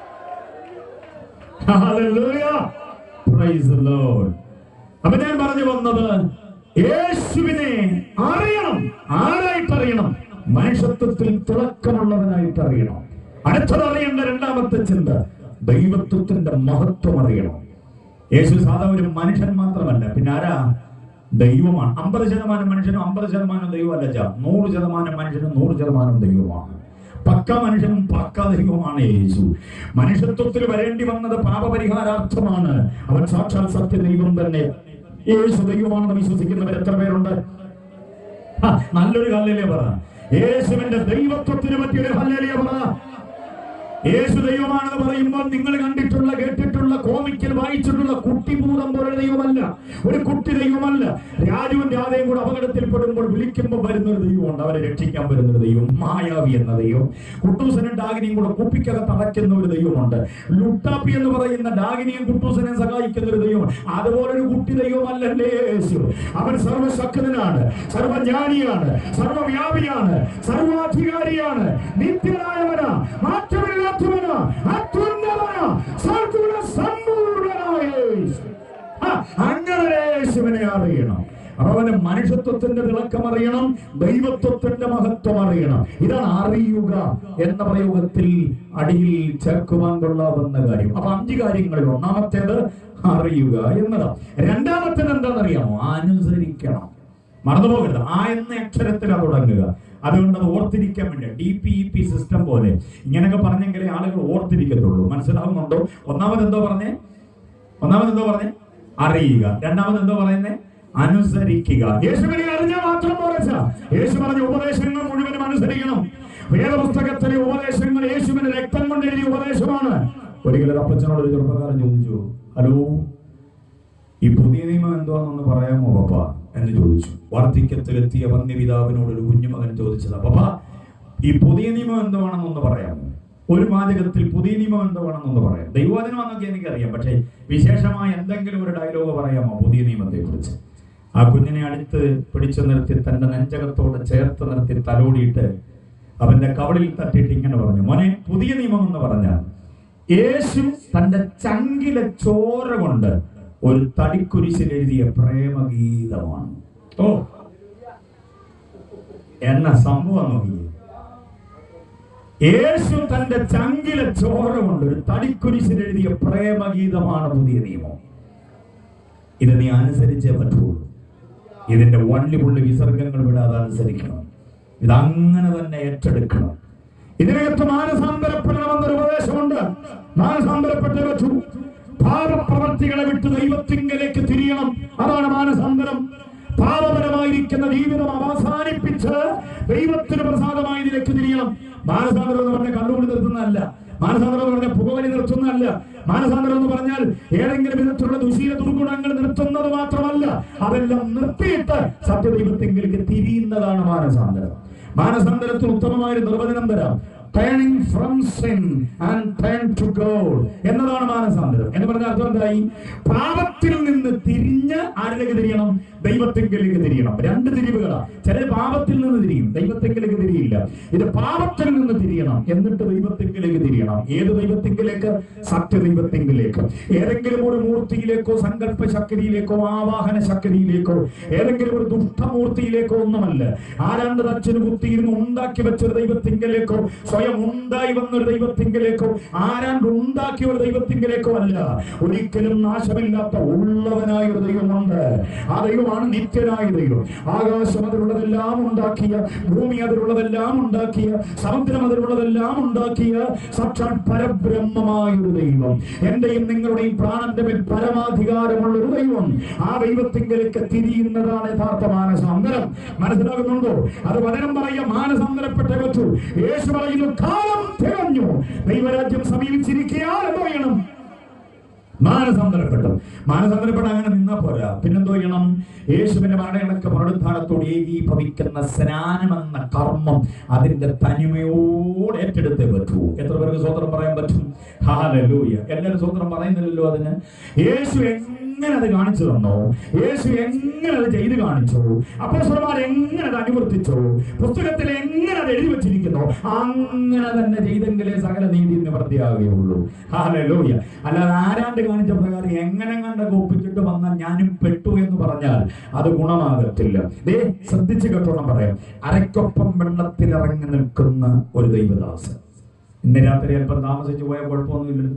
Hallelujah. Praise the Lord. അപ്പൊ ഞാൻ പറഞ്ഞു വന്നത് യേശുവിനെ അറിയണം ആരായിട്ട് അറിയണം മനുഷ്യത്വത്തിൽ തിളക്കമുള്ളവനായിട്ട് അറിയണം അടുത്തത് അറിയേണ്ട രണ്ടാമത്തെ ചിന്ത ദൈവത്വത്തിന്റെ മഹത്വം അറിയണം യേശു സാധാ ഒരു മനുഷ്യൻ മാത്രമല്ല പിന്നെ ആരാ ദൈവമാണ് അമ്പത് ശതമാനം മനുഷ്യനും അമ്പത് ശതമാനം ദൈവമല്ല ചാ നൂറ് ശതമാനം മനുഷ്യനും നൂറ് ശതമാനം ദൈവമാണ് പക്ക മനുഷ്യനും പക്ക ദൈവമാണ് യേശു മനുഷ്യത്വത്തിൽ വരേണ്ടി വന്നത് പാപപരിഹാരാർത്ഥമാണ് അവൻ സാക്ഷാൽ സത്യ ദൈവം തന്നെ യേശു ദൈവമാണെന്ന് വിശ്വസിക്കുന്നവർ എത്ര പേരുണ്ട് ആ, നല്ലൊരു ഹല്ലേലൂയ പറ യേശുവിന്റെ ദൈവത്വത്തിന് പറ്റിയൊരു ഹല്ലേലൂയ പറ യേശു ദൈവമാണെന്ന് പറയുമ്പോൾ നിങ്ങൾ കണ്ടിട്ടുള്ള കേട്ടിട്ടുള്ള കോമിക്കൽ വായിച്ചിട്ടുള്ള കുട്ടിഭൂതം പോലുള്ള ദൈവമല്ല ഒരു കുട്ടി ദൈവമല്ല രാജുവും രാധയും കൂടെ അപകടത്തിൽപ്പെടുമ്പോൾ വിളിക്കുമ്പോൾ വരുന്ന ഒരു ദൈവമുണ്ട് അവരെ രക്ഷിക്കാൻ വരുന്ന ഒരു ദൈവം മായാവി എന്ന ദൈവം കുട്ടൂസനും ഡാഗിനിയും കൂടെ കുപ്പിക്കകത്ത് അടയ്ക്കുന്ന ഒരു ദൈവമുണ്ട് ലുട്ടാപ്പി എന്ന് പറയുന്ന ഡാഗിനിയും കുട്ടൂസനെയും സഹായിക്കുന്ന ഒരു ദൈവം അതുപോലൊരു കുട്ടി ദൈവമല്ലല്ലേ യേശു അവൻ സർവശക്തനാണ് സർവജ്ഞാനിയാണ് സർവവ്യാപിയാണ് സർവാധികാരിയാണ് നിത്യനായവനാ മാറ്റമില്ലാത്തവനാ അത്യുന്നതനാ സർഗുണ സമ്പൂർണനായ യേശു ആ, അങ്ങനെ യേശുവിനെ അറിയണം അപ്പൊ അവന്റെ മനുഷ്യത്വത്തിന്റെ തിളക്കം അറിയണം ദൈവത്വത്തിന്റെ മഹത്വം അറിയണം ഇതാണ് അറിയുക എന്ന പ്രയോഗത്തിൽ അടിയിൽ ചേർക്കുവാൻ കൊള്ളാവുന്ന കാര്യം അപ്പൊ അഞ്ച് കാര്യങ്ങളിൽ ഒന്നാമത്തേത് അറിയുക എന്നതാണ് രണ്ടാമത്തേത് എന്താണെന്നറിയാമോ അനുസരിക്കണം മറന്നുപോകരുത് ആ എന്ന അക്ഷരത്തിലാണ് തുടങ്ങുക അതുകൊണ്ട് അത് ഓർത്തിരിക്കാൻ വേണ്ടി D P E P system പോലെ ഇങ്ങനെയൊക്കെ പറഞ്ഞെങ്കിലേ ആളുകൾ ഓർത്തിരിക്കത്തുള്ളൂ മനസ്സിലാവുന്നുണ്ടോ ഒന്നാമത് എന്തോ പറഞ്ഞേ ഒന്നാമത് എന്തോ പറഞ്ഞേ അറിയുക രണ്ടാമത് എന്തോ പറയുന്നേ അനുസരിക്കുക യേശുവിനെ അറിഞ്ഞാൽ മാത്രം പോരച്ച യേശു പറഞ്ഞ ഉപദേശങ്ങൾ മുഴുവനും അനുസരിക്കണം വേദപുസ്തകത്തിലെ ഉപദേശങ്ങൾ യേശുവിന്റെ രക്തം കൊണ്ട് എഴുതിയ ഉപദേശമാണ് ഒരിക്കലും അപ്പച്ചനോട് ഒരു ചെറുപ്പക്കാരൻ ചോദിച്ചു ഹലോ ഈ പുതിയ നിയമം എന്താണെന്നൊന്ന് പറയാമോ പപ്പ എന്ന് ചോദിച്ചു വാർദ്ധക്യത്തിലെത്തിയ വന്യപിതാവിനോട് ഒരു കുഞ്ഞുമകൻ ചോദിച്ചതാ പപ്പ ഈ പുതിയ നിയമം എന്താണെന്നൊന്ന് പറയാമോ ഒരു വാചകത്തിൽ പുതിയ നിയമം എന്താണെന്നൊന്ന് പറയാം ദൈവവചനമാണെന്നൊക്കെ എനിക്കറിയാം പക്ഷേ വിശേഷമായ എന്തെങ്കിലും ഒരു ഡയലോഗ് പറയാമോ പുതിയ നിയമത്തെ കുറിച്ച് ആ കുഞ്ഞിനെ അടുത്ത് പിടിച്ചു നിർത്തി തന്റെ നെഞ്ചകത്തോട് ചേർത്ത് നിർത്തി തലോടിയിട്ട് അവന്റെ കവളിൽ തട്ടിയിട്ട് ഇങ്ങനെ പറഞ്ഞു മോനെ പുതിയ നിയമം എന്ന് പറഞ്ഞാൽ യേശു തന്റെ ചങ്കിലെ ചോര കൊണ്ട് ഒരു തടിക്കുരിശിൽ എഴുതിയ പ്രേമഗീതമാണ് ഓ എന്ന സംഭവം നോക്കിയേ യേശു തന്റെ ചങ്കിലെ ചോര കൊണ്ട് ഒരു തടിക്കുരിശിൽ എഴുതിയ പ്രേമഗീതമാണ് പുതിയ നിയമം ഇത് നീ അനുസരിച്ചേ പറ്റുള്ളൂ ഇതിന്റെ വള്ളി പുള്ളി വിസർഗങ്ങൾ വിടാതെ അനുസരിക്കണം ഇത് അങ്ങനെ തന്നെ ഏറ്റെടുക്കണം ഇതിനകത്ത് മാനസാന്തരപ്പെടണമെന്നൊരു ഉപദേശമുണ്ട് മാനസാന്തരപ്പെട്ടേ പറ്റൂ പാപപ്രവർത്തികളെ വിട്ട് ദൈവത്തിങ്കലേക്ക് തിരിയണം അതാണ് മാനസാന്തരം പാപപരമായിരിക്കുന്ന ജീവിതം അവസാനിപ്പിച്ച് ദൈവത്തിന് പ്രസാദമായതിലേക്ക് തിരിയണം മാനസാന്തരം എന്ന് പറഞ്ഞ കണ്ടുകൊണ്ട് നിർത്തുന്നതല്ല മാനസാന്തരം എന്ന് പറഞ്ഞാൽ പുകവലി നിർത്തുന്നതല്ല മാനസാന്തരം എന്ന് പറഞ്ഞാൽ ഏതെങ്കിലും വിധത്തിലുള്ള ദുശീല ദുർഗുണങ്ങൾ നിർത്തുന്നത് മാത്രമല്ല അതെല്ലാം നിർത്തിയിട്ട് സത്യദൈവത്തെങ്കിലേക്ക് തിരിയുന്നതാണ് മാനസാന്തരം മാനസാന്തരത്തിൽ ഉത്തമമായ ഒരു നിർവചനം തരാം turning from sin and turn to God എന്നതാണ് മാനസാന്തരം എന്ന് പറഞ്ഞ അർത്ഥം എന്തായി പാപത്തിൽ നിന്ന് തിരിഞ്ഞ് ആരിലേക്ക് തിരിയണം ദൈവത്തെങ്കിലേക്ക് തിരിയണം രണ്ട് തിരിവുകളാ ചില പാപത്തിൽ നിന്ന് തിരിയും ദൈവത്തെങ്കിലേക്ക് തിരിയില്ല ഇത് പാപത്തിൽ നിന്ന് തിരിയണം എന്നിട്ട് ദൈവത്തെങ്കിലേക്ക് തിരിയണം ഏത് ദൈവത്തെങ്കിലേക്ക് സത്യദൈവത്തെങ്കിലേക്ക് ഏതെങ്കിലും ഒരു മൂർത്തിയിലേക്കോ സങ്കല്പ ശക്തിയിലേക്കോ ആവാഹന ശക്തിയിലേക്കോ ഏതെങ്കിലും ഒരു ദുഷ്ടമൂർത്തിയിലേക്കോ ഒന്നുമല്ല ആരാണ്ട് അച്ഛന് കുത്തിയിരുന്ന് ഉണ്ടാക്കി വെച്ചൊരു ദൈവത്തിങ്കലേക്കോ സ്വയം ഉണ്ടായി വന്നൊരു ദൈവത്തിങ്കലേക്കോ ആരാണ്ട് ഉണ്ടാക്കിയ ഒരു ദൈവത്തിങ്കലേക്കോ അല്ല ഒരിക്കലും നാശമില്ലാത്ത ഉള്ളവനായ ഒരു ദൈവമുണ്ട് ആ ദൈവമാണ് നിത്യനായ ദൈവം ആകാശം അതിലുള്ളതെല്ലാം ഉണ്ടാക്കിയ ഭൂമി അതിലുള്ളതെല്ലാം ഉണ്ടാക്കിയ സമുദ്രം അതിലുള്ളതെല്ലാം ഉണ്ടാക്കിയ സാക്ഷാൽ പരബ്രഹ്മമായ ഒരു ദൈവം എന്റെയും നിങ്ങളുടെയും പ്രാണന്റെ മേൽ പരമാധികാരമുള്ള ഒരു ദൈവം ആ ദൈവത്തിങ്കലേക്ക് തിരിയുന്നതാണ് യഥാർത്ഥ മാനസാന്തരം മനസ്സിലാകുന്നുണ്ടോ അത് വചനം പറയുക മാനസാന്തരപ്പെട്ടേ പറ്റൂ യേശു പറയുന്നു കാലം തികഞ്ഞു ദൈവരാജ്യം സമീപിച്ചിരിക്കുകയാൽ എന്ത് ചെയ്യണം മാനസാന്തരപ്പെട്ടു മാനസാന്തരപ്പെട്ട അങ്ങനെ നിന്നാ പോരാ പിന്നെന്തോ ചെയ്യണം യേശുവിന്റെ മരണയിണക്ക പുനരുദ്ധാനത്തോട് ഏകീഭവിക്കുന്ന സ്നാനമെന്ന കർമ്മം അതിന്റെ തനിമയോട് ഏറ്റെടുത്തേ പറ്റൂ എത്ര പേർക്ക് സ്വതന്ത്രം പറയാൻ പറ്റും ഹാലൂയ എല്ലാവരും സ്വതന്ത്രം പറയുന്നില്ലല്ലോ അതിന് യേശു എങ്ങനെ അത് കാണിച്ചു തന്നോ യേശു എങ്ങനെ അത് ചെയ്ത് കാണിച്ചു അപ്പോസ്തലന്മാർ എങ്ങനെ അത് അനുവർത്തിച്ചു പുസ്തകത്തിൽ എങ്ങനെ അത് എഴുതി വെച്ചിരിക്കുന്നു അങ്ങനെ തന്നെ ചെയ്തെങ്കിലേ സകല നീതി നിവർത്തിയാകുകയുള്ളൂ ഹാലൂയ അല്ലാതെ ആരാണ്ട് കാണിച്ച പ്രകാരം എങ്ങനെ കണ്ടൊക്കെ ഒപ്പിച്ചിട്ട് വന്നാൽ ഞാനും പെട്ടു എന്ന് പറഞ്ഞാൽ അത് ഗുണമാകത്തില്ല ദേ ശ്രദ്ധിച്ച് കേട്ടോണം പറയാം അരക്കൊപ്പം വെള്ളത്തിൽ ഇറങ്ങി നിൽക്കുന്ന ഒരു ദൈവദാസൻ ഇന്ന് രാത്രി അല്പം താമസിച്ചു പോയാൽ കുഴപ്പമൊന്നുമില്ലല്ലോ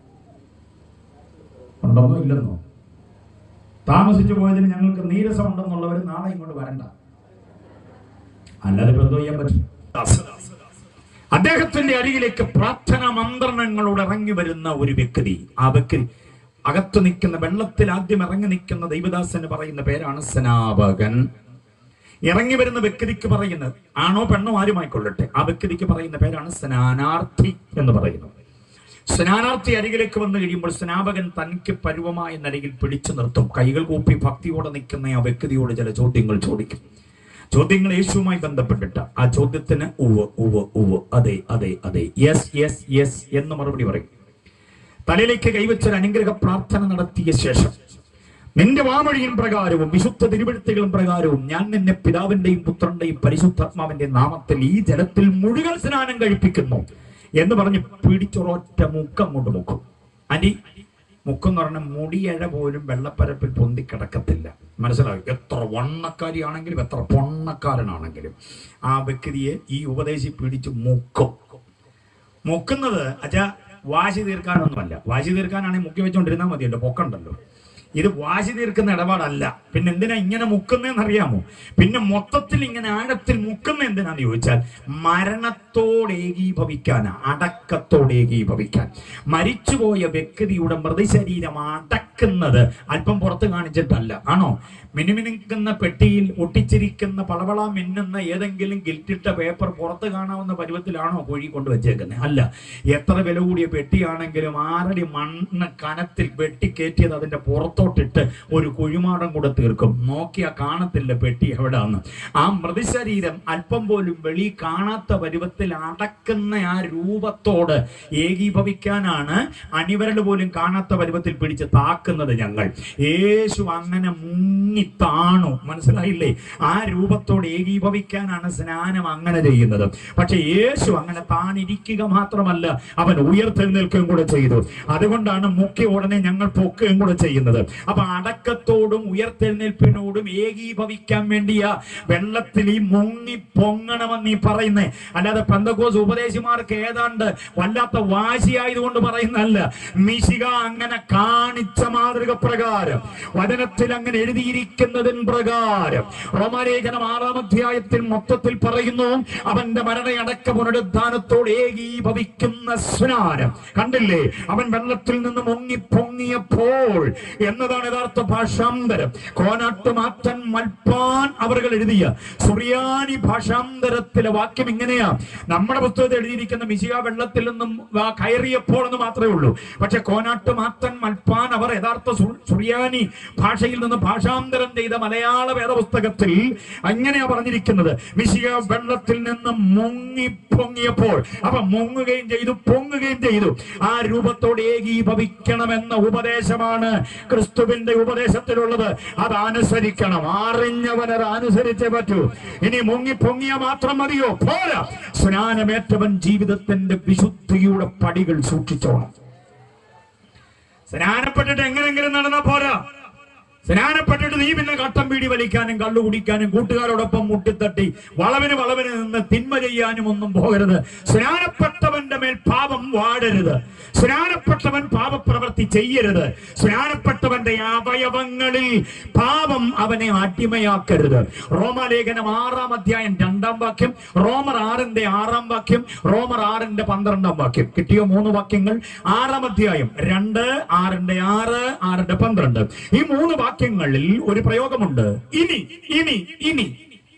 ഉണ്ടെന്നോ ഇല്ലെന്നോ താമസിച്ചു പോയതിന് ഞങ്ങൾക്ക് നീരസം ഉണ്ടെന്നുള്ളവർ നാളെ ഇങ്ങോട്ട് വരണ്ട അല്ലാതെ ഇപ്പൊ എന്തോ ചെയ്യാൻ പറ്റും അദ്ദേഹത്തിന്റെ അരികിലേക്ക് പ്രാർത്ഥനാ മന്ത്രണങ്ങളോട് ഇറങ്ങി വരുന്ന ഒരു വ്യക്തി ആ വ്യക്തി അകത്ത് നിൽക്കുന്ന വെള്ളത്തിൽ ആദ്യം ഇറങ്ങി നിൽക്കുന്ന ദൈവദാസന് പറയുന്ന പേരാണ് സ്നാപകൻ ഇറങ്ങി വരുന്ന വ്യക്തിക്ക് പറയുന്നത് ആണോ പെണ്ണോ ആരുമായിക്കൊള്ളട്ടെ ആ വ്യക്തിക്ക് പറയുന്ന പേരാണ് സ്നാനാർത്ഥി എന്ന് പറയുന്നത് സ്നാനാർത്ഥി അരികിലേക്ക് വന്നു കഴിയുമ്പോൾ സ്നാപകൻ തനിക്ക് പരുവമായ നിലയിൽ പിടിച്ചു നിർത്തും കൈകൾ കൂപ്പി ഭക്തിയോടെ നിൽക്കുന്ന ആ വ്യക്തിയോട് ചില ചോദ്യങ്ങൾ ചോദിക്കും ചോദ്യങ്ങൾ യേശുവുമായി ബന്ധപ്പെട്ടിട്ട് ആ ചോദ്യത്തിന് ഉവ് ഉവ് ഉവ് അതെ അതെ അതെ യെസ് യെസ് യെസ് എന്ന് മറുപടി പറയും തലയിലേക്ക് കൈവച്ചൊരു അനുഗ്രഹ പ്രാർത്ഥന നടത്തിയ ശേഷം നിന്റെ വാമൊഴിയും പ്രകാരവും വിശുദ്ധ തിരുവഴുത്തുകളും പ്രകാരവും ഞാൻ നിന്നെ പിതാവിന്റെയും പുത്രന്റെയും പരിശുദ്ധാത്മാവിന്റെ നാമത്തിൽ ഈ ജലത്തിൽ മുഴുവൻ സ്നാനം കഴിപ്പിക്കുന്നു എന്ന് പറഞ്ഞ് പിടിച്ചൊരൊറ്റ മുക്കം കൊണ്ട് മുക്കും ആന്റി മുക്കെന്ന് പറഞ്ഞ മുടിയഴ പോലും വെള്ളപ്പരപ്പിൽ പൊന്തി കിടക്കത്തില്ല മനസ്സിലായി എത്ര വണ്ണക്കാരിയാണെങ്കിലും എത്ര പൊണ്ണക്കാരനാണെങ്കിലും ആ വ്യക്തിയെ ഈ ഉപദേശി പിടിച്ച് മുക്കും മുക്കുന്നത് അച്ഛാ വാശി തീർക്കാനൊന്നുമല്ല വാശി തീർക്കാനാണെങ്കിൽ മുക്കി വെച്ചോണ്ടിരുന്നാൽ മതിയല്ലോ പൊക്കണ്ടല്ലോ ഇത് വാശി തീർക്കുന്ന ഇടപാടല്ല പിന്നെ എന്തിനാ ഇങ്ങനെ മുക്കുന്നതെന്ന് അറിയാമോ പിന്നെ മൊത്തത്തിൽ ഇങ്ങനെ ആഴത്തിൽ മുക്കുന്ന എന്തിനാന്ന് ചോദിച്ചാൽ മരണത്തോട് ഏകീഭവിക്കാൻ അടക്കത്തോട് ഏകീഭവിക്കാൻ മരിച്ചുപോയ വ്യക്തിയുടെ മൃതശരീരം അടക്കുന്നത് അല്പം പുറത്ത് കാണിച്ചിട്ടല്ല ആണോ മിനുമിനുക്കുന്ന പെട്ടിയിൽ ഒട്ടിച്ചിരിക്കുന്ന പളവള മിന്നുന്ന ഏതെങ്കിലും ഗിൽറ്റിട്ട പേപ്പർ പുറത്ത് കാണാവുന്ന പരുവത്തിലാണോ കുഴി കൊണ്ട് വെച്ചേക്കുന്നത് അല്ല എത്ര വില കൂടിയ പെട്ടിയാണെങ്കിലും ആറടി മണ്ണ് കനത്തിൽ വെട്ടിക്കയറ്റിയത് അതിന്റെ പുറത്തോട്ടിട്ട് ഒരു കുഴിമാടം കൂടെ തീർക്കും നോക്കിയാ കാണത്തില്ല പെട്ടി എവിടാന്ന് ആ മൃതശരീരം അല്പം പോലും വെളി കാണാത്ത പരുവത്തിൽ അടക്കുന്ന ആ രൂപത്തോട് ഏകീഭവിക്കാനാണ് അണിവരൽ പോലും കാണാത്ത പരുവത്തിൽ പിടിച്ച് താക്കുന്നത് ഞങ്ങൾ യേശു അങ്ങനെ മുങ്ങി താണു മനസ്സിലായില്ലേ ആ രൂപത്തോട് ഏകീഭവിക്കാനാണ് സ്നാനം അങ്ങനെ ചെയ്യുന്നത് പക്ഷെ യേശു അങ്ങനെ താണിരിക്കുക മാത്രമല്ല അവൻ ഉയർത്തെഴുന്നേൽക്കുകയും കൂടെ ചെയ്തു അതുകൊണ്ടാണ് മുഖ്യ ഉടനെ ഞങ്ങൾ പൊക്കുകയും കൂടെ ചെയ്യുന്നത് അപ്പൊ അടക്കത്തോടും ഉയർത്തെഴുന്നേൽപ്പിനോടും ഏകീഭവിക്കാൻ വേണ്ടിയാ വെള്ളത്തിൽ ഈ മുങ്ങി പൊങ്ങണമെന്ന് ഈ പറയുന്നേ അല്ലാതെ പെന്തക്കോസ് ഉപദേശിമാർക്ക് ഏതാണ്ട് വല്ലാത്ത വാശിയായതുകൊണ്ട് പറയുന്നതല്ല മിശിക അങ്ങനെ കാണിച്ച മാതൃക പ്രകാരം വചനത്തിൽ അങ്ങനെ എഴുതിയിരിക്കുന്നതിൻ പ്രകാരം റോമാലേഖനം ആറാം അധ്യായത്തിൽ മൊത്തത്തിൽ പറയുന്നു അവന്റെ മരണയടക്ക പുനരുദ്ധാനത്തോട് ഏകീഭവിക്കുന്ന സ്നാനം കണ്ടില്ലേ അവൻ വെള്ളത്തിൽ നിന്ന് മുങ്ങി പൊങ്ങിയപ്പോൾ എന്നതാണ് യഥാർത്ഥ ഭാഷാന്തരം കോനാട്ട് മാറ്റൻ മൽപ്പാൻ അവர்கள் എഴുതിയ സുറിയാനി ഭാഷാന്തരത്തിലെ വാക്യം ഇങ്ങനെയാ നമ്മുടെ പുസ്തകത്തിൽ എഴുതിയിരിക്കുന്ന മിശിക വെള്ളത്തിൽ നിന്നും ആ കയറിയപ്പോൾ എന്ന് മാത്രമേ ഉള്ളൂ പക്ഷെ കോനാട്ട് മാത്തൻ മൽപ്പാൻ അവർ യഥാർത്ഥ സു- സുറിയാനി ഭാഷയിൽ നിന്ന് ഭാഷാന്തരം ചെയ്ത മലയാള വേദപുസ്തകത്തിൽ അങ്ങനെയാ പറഞ്ഞിരിക്കുന്നത് മിശിക വെള്ളത്തിൽ നിന്ന് മുങ്ങി പൊങ്ങിയപ്പോൾ അപ്പൊ മുങ്ങുകയും ചെയ്തു പൊങ്ങുകയും ചെയ്തു ആ രൂപത്തോട് ഏകീഭവിക്കണമെന്ന ഉപദേശമാണ് ക്രിസ്തുവിന്റെ ഉപദേശത്തിലുള്ളത് അത് അനുസരിക്കണം അറിഞ്ഞവനത് അനുസരിച്ചേ പറ്റൂ ഇനി മുങ്ങി പൊങ്ങിയ മാത്രം മതിയോ പോരാ സ്നാനമേറ്റവൻ ജീവിതത്തിന്റെ വിശുദ്ധിയുടെ പടികൾ സൂക്ഷിച്ചോണം സ്നാനപ്പെട്ടിട്ട് എങ്ങനെങ്കിലും നടന്നാ പോരാ സ്നാനപ്പെട്ടിട്ട് നീ പിന്നെ കട്ടം പീടി വലിക്കാനും കള്ളു കുടിക്കാനും കൂട്ടുകാരോടൊപ്പം മുട്ടിത്തട്ടി വളവിന് വളവിന് നിന്ന് തിന്മ ചെയ്യാനും ഒന്നും പോകരുത് സ്നാനപ്പെട്ടവന്റെ മേൽ പാപം വാടരുത് സ്നാനപ്പെട്ടവൻ പാപപ്രവൃത്തി ചെയ്യരുത് സ്നാനപ്പെട്ടവന്റെ അവയവങ്ങളിൽ പാപം അവനെ അടിമയാക്കരുത് റോമാലേഖനം ആറാം അധ്യായം രണ്ടാം വാക്യം റോമർ ആറിന്റെ ആറാം വാക്യം റോമർ ആറിന്റെ പന്ത്രണ്ടാം വാക്യം കിട്ടിയോ മൂന്ന് വാക്യങ്ങൾ ആറാം അധ്യായം രണ്ട് ആറിന്റെ ആറ് ആറിന്റെ പന്ത്രണ്ട് ഈ മൂന്ന് വാക്യങ്ങളിൽ ഒരു പ്രയോഗമുണ്ട് ഇനി ഇനി ഇനി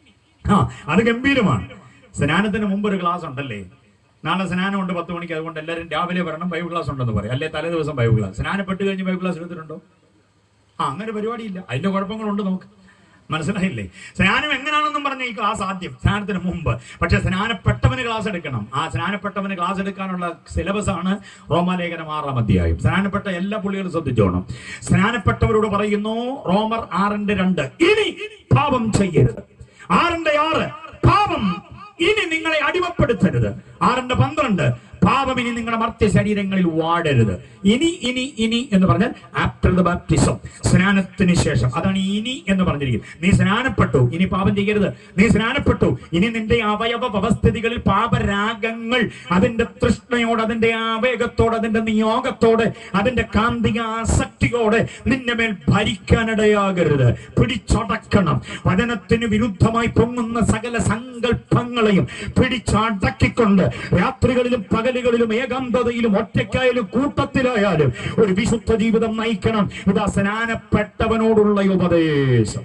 ആ അത് ഗംഭീരമാണ് സ്നാനത്തിന് മുമ്പ് ഒരു ക്ലാസ് ഉണ്ടല്ലേ നാളെ സ്നാനമുണ്ട് പത്ത് മണിക്ക് അതുകൊണ്ട് എല്ലാവരും രാവിലെ വരണം ബൈബിൾ ക്ലാസ് ഉണ്ടെന്ന് പറയും അല്ലെ തലേ ദിവസം ബൈബിൾ ക്ലാസ് സ്നാനപ്പെട്ട് കഴിഞ്ഞ് ബൈബിൾ ക്ലാസ് എടുത്തിട്ടുണ്ടോ ആ അങ്ങനെ പരിപാടിയില്ല അതിന്റെ കുഴപ്പങ്ങളുണ്ട് നമുക്ക് മനസ്സിലായില്ലേ സ്നാനം എങ്ങനെയാണെന്നും പറഞ്ഞ ഈ ക്ലാസ് ആദ്യം സ്നാനത്തിന് മുമ്പ് പക്ഷെ സ്നാനപ്പെട്ടവന് ക്ലാസ് എടുക്കണം ആ സ്നാനപ്പെട്ടവന് ക്ലാസ് എടുക്കാനുള്ള സിലബസ് ആണ് റോമാലേഖനം ആറാം അധ്യായം സ്നാനപ്പെട്ട എല്ലാ പുള്ളികളും ശ്രദ്ധിച്ചോണം സ്നാനപ്പെട്ടവരോട് പറയുന്നു റോമർ ആറിന്റെ രണ്ട് ഇനി പാപം ചെയ്യരുത് ആറിന്റെ ആറ് പാപം ഇനി നിങ്ങളെ അടിമപ്പെടുത്തരുത് ആറിന്റെ പന്ത്രണ്ട് പാപം ഇനി നിങ്ങളുടെ മർത്യ ശരീരങ്ങളിൽ വാടരുത് ഇനി ഇനി ഇനി എന്ന് പറഞ്ഞാൽ ആഫ്റ്റർ ദ ബാപ്റ്റിസം സ്നാനത്തിന് ശേഷം അതാണ് ഈ ഇനി എന്ന് പറഞ്ഞിരിക്കുന്നത് നീ സ്നാനപ്പെട്ടു ഇനി പാപം ചെയ്യരുത് നീ സ്നാനപ്പെട്ടു ഇനി നിന്റെ അവയവ വ്യവസ്ഥിതികളിൽ പാപരാഗങ്ങൾ അതിന്റെ തൃഷ്ണയോട് അതിന്റെ ആവേഗത്തോട് അതിന്റെ നിയോഗത്തോട് അതിന്റെ കാന്തിക ആസക്തിയോട് നിന്റെ മേൽ ഭരിക്കാനിടയാകരുത് പിടിച്ചടക്കണം വചനത്തിന് വിരുദ്ധമായി പൊങ്ങുന്ന സകല സങ്കല്പങ്ങളെയും പിടിച്ചടക്കിക്കൊണ്ട് രാത്രികളിലും പകലുകളിലും ഏകാന്തതയിലും ഒറ്റയ്ക്കായാലും കൂട്ടത്തിലായാലും ഒരു വിശുദ്ധ ജീവിതം നയിക്കണം ഇതാ സ്നാനപ്പെട്ടവനോടുള്ള ഉപദേശം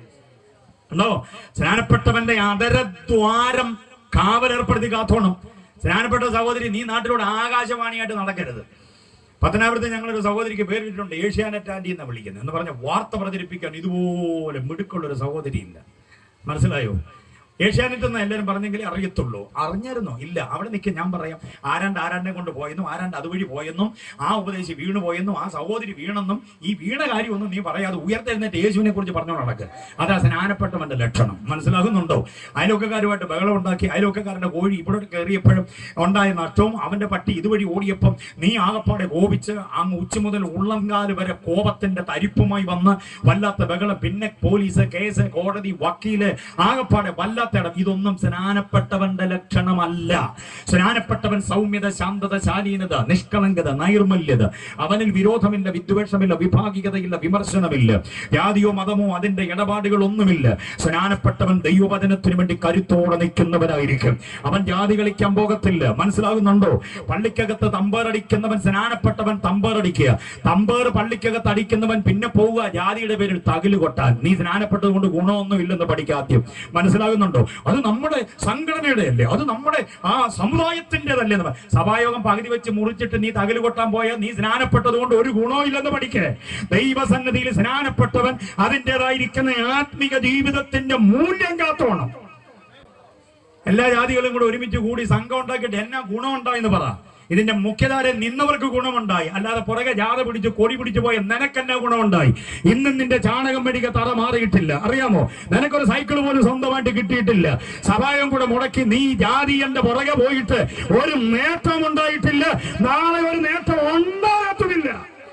ഉണ്ടോ സ്നാനപ്പെട്ടവന്റെ അതരദ്വാരം കാവലേർപ്പെടുത്തി കാത്തോണം സ്നാനപ്പെട്ട സഹോദരി നീ നാട്ടിലൂടെ ആകാശവാണിയായിട്ട് നടക്കരുത് പത്തനാപുരത്ത് ഞങ്ങളൊരു സഹോദരിക്ക് പേരിട്ടിട്ടുണ്ട് ഏഷ്യാനെറ്റ് ആന്റി എന്ന് വിളിക്കുന്നത് എന്ന് പറഞ്ഞ വാർത്ത പ്രചരിപ്പിക്കാൻ ഇതുപോലെ മിടുക്കുള്ള ഒരു സഹോദരിയില്ല മനസ്സിലായോ ഏഷ്യാനെറ്റ് എന്ന് എല്ലാവരും പറഞ്ഞെങ്കിലേ അറിയത്തുള്ളൂ അറിഞ്ഞായിരുന്നോ ഇല്ല അവിടെ നിൽക്കുക ഞാൻ പറയാം ആരാണ്ട് ആരാണ്ടെ കൊണ്ട് പോയെന്നും ആരാണ്ട് അതുവഴി പോയെന്നും ആ ഉപദേശി വീണു പോയെന്നും ആ സഹോദരി വീണെന്നും ഈ വീണ കാര്യമൊന്നും നീ പറയാതെ ഉയർത്തെഴുന്നേറ്റ് യേശുവിനെ കുറിച്ച് പറഞ്ഞു നടക്ക് അതാ സ്നാനപ്പെട്ടവന്റെ ലക്ഷണം മനസ്സിലാകുന്നുണ്ടോ അയൽവക്കക്കാരുമായിട്ട് ബഹളം ഉണ്ടാക്കി അയൽവക്കക്കാരന്റെ കോഴി ഇവിടെ കയറിയപ്പോഴും ഉണ്ടായ നഷ്ടവും അവന്റെ പട്ടി ഇതുവഴി ഓടിയപ്പം നീ ആകപ്പാടെ കോപിച്ച് അങ്ങ് ഉച്ച മുതൽ ഉള്ളംകാല് വരെ കോപത്തിന്റെ തരിപ്പുമായി വന്ന് വല്ലാത്ത ബഹളം പിന്നെ പോലീസ് കേസ് കോടതി വക്കീല് ആകപ്പാടെ വല്ലാത്ത ഇടം ഇതൊന്നും സ്നാനപ്പെട്ടവന്റെ ലക്ഷണമല്ല സ്നാനപ്പെട്ടവൻ സൗമ്യത ശാന്തത ശാലീനത നിഷ്കളങ്കത നൈർമല്യത അവനിൽ വിരോധമില്ല വിദ്വേഷമില്ല വിഭാഗികതയില്ല വിമർശനമില്ല ജാതിയോ മതമോ അതിന്റെ ഇടപാടുകളൊന്നുമില്ല സ്നാനപ്പെട്ടവൻ ദൈവവചനത്തിനു വേണ്ടി കരുത്തോടെ നിൽക്കുന്നവരായിരിക്കും അവൻ ജാതി കളിക്കാൻ പോകത്തില്ല മനസ്സിലാകുന്നുണ്ടോ പള്ളിക്കകത്ത് തമ്പേറടിക്കുന്നവൻ സ്നാനപ്പെട്ടവൻ തമ്പേറടിക്കുക തമ്പേർ പള്ളിക്കകത്ത് അടിക്കുന്നവൻ പിന്നെ പോവുക ജാതിയുടെ പേരിൽ തകില് കൊട്ടാൻ നീ സ്നാനപ്പെട്ടത് കൊണ്ട് ഗുണമൊന്നും ഇല്ലെന്ന് പഠിക്കാദ്യം മനസ്സിലാകുന്നുണ്ടോ അത് നമ്മുടെ സംഘടനയുടെ അല്ലേ അത് നമ്മുടെ ആ സമുദായത്തിൻ്റെതല്ലേ എന്ന് പറ- സഭായോഗം പകുതി വെച്ച് മുറിച്ചിട്ട് നീ തകില് കൊട്ടാൻ പോയാൽ നീ സ്നാനപ്പെട്ടത് കൊണ്ട് ഒരു ഗുണവും ഇല്ലെന്ന് പഠിക്കേ ദൈവസന്നിധിയിൽ സ്നാനപ്പെട്ടവൻ അതിൻ്റെതായിരിക്കുന്ന ആത്മിക ജീവിതത്തിന്റെ മൂല്യം കാത്തോണം എല്ലാ ജാതികളും കൂടെ ഒരുമിച്ച് കൂടി സംഘം ഉണ്ടാക്കിയിട്ട് എന്നാ ഗുണമുണ്ടായെന്ന് പറ ഇതിന്റെ മുഖ്യധാര നിന്നവർക്ക് ഗുണമുണ്ടായി അല്ലാതെ പുറകെ ജാഥ പിടിച്ച് കൊടി പിടിച്ചു പോയ നിനക്കെന്നാ ഗുണമുണ്ടായി ഇന്നും നിന്റെ ചാണകം മേടിക്ക തറ മാറിയിട്ടില്ല അറിയാമോ നിനക്കൊരു സൈക്കിൾ പോലും സ്വന്തമായിട്ട് കിട്ടിയിട്ടില്ല സഭായം കൂടെ മുടക്കി നീ ജാതി എന്റെ പുറകെ പോയിട്ട് ഒരു നേട്ടം ഉണ്ടായിട്ടില്ല നാളെ ഒരു നേട്ടം ഉണ്ടാകത്തുമില്ല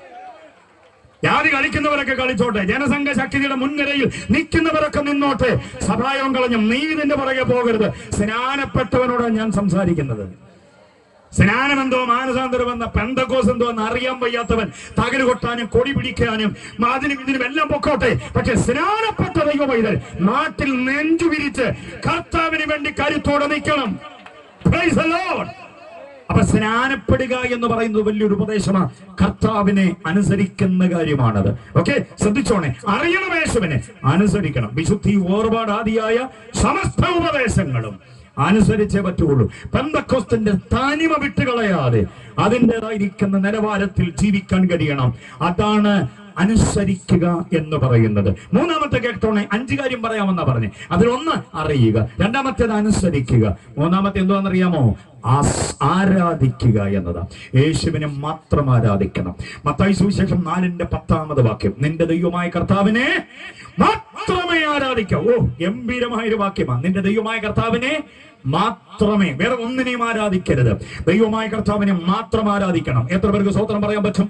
ജാതി കളിക്കുന്നവരൊക്കെ കളിച്ചോട്ടെ ജനസംഘ ശക്തിയുടെ മുൻനിരയിൽ നിൽക്കുന്നവരൊക്കെ നിന്നോട്ടെ സഭായം കളഞ്ഞു നീ ഇതിന്റെ പുറകെ പോകരുത് സ്നാനപ്പെട്ടവനോടാണ് ഞാൻ സംസാരിക്കുന്നത് സ്നാനമെന്തോ മാനസാന്തരമെന്ന പെന്തക്കോസ് എന്തോ എന്ന് അറിയാൻ വയ്യാത്തവൻ തകര് കൊട്ടാനും കൊടി പിടിക്കാനും അതിനും ഇതിനും എല്ലാം പൊക്കോട്ടെ പക്ഷെ സ്നാനപ്പെട്ട ദൈവ പൈതൽ നാട്ടിൽ നെഞ്ചു വിരിച്ച് കർത്താവിന് വേണ്ടി കരുത്തോടെ നിൽക്കണം Praise the Lord. അപ്പൊ സ്നാനപ്പെടുക എന്ന് പറയുന്നത് വലിയൊരു ഉപദേശമാണ് കർത്താവിനെ അനുസരിക്കുന്ന കാര്യമാണത് ഓക്കെ ശ്രദ്ധിച്ചോണേ അറിയണം യേശുവിനെ അനുസരിക്കണം വിശുദ്ധി ഓർപാടാദിയായ സമസ്ത ഉപദേശങ്ങളും അനുസരിച്ചേ പറ്റുള്ളൂ പെന്തക്കോസ്തിന്റെ തനിമ വിട്ടുകളയാതെ അതിൻ്റെതായിരിക്കുന്ന നിലവാരത്തിൽ ജീവിക്കാൻ കഴിയണം അതാണ് അനുസരിക്കുക എന്ന് പറയുന്നത് മൂന്നാമത്തെ കേട്ടോണെ അഞ്ച് കാര്യം പറയാമെന്നാ പറഞ്ഞേ അതിലൊന്ന് അറിയുക രണ്ടാമത്തേത് അനുസരിക്കുക മൂന്നാമത്തെ എന്താണെന്നറിയാമോ ആസ്- ആരാധിക്കുക എന്നതാ യേശുവിനെ മാത്രം ആരാധിക്കണം മത്തായി സുവിശേഷം നാലിന്റെ പത്താമത് വാക്യം നിന്റെ ദൈവമായ കർത്താവിനെ മാത്രമേ ആരാധിക്കാവൂ ഓ ഗംഭീരമായ ഒരു വാക്യമാണ് നിന്റെ ദൈവമായ കർത്താവിനെ മാത്രമേ വേറെ ഒന്നിനെയും ആരാധിക്കരുത് ദൈവമായ കർത്താവിനെ മാത്രം ആരാധിക്കണം എത്ര പേർക്ക് സ്വോത്രം പറയാൻ പറ്റും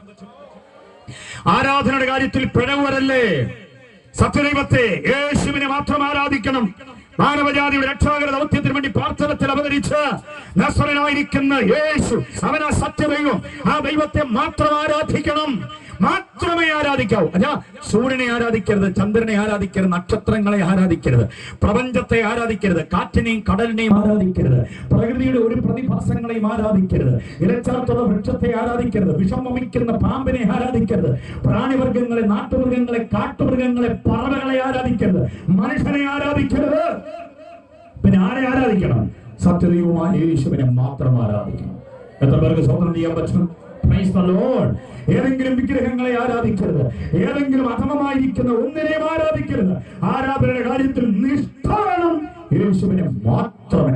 ആരാധനയുടെ കാര്യത്തിൽ പിഴവരല്ലേ സത്യദൈവത്തെ യേശുവിനെ മാത്രം ആരാധിക്കണം മാനവജാതിയുടെ രക്ഷാകര ദൗത്യത്തിന് വേണ്ടി പാർത്തലത്തിൽ അവതരിച്ച് നസ്രനായിരിക്കുന്ന യേശു അവനാ സത്യദൈവം ആ ദൈവത്തെ മാത്രം ആരാധിക്കണം മാത്രമേ ആരാധിക്കാവൂ അല്ല സൂര്യനെ ആരാധിക്കരുത് ചന്ദ്രനെ ആരാധിക്കരുത് നക്ഷത്രങ്ങളെ ആരാധിക്കരുത് പ്രപഞ്ചത്തെ ആരാധിക്കരുത് കാറ്റിനെയും കടലിനെയും ആരാധിക്കരുത് പ്രകൃതിയുടെ ഒരു പ്രതിഭാസങ്ങളെയും ആരാധിക്കരുത് ഇരച്ചാർത്തുള്ള വൃക്ഷത്തെ ആരാധിക്കരുത് വിഷം വമിക്കുന്ന പാമ്പിനെ ആരാധിക്കരുത് പ്രാണിവർഗങ്ങളെ നാട്ടുമൃഗങ്ങളെ കാട്ടുമൃഗങ്ങളെ പറവകളെ ആരാധിക്കരുത് മനുഷ്യനെ ആരാധിക്കരുത് പിന്നെ ആരെ ആരാധിക്കണം സത്യദൈവമായ യേശുവിനെ മാത്രം ആരാധിക്കണം എത്ര പേർക്ക് സ്വന്തം ചെയ്യാൻ പറ്റും Praise the Lord. ഏതെങ്കിലും വിഗ്രഹങ്ങളെ ആരാധിക്കരുത് ഏതെങ്കിലും അധമമായിരിക്കുന്ന ഒന്നിനെയും ആരാധിക്കരുത് ആരാധനയുടെ കാര്യത്തിൽ നിഷ്ഠ വേണം യേശുവിനെ മാത്രമേ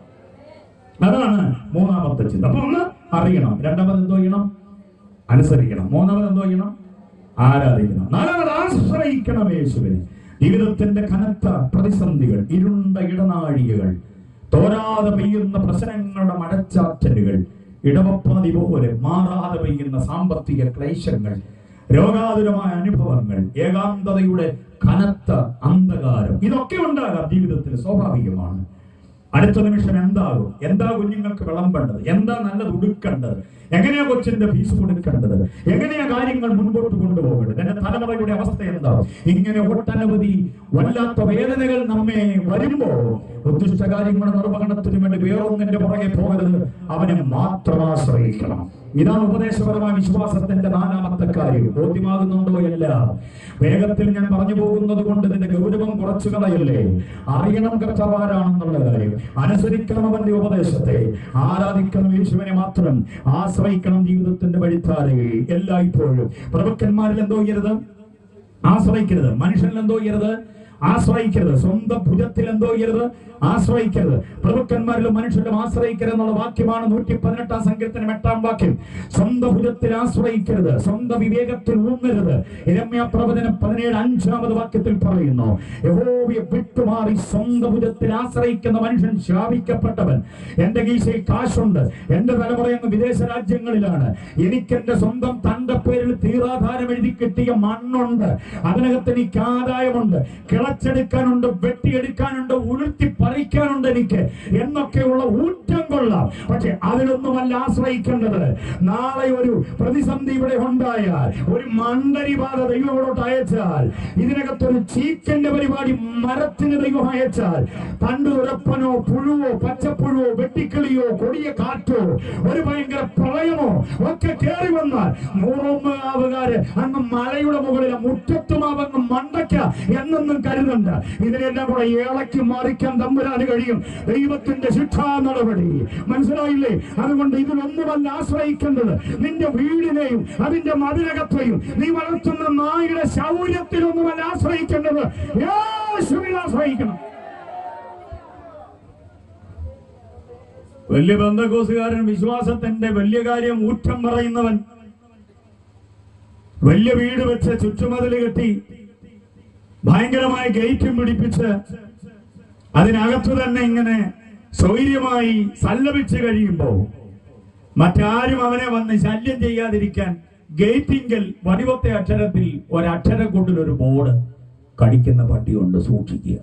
അതാണ് മൂന്നാമത്തെ ചിന്ത അപ്പൊ ഒന്ന് അറിയണം രണ്ടാമത് എന്തോ ചെയ്യണം അനുസരിക്കണം മൂന്നാമത് എന്തോ ചെയ്യണം ആരാധിക്കണം നാലാമത് ആശ്രയിക്കണം യേശുവിനെ ജീവിതത്തിന്റെ കനത്ത പ്രതിസന്ധികൾ ഇരുണ്ട ഇടനാഴികകൾ തോരാതെ പെയ്യുന്ന പ്രശ്നങ്ങളുടെ മഴച്ചാറ്റലുകൾ ഇടവപ്പാതി പോലെ മാറാതെ പെയ്യുന്ന സാമ്പത്തിക ക്ലേശങ്ങൾ രോഗാതുരമായ അനുഭവങ്ങൾ ഏകാന്തതയുടെ കനത്ത അന്ധകാരം ഇതൊക്കെ ഉണ്ടാകാം ജീവിതത്തിൽ സ്വാഭാവികമാണ് അടുത്ത നിമിഷം എന്താകും എന്താ കുഞ്ഞുങ്ങൾക്ക് വിളമ്പേണ്ടത് എന്താ നല്ലത് ഉടുക്കേണ്ടത് എങ്ങനെയാ കൊച്ചിന്റെ ഫീസ് കൊടുക്കേണ്ടത് എങ്ങനെയാ കാര്യങ്ങൾ മുൻപോട്ട് കൊണ്ടുപോകേണ്ടത് എന്റെ തലമുറയുടെ അവസ്ഥ എന്താ ഇങ്ങനെ ഒട്ടനവധി വല്ലാത്ത വേദനകൾ നമ്മെ വരുമ്പോ ഉദ്ദിഷ്ട കാര്യങ്ങളുടെ നിർവഹണത്തിന് വേണ്ടി വേറൊന്നിന്റെ പുറകെ പോകരുത് അവനെ മാത്രം ആശ്രയിക്കണം ഇതാണ് ഉപദേശപരമായ വിശ്വാസത്തിന്റെ നാലാമത്തെ കാര്യം ബോധ്യമാകുന്നുണ്ടോ അല്ല വേഗത്തിൽ ഞാൻ പറഞ്ഞു പോകുന്നത് കൊണ്ട് ഇതിന്റെ ഗൗരവം കുറച്ചു കളയല്ലേ അറിയണം കർത്താവാരാണെന്നുള്ള കാര്യം അനുസരിക്കണം അവന്റെ ഉപദേശത്തെ ആരാധിക്കണം യേശുവിനെ മാത്രം ആശ്രയിക്കണം ജീവിതത്തിന്റെ വഴിത്താരയിൽ എല്ലായ്പ്പോഴും പ്രഭുക്കന്മാരിൽ എന്തോ ചെയ്യരുത് ആശ്രയിക്കരുത് മനുഷ്യനിൽ എന്തോ ചെയ്യരുത് ആശ്രയിക്കരുത് സ്വന്തം ഭുജത്തിൽ എന്തോ ചെയ്യരുത് ആശ്രയിക്കരുത് പ്രഭുക്കന്മാരിലും മനുഷ്യരിലും ആശ്രയിക്കരുത് എന്നുള്ള വാക്യമാണ് നൂറ്റി പതിനെട്ടാം സങ്കീർത്തനം എട്ടാം വാക്യം സ്വന്തം ഭുജത്തിൽ ആശ്രയിക്കരുത് സ്വന്തം വിവേകത്തിൽ ഊന്നരുത് ഇരമ്യ പ്രവചനം പതിനേഴ് അഞ്ചാമത് വാക്യത്തിൽ പറയുന്നു യഹോവയെ വിട്ടുമാറി സ്വന്തം ഭുജത്തിൽ ആശ്രയിക്കുന്ന മനുഷ്യൻ ശാപിക്കപ്പെട്ടവൻ എന്റെ കീശയിൽ കാശുണ്ട് എന്റെ തലമുറയങ്ങ് വിദേശ രാജ്യങ്ങളിലാണ് എനിക്ക് എന്റെ സ്വന്തം തന്റെ പേരിൽ തീരാധാരം എഴുതി കിട്ടിയ മണ്ണുണ്ട് അതിനകത്ത് എനിക്ക് ആദായമുണ്ട് കിളച്ചെടുക്കാനുണ്ട് വെട്ടിയെടുക്കാനുണ്ട് ഉരുത്തി പറിക്കാനുണ്ട് എനിക്ക് എന്നൊക്കെയുള്ള ഊറ്റം കൊള്ളാം പക്ഷെ അതിലൊന്നുമല്ല ആശ്രയിക്കേണ്ടത് നാളെ ഒരു പ്രതിസന്ധി ഇവിടെ ഉണ്ടായാൽ ഒരു മണ്ടരി ബാധ ദൈവം ഇവിടോട്ട് അയച്ചാൽ ഇതിനകത്തൊരു ചീക്കന്റെ പരിപാടി മരത്തിന് ദൈവം അയച്ചാൽ തണ്ട് ഉരപ്പനോ പുഴുവോ പച്ചപ്പുഴുവോ വെട്ടിക്കിളിയോ കൊടിയ കാറ്റോ ഒരു ഭയങ്കര പ്രളയമോ ഒക്കെ കയറി വന്നാൽ മൂന്നൊന്നാവുകാര് അങ്ങ് മലയുടെ മുകളിൽ മുറ്റത്തും അവങ്ങ് മണ്ടയ്ക്ക എന്നൊന്നും കരുതണ്ട ഇതിനെല്ലാം കൂടെ ഇളക്കി മറിക്കാൻ തമ്പുരാന് കഴിയും ദൈവത്തിന്റെ ശിക്ഷാ നടപടി മനസ്സിലായില്ലേ അതുകൊണ്ട് ഇതിലൊന്നുമല്ല ആശ്രയിക്കേണ്ടത് നിന്റെ വീടിനെയും അതിന്റെ മതിലകത്തെയും നീ വളർത്തുന്ന നായുടെ ശൗര്യത്തിലൊന്നുമല്ല ആശ്രയിക്കേണ്ടത് യേശുവിൽ ആശ്രയിക്കണം വലിയ ബന്ധകോസുകാരൻ വിശ്വാസത്തിന്റെ വലിയ കാര്യം ഊറ്റം പറയുന്നവൻ വലിയ വീട് വെച്ച് ചുറ്റുമതിൽ കെട്ടി ഭയങ്കരമായ ഗേറ്റും പിടിപ്പിച്ച് അതിനകത്ത് തന്നെ ഇങ്ങനെ സ്വൈര്യമായി സല്ലപിച്ച് കഴിയുമ്പോ മറ്റാരും അവനെ വന്ന് ശല്യം ചെയ്യാതിരിക്കാൻ ഗേറ്റിങ്കൽ വടിവത്തെ അക്ഷരത്തിൽ ഒരക്ഷരക്കൂട്ടിൽ ഒരു ബോർഡ് കടിക്കുന്ന പട്ടിയുണ്ട് സൂക്ഷിക്കുക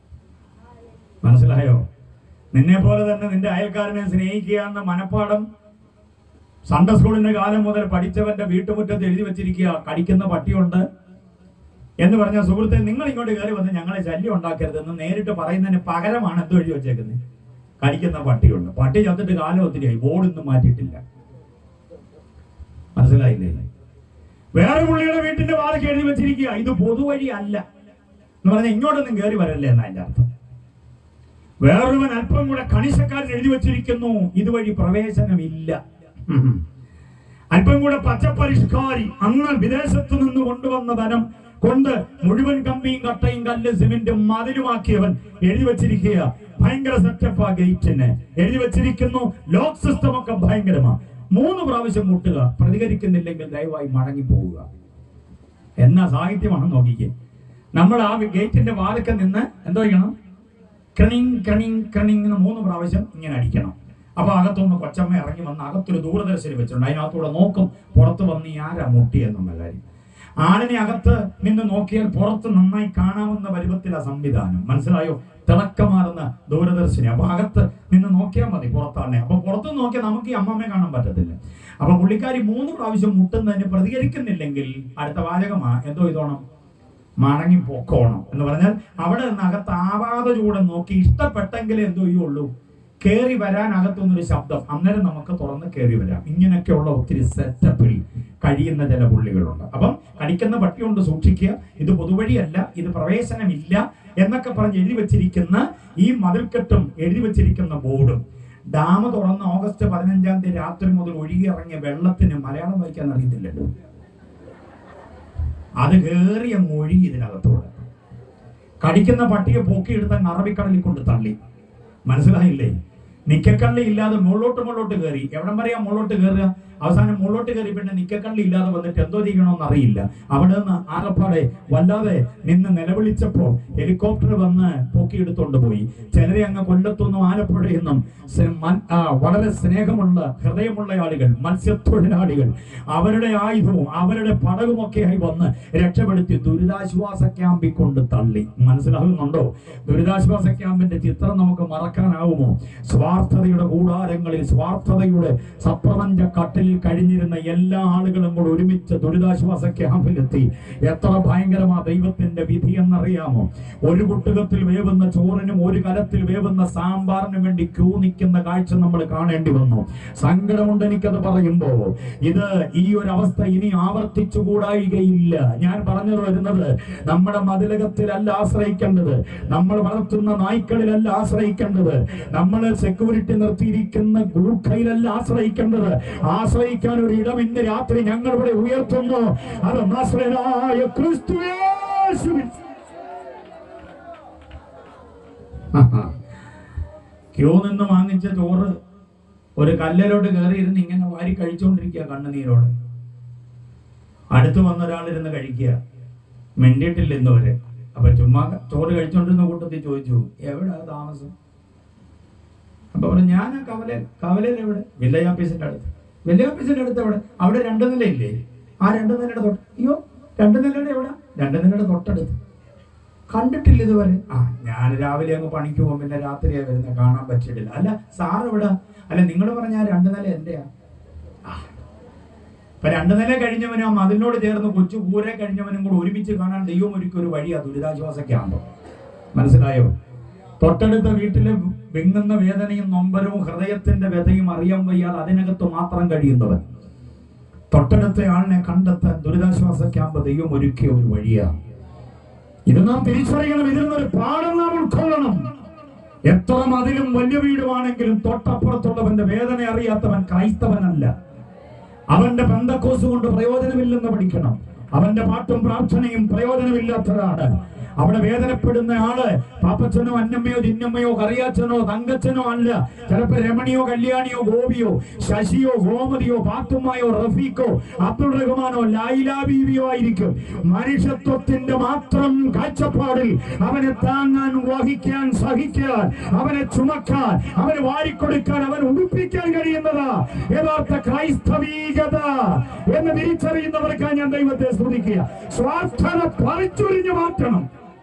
മനസ്സിലായോ നിന്നെ പോലെ തന്നെ നിന്റെ അയൽക്കാരനെ സ്നേഹിക്കുക എന്ന മനപ്പാടം സൺഡേ സ്കൂളിന്റെ കാലം മുതൽ പഠിച്ചവന്റെ വീട്ടുമുറ്റത്ത് എഴുതി വെച്ചിരിക്കുക കടിക്കുന്ന പട്ടിയുണ്ട് എന്ന് പറഞ്ഞ സുഹൃത്തെ നിങ്ങൾ ഇങ്ങോട്ട് കയറി വന്ന് ഞങ്ങളെ ശല്യം ഉണ്ടാക്കരുതെന്ന് നേരിട്ട് പറയുന്നതിന് പകരമാണ് എന്തോ എഴുതി വെച്ചേക്കുന്നത് കടിക്കുന്ന പട്ടിയുണ്ട് പട്ടി ചത്തിട്ട് കാലം ഒത്തിരിയായി ബോർഡൊന്നും മാറ്റിയിട്ടില്ല മനസ്സിലായില്ലേ വേറെ പുള്ളിയുടെ വീട്ടിന്റെ വാതിക്ക് എഴുതി വെച്ചിരിക്കുക ഇത് പൊതുവഴി അല്ല എന്ന് പറഞ്ഞാൽ ഇങ്ങോട്ടൊന്നും കയറി വരല്ലേ എന്നാ അതിന്റെ അർത്ഥം വേറൊരുവൻ അല്പം കൂടെ കണിശക്കാരൻ എഴുതി വെച്ചിരിക്കുന്നു ഇതുവഴി പ്രവേശനമില്ല ഉം. അല്പം കൂടെ പച്ചപ്പരിഷ്കാരി അങ്ങ് വിദേശത്ത് നിന്ന് കൊണ്ടുവന്ന ധനം കൊണ്ട് മുഴുവൻ കമ്പിയും കട്ടയും കല്ല് സിമെന്റും മതിലുമാക്കിയവൻ എഴുതി വെച്ചിരിക്കുക ഭയങ്കര സെറ്റപ്പ് ആ ഗേറ്റിന് എഴുതി വെച്ചിരിക്കുന്നു ലോക്ക് സിസ്റ്റം ഒക്കെ ഭയങ്കരമാ മൂന്ന് പ്രാവശ്യം മുട്ടുക പ്രതികരിക്കുന്നില്ലെങ്കിൽ ദയവായി മടങ്ങി പോവുക എന്നാ സാഹിത്യമാണ് നോക്കിക്കേ നമ്മൾ ആ ഗേറ്റിന്റെ വാതിക്കൽ നിന്ന് എന്തോ ചെയ്യണം ക്രണിങ് ക്രണിങ് ക്രണിങ് എന്ന് മൂന്ന് പ്രാവശ്യം ഇങ്ങനെ അടിക്കണം അപ്പൊ അകത്തുനിന്ന് കൊച്ചമ്മ ഇറങ്ങി വന്ന് അകത്തൊരു ദൂരദർശനം വെച്ചിട്ടുണ്ട് അതിനകത്തൂടെ നോക്കും പുറത്ത് വന്ന് ഈ ആരാ മുട്ടി എന്നുള്ള കാര്യം ആളിനെ അകത്ത് നിന്ന് നോക്കിയാൽ പുറത്ത് നന്നായി കാണാവുന്ന പരുവത്തിലാ സംവിധാനം മനസ്സിലായോ തിളക്കമാറുന്ന ദൂരദർശിനി അപ്പൊ അകത്ത് നിന്ന് നോക്കിയാൽ മതി പുറത്താണെ അപ്പൊ പുറത്ത് നോക്കിയാൽ നമുക്ക് ഈ അമ്മമ്മയെ കാണാൻ പറ്റത്തില്ല അപ്പൊ പുള്ളിക്കാരി മൂന്ന് പ്രാവശ്യം മുട്ടുന്നതിന് പ്രതികരിക്കുന്നില്ലെങ്കിൽ അടുത്ത വാചകമാ എന്തോ ഇതോണം മടങ്ങി പൊക്കോണം എന്ന് പറഞ്ഞാൽ അവിടെ നിന്ന് അകത്ത് ആവാത ചൂടെ നോക്കി ഇഷ്ടപ്പെട്ടെങ്കിലേ എന്തോ ചെയ്യുള്ളൂ കേറി വരാൻ അകത്തുനിന്നൊരു ശബ്ദം അന്നേരം നമുക്ക് തുറന്ന് കേറി വരാം ഇങ്ങനെയൊക്കെയുള്ള ഒത്തിരി സെറ്റപ്പിൽ കഴിയുന്ന ചില പുള്ളികളുണ്ട് അപ്പം കടിക്കുന്ന പട്ടിയുണ്ട് സൂക്ഷിക്കുക ഇത് പൊതുവഴിയല്ല ഇത് പ്രവേശനമില്ല എന്നൊക്കെ പറഞ്ഞ് എഴുതി വെച്ചിരിക്കുന്ന ഈ മതിൽക്കെട്ടും എഴുതി വെച്ചിരിക്കുന്ന ബോർഡും ഡാം തുറന്ന് ഓഗസ്റ്റ് പതിനഞ്ചാം തീയതി രാത്രി മുതൽ ഒഴുകിയിറങ്ങിയ വെള്ളത്തിന് മലയാളം വായിക്കാൻ അറിയത്തില്ലല്ലോ അത് കേറിയ മൊഴി ഇതിനകത്തൂടെ കടിക്കുന്ന പട്ടിയെ പൊക്കിയെടുത്ത അറബിക്കടലിൽ കൊണ്ട് തള്ളി മനസ്സിലായില്ലേ നിക്കക്കള്ളി ഇല്ലാതെ മുള്ളോട്ട് മുള്ളോട്ട് കയറി എവിടം വരെയാ മുള്ളോട്ട് കയറുക അവസാനം മുള്ളോട്ട് കയറി പിന്നെ നിക്കക്കള്ളി ഇല്ലാതെ വന്നിട്ട് എന്തോ ചെയ്യണമെന്ന് അറിയില്ല അവിടെ നിന്ന് ആകപ്പാടെ വല്ലാതെ നിന്ന് നിലവിളിച്ചപ്പോ ഹെലികോപ്റ്റർ വന്ന് പൊക്കിയെടുത്തോണ്ട് പോയി ചിലരെ അങ്ങ് കൊല്ലത്തുനിന്നും ആലപ്പുഴയിൽ നിന്നും സ് മൻ- ആ, വളരെ സ്നേഹമുള്ള ഹൃദയമുള്ള ആളുകൾ മത്സ്യത്തൊഴിലാളികൾ അവരുടെ ആയുധവും അവരുടെ പടകുമൊക്കെയായി വന്ന് രക്ഷപ്പെടുത്തി ദുരിതാശ്വാസ ക്യാമ്പിൽ കൊണ്ട് തള്ളി മനസ്സിലാകുന്നുണ്ടോ ദുരിതാശ്വാസ ക്യാമ്പിന്റെ ചിത്രം നമുക്ക് മറക്കാനാവുമോ സ്വാർത്ഥതയുടെ കൂടാരങ്ങളിൽ സ്വാർത്ഥതയുടെ സപ്രപഞ്ച കട്ടിലിൽ കഴിഞ്ഞിരുന്ന എല്ലാ ആളുകളും കൂടെ ഒരുമിച്ച് ദുരിതാശ്വാസ ക്യാമ്പിലെത്തി എത്ര ഭയങ്കരമാ ദൈവത്തിന്റെ വിധി എന്നറിയാമോ ഒരു കുട്ടുകത്തിൽ വേവുന്ന ചോറിനും ഒരു കലത്തിൽ വേവുന്ന സാമ്പാറിനും വേണ്ടി ക്യൂ നിൽക്കുന്ന കാഴ്ച നമ്മൾ കാണേണ്ടി വന്നു സങ്കടമുണ്ട് എനിക്കത് പറയുമ്പോ ഇത് ഈ ഒരു അവസ്ഥ ഇനി ആവർത്തിച്ചുകൂടായികയില്ല ഞാൻ പറഞ്ഞു വരുന്നത് നമ്മുടെ മതിലകത്തിലല്ല ആശ്രയിക്കേണ്ടത് നമ്മൾ വളർത്തുന്ന നായ്ക്കളിലല്ല ആശ്രയിക്കേണ്ടത് നമ്മൾ സെക്യൂരിറ്റി നിർത്തിയിരിക്കുന്ന ഗൂർഖയിലല്ല ആശ്രയിക്കേണ്ടത് ആശ്രയിക്കാൻ ഒരു ഇടം ഇന്ന് രാത്രി ഞങ്ങൾ ഇവിടെ ഉയർത്തുന്നു അത് നസ്രനായ ക്രിസ്തുയേശുവിൻ ക്യൂ നിന്ന് വാങ്ങിച്ച ചോറ് ഒരു കല്ലിലോട്ട് കയറി ഇരുന്ന് ഇങ്ങനെ വാരി കഴിച്ചുകൊണ്ടിരിക്കുക കണ്ണുനീരോടെ അടുത്ത് വന്ന ഒരാളിരുന്ന് കഴിക്കുക മിണ്ടിയിട്ടില്ല ഇന്ന് വരെ അപ്പൊ ചുമ്മാ ചോറ് കഴിച്ചോണ്ടിരുന്ന കൂട്ടത്തിൽ ചോദിച്ചു എവിടാ താമസം അപ്പൊ പറഞ്ഞു ഞാൻ ആ കവല കവലയിൽ എവിടെ വില്ലേജ് ഓഫീസിന്റെ അടുത്ത് വില്ലേജ് ഓഫീസിന്റെ അടുത്ത് എവിടെ അവിടെ രണ്ട് നിലയില്ലേ ആ രണ്ട് നിലയുടെ തൊട്ട് അയ്യോ രണ്ട് നിലയുടെ എവിടെ രണ്ട് നിലയുടെ തൊട്ടടുത്ത് കണ്ടിട്ടില്ല ഇതുവരെ ആ ഞാൻ രാവിലെ അങ്ങ് പണിക്ക് പോകും പിന്നെ രാത്രിയാ വരുന്നത് കാണാൻ പറ്റിയിട്ടില്ല അല്ല സാർ എവിടെ അല്ല നിങ്ങൾ പറഞ്ഞ ആ രണ്ട് നില എന്റെയാ ആ. ഇപ്പൊ രണ്ട് നില കഴിഞ്ഞവനും ആ മതിലിനോട് ചേർന്ന് കൊച്ചു കൂരെ കഴിഞ്ഞവനും കൂടെ ഒരുമിച്ച് കാണാൻ ദൈവം ഒരുക്കി ഒരു വഴിയാ ദുരിതാശ്വാസ ക്യാമ്പ് മനസ്സിലായോ തൊട്ടടുത്ത വീട്ടിലെ വിങ്ങുന്ന വേദനയും നൊമ്പരവും ഹൃദയത്തിന്റെ വ്യതയും അറിയാൻ വയ്യാതെ അതിനകത്ത് മാത്രം കഴിയുന്നവൻ തൊട്ടടുത്ത ആളിനെ കണ്ടെത്താൻ ദുരിതാശ്വാസ ക്യാമ്പ് ദൈവം ഒരുക്കിയ ഒരു വഴിയാണ് ഇത് നാം തിരിച്ചറിയണം ഇതിൽ നിന്നൊരു പാഠം നാം ഉൾക്കൊള്ളണം എത്ര മതിലും വലിയ വീടുമാണെങ്കിലും തൊട്ടപ്പുറത്തുള്ളവന്റെ വേദന അറിയാത്തവൻ ക്രൈസ്തവനല്ല അവന്റെ ബന്ധക്കോസ് കൊണ്ട് പ്രയോജനമില്ലെന്ന് പഠിക്കണം അവന്റെ പാട്ടും പ്രാർത്ഥനയും പ്രയോജനമില്ലാത്തതാണ് അവിടെ വേദനപ്പെടുന്ന ആള് പാപ്പച്ചനോ അന്നമ്മയോ ചിന്നമ്മയോ കറിയാച്ചനോ തങ്കച്ചനോ അല്ല ചിലപ്പോ രമണിയോ കല്യാണിയോ ഗോപിയോ ശശിയോ ഗോമതിയോ പാത്തുമ്മയോ റഫീഖോ അബ്ദുൾ റഹ്മാനോ ലൈലാ ബീവിയോ ആയിരിക്കും മനുഷ്യത്വത്തിന്റെ മാത്രം കാഴ്ചപ്പാടിൽ അവനെ താങ്ങാൻ വഹിക്കാൻ സഹിക്കാൻ അവനെ ചുമക്കാൻ അവന് വാരിക്കൊടുക്കാൻ അവൻ ഉടുപ്പിക്കാൻ കഴിയുന്നതാ യഥാർത്ഥ ക്രൈസ്തവീകത എന്ന് തിരിച്ചറിയുന്നവർക്കാണ് ഞാൻ ദൈവത്തെ സ്തുതിക്കുക സ്വാർത്ഥത പറിച്ചൊരിഞ്ഞു മാറ്റണം